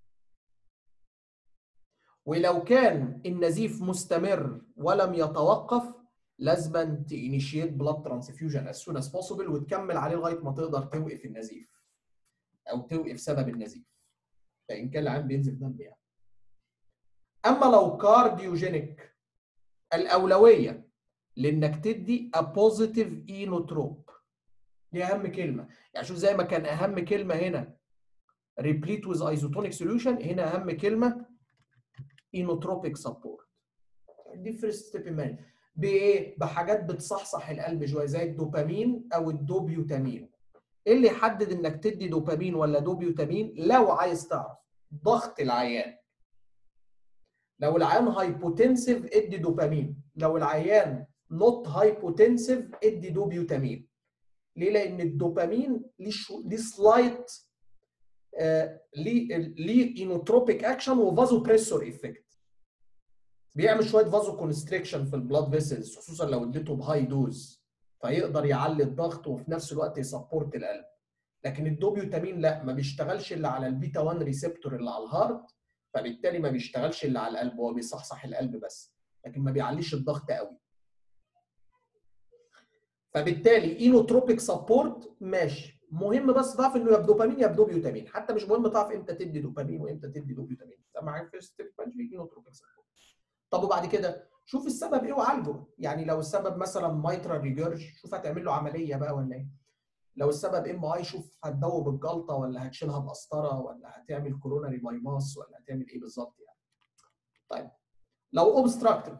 ولو كان النزيف مستمر ولم يتوقف لازما تانيشيت بلاد ترانسفيوجن as soon as possible وتكمل عليه لغايه ما تقدر توقف النزيف او توقف سبب النزيف فان كان العين بينزف دم يعني اما لو كارديوجينيك الاولويه لانك تدي a positive اينوتروب دي اهم كلمه يعني شوف زي ما كان اهم كلمه هنا replete with isotonic solution هنا اهم كلمه اينوتروبيك سبورت دي فيرست ستيب بايه بحاجات بتصحصح القلب شويه زي الدوبامين او الدوبيوتامين ايه اللي يحدد انك تدي دوبامين ولا دوبيوتامين لو عايز تعرف ضغط العيان لو العيان هايبوتنسيف ادي دوبامين لو العيان نوت هايبوتنسيف ادي دوبيوتامين ليه لان الدوبامين ليه شو... ليه سلايت آه ليه ليه اينوتروبيك اكشن وفازو بريسور افكت بيعمل شويه فازو كونستريكشن في البلاد فيسلز خصوصا لو اديته بهاي دوز فيقدر يعلي الضغط وفي نفس الوقت يسبورت القلب لكن الدوبيوتامين لا ما بيشتغلش الا على البيتا 1 ريسبتور اللي على الهارت فبالتالي ما بيشتغلش الا على القلب هو بيصحصح القلب بس لكن ما بيعليش الضغط قوي فبالتالي اينوتروبيك سبورت ماشي مهم بس تعرف انه يا بدوبامين يا بدوبيوتامين حتى مش مهم تعرف امتى تدي دوبامين وامتى تدي دوبيوتامين انت معاك في ستيب اينوتروبيك سبورت طب وبعد كده شوف السبب ايه وعالجه يعني لو السبب مثلا مايترا ريجرج شوف هتعمل له عمليه بقى ولا ايه لو السبب ام اي شوف هتدوب الجلطه ولا هتشيلها بقسطره ولا هتعمل كوروناري بايماس ولا هتعمل ايه بالظبط يعني طيب لو اوبستراكتيف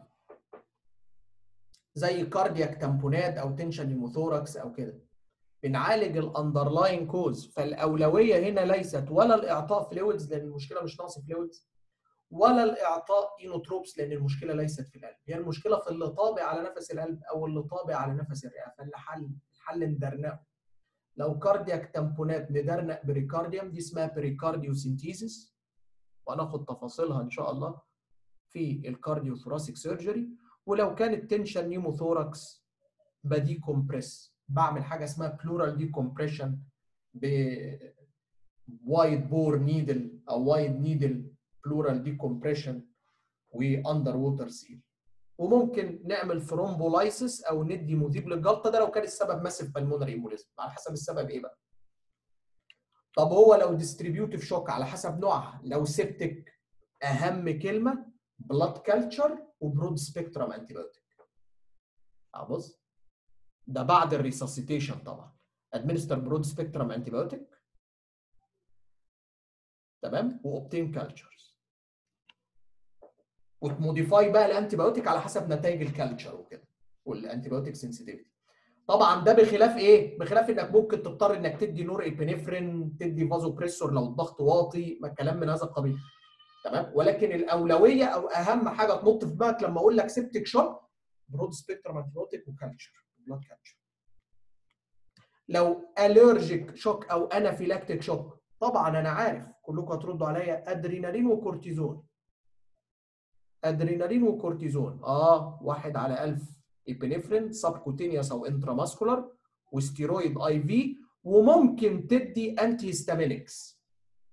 زي كاردياك تامبونات او تنشن نيموثوركس او كده بنعالج الاندرلاين كوز فالاولويه هنا ليست ولا الاعطاء فلويدز لان المشكله مش نقص فلويدز ولا الاعطاء اينوتروبس لان المشكله ليست في القلب هي المشكله في اللي طابع على نفس القلب او اللي طابع على نفس الرئه فاللي حل الحل ندرنقه لو كاردياك تامبونات ندرنق بريكارديوم دي اسمها بريكارديوسينتيزيس وهناخد تفاصيلها ان شاء الله في الكارديو ثوراسيك سيرجري ولو كانت تنشن نيموثوركس بدي كومبريس بعمل حاجه اسمها بلورال دي كومبريشن ب وايد بور نيدل او وايد نيدل بلورال دي كومبريشن واندر ووتر سيل وممكن نعمل ثرومبولايسيس او ندي مذيب للجلطه ده لو كان السبب ماسيف بالمونري امبوليزم على حسب السبب ايه بقى طب هو لو ديستريبيوتيف شوك على حسب نوعها لو سيبتك اهم كلمه بلاد كلتشر وبرود سبيكترم انتي بايوتيك بص ده بعد الريساسيتيشن طبعا ادمنستر برود سبيكترم انتي بايوتيك تمام واوبتين كلتشرز وتموديفاي بقى الانتي بايوتيك على حسب نتائج الكالتشر وكده والانتي بايوتيك سنسيتيفيتي طبعا ده بخلاف ايه؟ بخلاف انك ممكن تضطر انك تدي نور ابنفرين تدي فازو بريسور لو الضغط واطي ما كلام من هذا القبيل تمام ولكن الاولويه او اهم حاجه تنط في دماغك لما اقول لك سيبتك شوك برود سبيكترم انتي بايوتيك وكالتشر بلاد كالتشر لو الرجيك شوك او انافيلاكتيك شوك طبعا انا عارف كلكم هتردوا عليا ادرينالين وكورتيزون ادرينالين وكورتيزون اه واحد على 1000 ابنفرين سبكوتينيوس او انتراماسكولار وستيرويد اي في وممكن تدي انتي هيستامينكس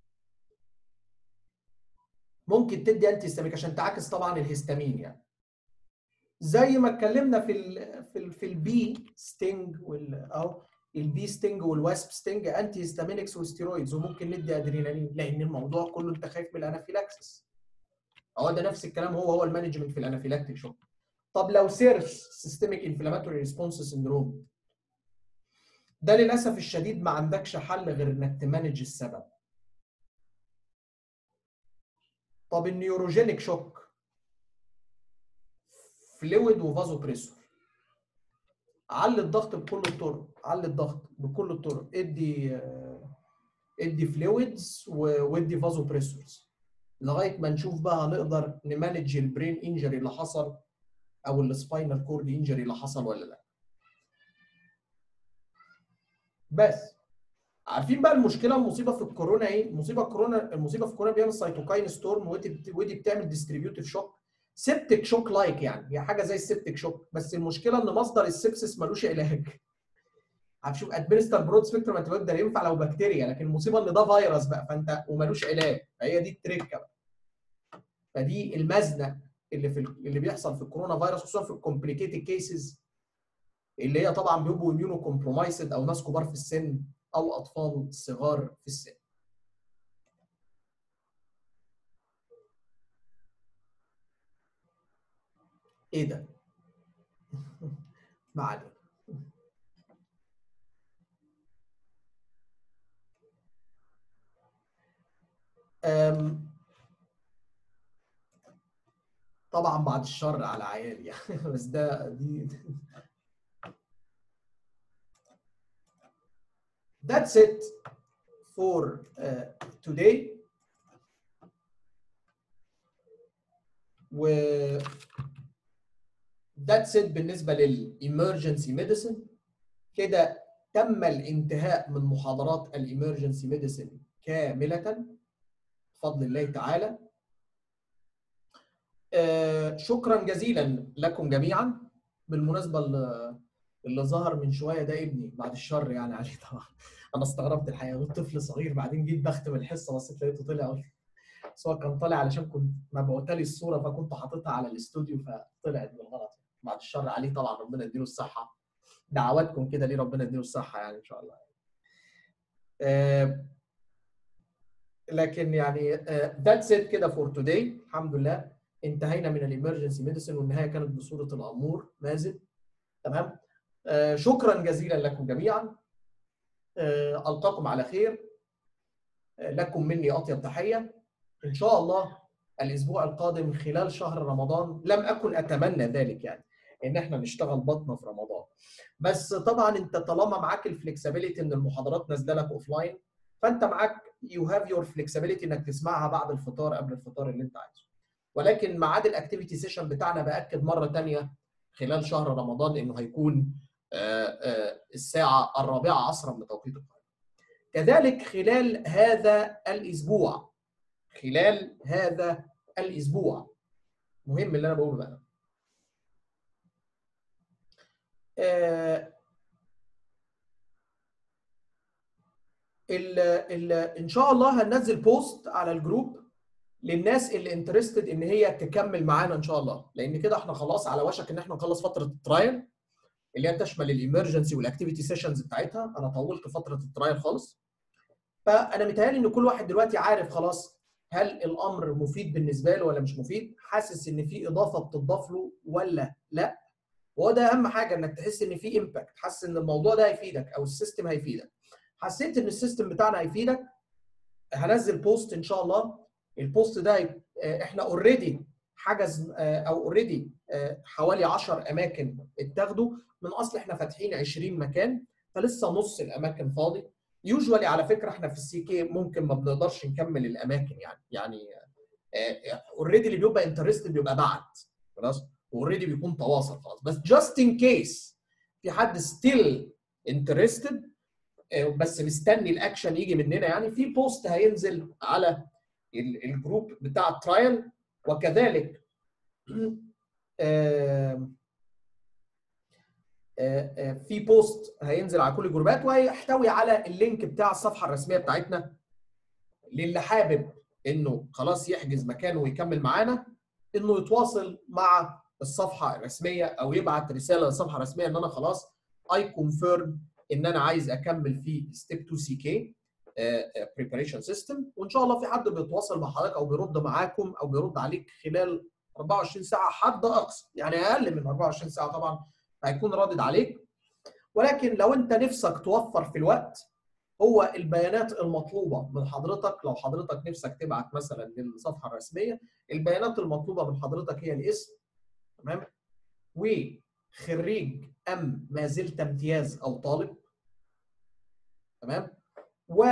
ممكن تدي انتي هيستامينك عشان تعاكس طبعا الهستامين يعني زي ما اتكلمنا في ال في ال في البي ستينج وال اهو البي ستينج والواسب ستينج انتي هيستامينكس وستيرويدز وممكن ندي ادرينالين لان الموضوع كله انت خايف من الانافيلاكسس اهو ده نفس الكلام هو هو المانجمنت في الانافيلاكتيك شوك طب لو سيرس سيستميك انفلاماتوري ريسبونس سندروم ده للاسف الشديد ما عندكش حل غير انك تمانج السبب طب النيوروجينيك شوك فلويد وفازو بريسور علي الضغط بكل الطرق علي الضغط بكل الطرق ادي ادي فلويدز وادي فازو بريسورز لغايه ما نشوف بقى هنقدر نمانج البرين انجري اللي حصل او السباينال كورد انجري اللي حصل ولا لا بس عارفين بقى المشكله المصيبه في الكورونا ايه؟ المصيبه الكورونا المصيبه في الكورونا بيعمل سيتوكاين ستورم ودي ودي بتعمل ديستريبيوتيف شوك سيبتك شوك لايك يعني هي حاجه زي السيبتك شوك بس المشكله ان مصدر السبسس ملوش علاج هتشوف ادمنستر برود سبيكتروم انتيبيوتيك ده ينفع لو بكتيريا لكن المصيبه ان ده فيروس بقى فانت وملوش علاج فهي دي التركه بقى فدي المزنق اللي في اللي بيحصل في الكورونا فيروس خصوصا في الكومبليكيتد كيسز اللي هي طبعا بيبقوا اميونو كومبرومايسد او ناس كبار في السن او اطفال صغار في السن ايه ده ما علينا طبعا بعد الشر على عيالي يعني بس ده دي That's it for uh, today. و that's it بالنسبة للإمرجنسي ميديسن كده تم الانتهاء من محاضرات الإمرجنسي ميديسن كاملة بفضل الله تعالى آه شكرا جزيلا لكم جميعا بالمناسبة اللي ظهر من شويه ده ابني بعد الشر يعني عليه طبعا انا استغربت الحقيقه قلت طفل صغير بعدين جيت بختم الحصه بصيت لقيته طلع قلت بس هو كان طالع علشان كنت مبعوت لي الصوره فكنت حاططها على الاستوديو فطلعت بالغلط بعد الشر عليه طبعا ربنا يديله الصحه دعواتكم كده ليه ربنا يديله الصحه يعني ان شاء الله آه لكن يعني ذاتس ات كده فور توداي الحمد لله انتهينا من الامرجنسي ميديسن والنهايه كانت بصوره الامور مازن تمام آه شكرا جزيلا لكم جميعا آه القاكم على خير آه لكم مني اطيب تحيه ان شاء الله الاسبوع القادم خلال شهر رمضان لم اكن اتمنى ذلك يعني ان احنا نشتغل بطنه في رمضان بس طبعا انت طالما معاك الفلكسبيليتي ان المحاضرات نازله لك اوف لاين فانت معاك يو هاف يور فلكسبيليتي انك تسمعها بعد الفطار قبل الفطار اللي انت عايزه ولكن ميعاد الاكتيفيتي سيشن بتاعنا باكد مره ثانيه خلال شهر رمضان انه هيكون الساعه الرابعه عصرا بتوقيت القاهره كذلك خلال هذا الاسبوع خلال هذا الاسبوع مهم اللي انا بقوله بقى آه ال ال ان شاء الله هننزل بوست على الجروب للناس اللي انترستد ان هي تكمل معانا ان شاء الله لان كده احنا خلاص على وشك ان احنا نخلص فتره الترايل اللي هي تشمل الامرجنسي والاكتيفيتي سيشنز بتاعتها انا طولت فتره الترايل خالص فانا متهيألي ان كل واحد دلوقتي عارف خلاص هل الامر مفيد بالنسبه له ولا مش مفيد حاسس ان في اضافه بتضاف له ولا لا وهو ده اهم حاجه انك تحس ان في امباكت حاسس ان الموضوع ده هيفيدك او السيستم هيفيدك حسيت ان السيستم بتاعنا هيفيدك هنزل بوست ان شاء الله البوست ده احنا اوريدي حجز او اوريدي حوالي 10 اماكن اتاخدوا من اصل احنا فاتحين 20 مكان فلسه نص الاماكن فاضي يوجوالي على فكره احنا في السي كي ممكن ما بنقدرش نكمل الاماكن يعني يعني اوريدي اللي بيبقى انترستد بيبقى بعت خلاص اوريدي بيكون تواصل خلاص بس جاست ان كيس في حد ستيل انترستد بس مستني الاكشن يجي مننا يعني في بوست هينزل على الجروب بتاع الترايل وكذلك في بوست هينزل على كل الجروبات وهيحتوي على اللينك بتاع الصفحه الرسميه بتاعتنا للي حابب انه خلاص يحجز مكانه ويكمل معانا انه يتواصل مع الصفحه الرسميه او يبعت رساله للصفحه الرسميه ان انا خلاص اي كونفيرم ان انا عايز اكمل في ستيب 2 سي كي بريباريشن سيستم وان شاء الله في حد بيتواصل مع حضرتك او بيرد معاكم او بيرد عليك خلال 24 ساعه حد اقصى يعني اقل من 24 ساعه طبعا هيكون رادد عليك ولكن لو انت نفسك توفر في الوقت هو البيانات المطلوبه من حضرتك لو حضرتك نفسك تبعت مثلا للصفحه الرسميه البيانات المطلوبه من حضرتك هي الاسم تمام وخريج ام ما زلت امتياز او طالب تمام و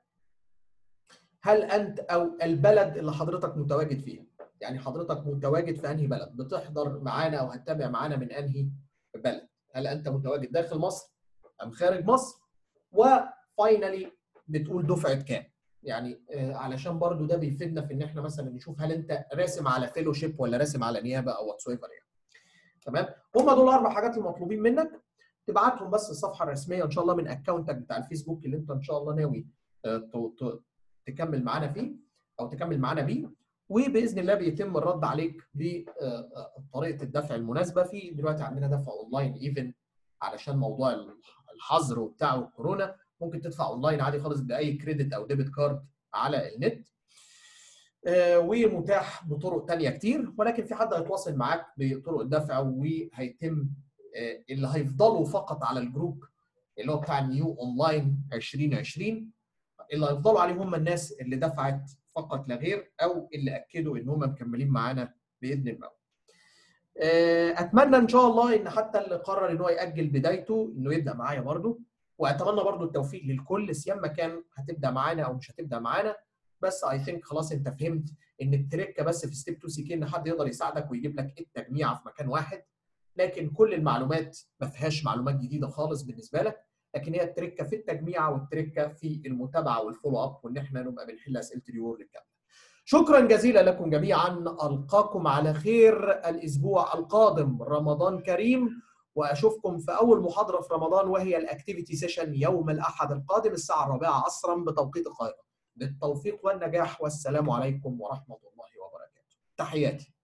هل انت او البلد اللي حضرتك متواجد فيها يعني حضرتك متواجد في انهي بلد بتحضر معانا او هتتابع معانا من انهي بلد هل انت متواجد داخل مصر ام خارج مصر وفاينلي بتقول دفعه كام يعني آه، علشان برضو ده بيفيدنا في ان احنا مثلا نشوف هل انت راسم على فيلوشيب ولا راسم على نيابه او واتس ايفر يعني تمام هم دول اربع حاجات المطلوبين منك تبعتهم بس الصفحه الرسميه ان شاء الله من اكونتك بتاع الفيسبوك اللي انت ان شاء الله ناوي آه، ت- ت- تكمل معانا فيه او تكمل معانا بيه وباذن الله بيتم الرد عليك بطريقه الدفع المناسبه في دلوقتي عندنا دفع اونلاين ايفن علشان موضوع الحظر وبتاع والكورونا ممكن تدفع اونلاين عادي خالص باي كريدت او ديبت كارد على النت آه، ومتاح بطرق تانية كتير ولكن في حد هيتواصل معاك بطرق الدفع وهيتم آه، اللي هيفضلوا فقط على الجروب اللي هو بتاع النيو اونلاين 2020 اللي هيفضلوا عليه هم الناس اللي دفعت فقط لا غير او اللي اكدوا ان هم مكملين معانا باذن الله. آه، اتمنى ان شاء الله ان حتى اللي قرر ان هو ياجل بدايته انه يبدا معايا برضه واتمنى برضه التوفيق للكل سيما كان هتبدا معانا او مش هتبدا معانا بس اي ثينك خلاص انت فهمت ان التركه بس في ستيب 2 سي كي ان حد يقدر يساعدك ويجيب لك التجميعه في مكان واحد لكن كل المعلومات ما فيهاش معلومات جديده خالص بالنسبه لك لكن هي التركه في التجميعه والتركه في المتابعه والفولو اب وان احنا نبقى بنحل اسئله اليور الكامله. شكرا جزيلا لكم جميعا القاكم على خير الاسبوع القادم رمضان كريم واشوفكم في اول محاضره في رمضان وهي الاكتيفيتي سيشن يوم الاحد القادم الساعه الرابعه عصرا بتوقيت القاهره. بالتوفيق والنجاح والسلام عليكم ورحمه الله وبركاته. تحياتي.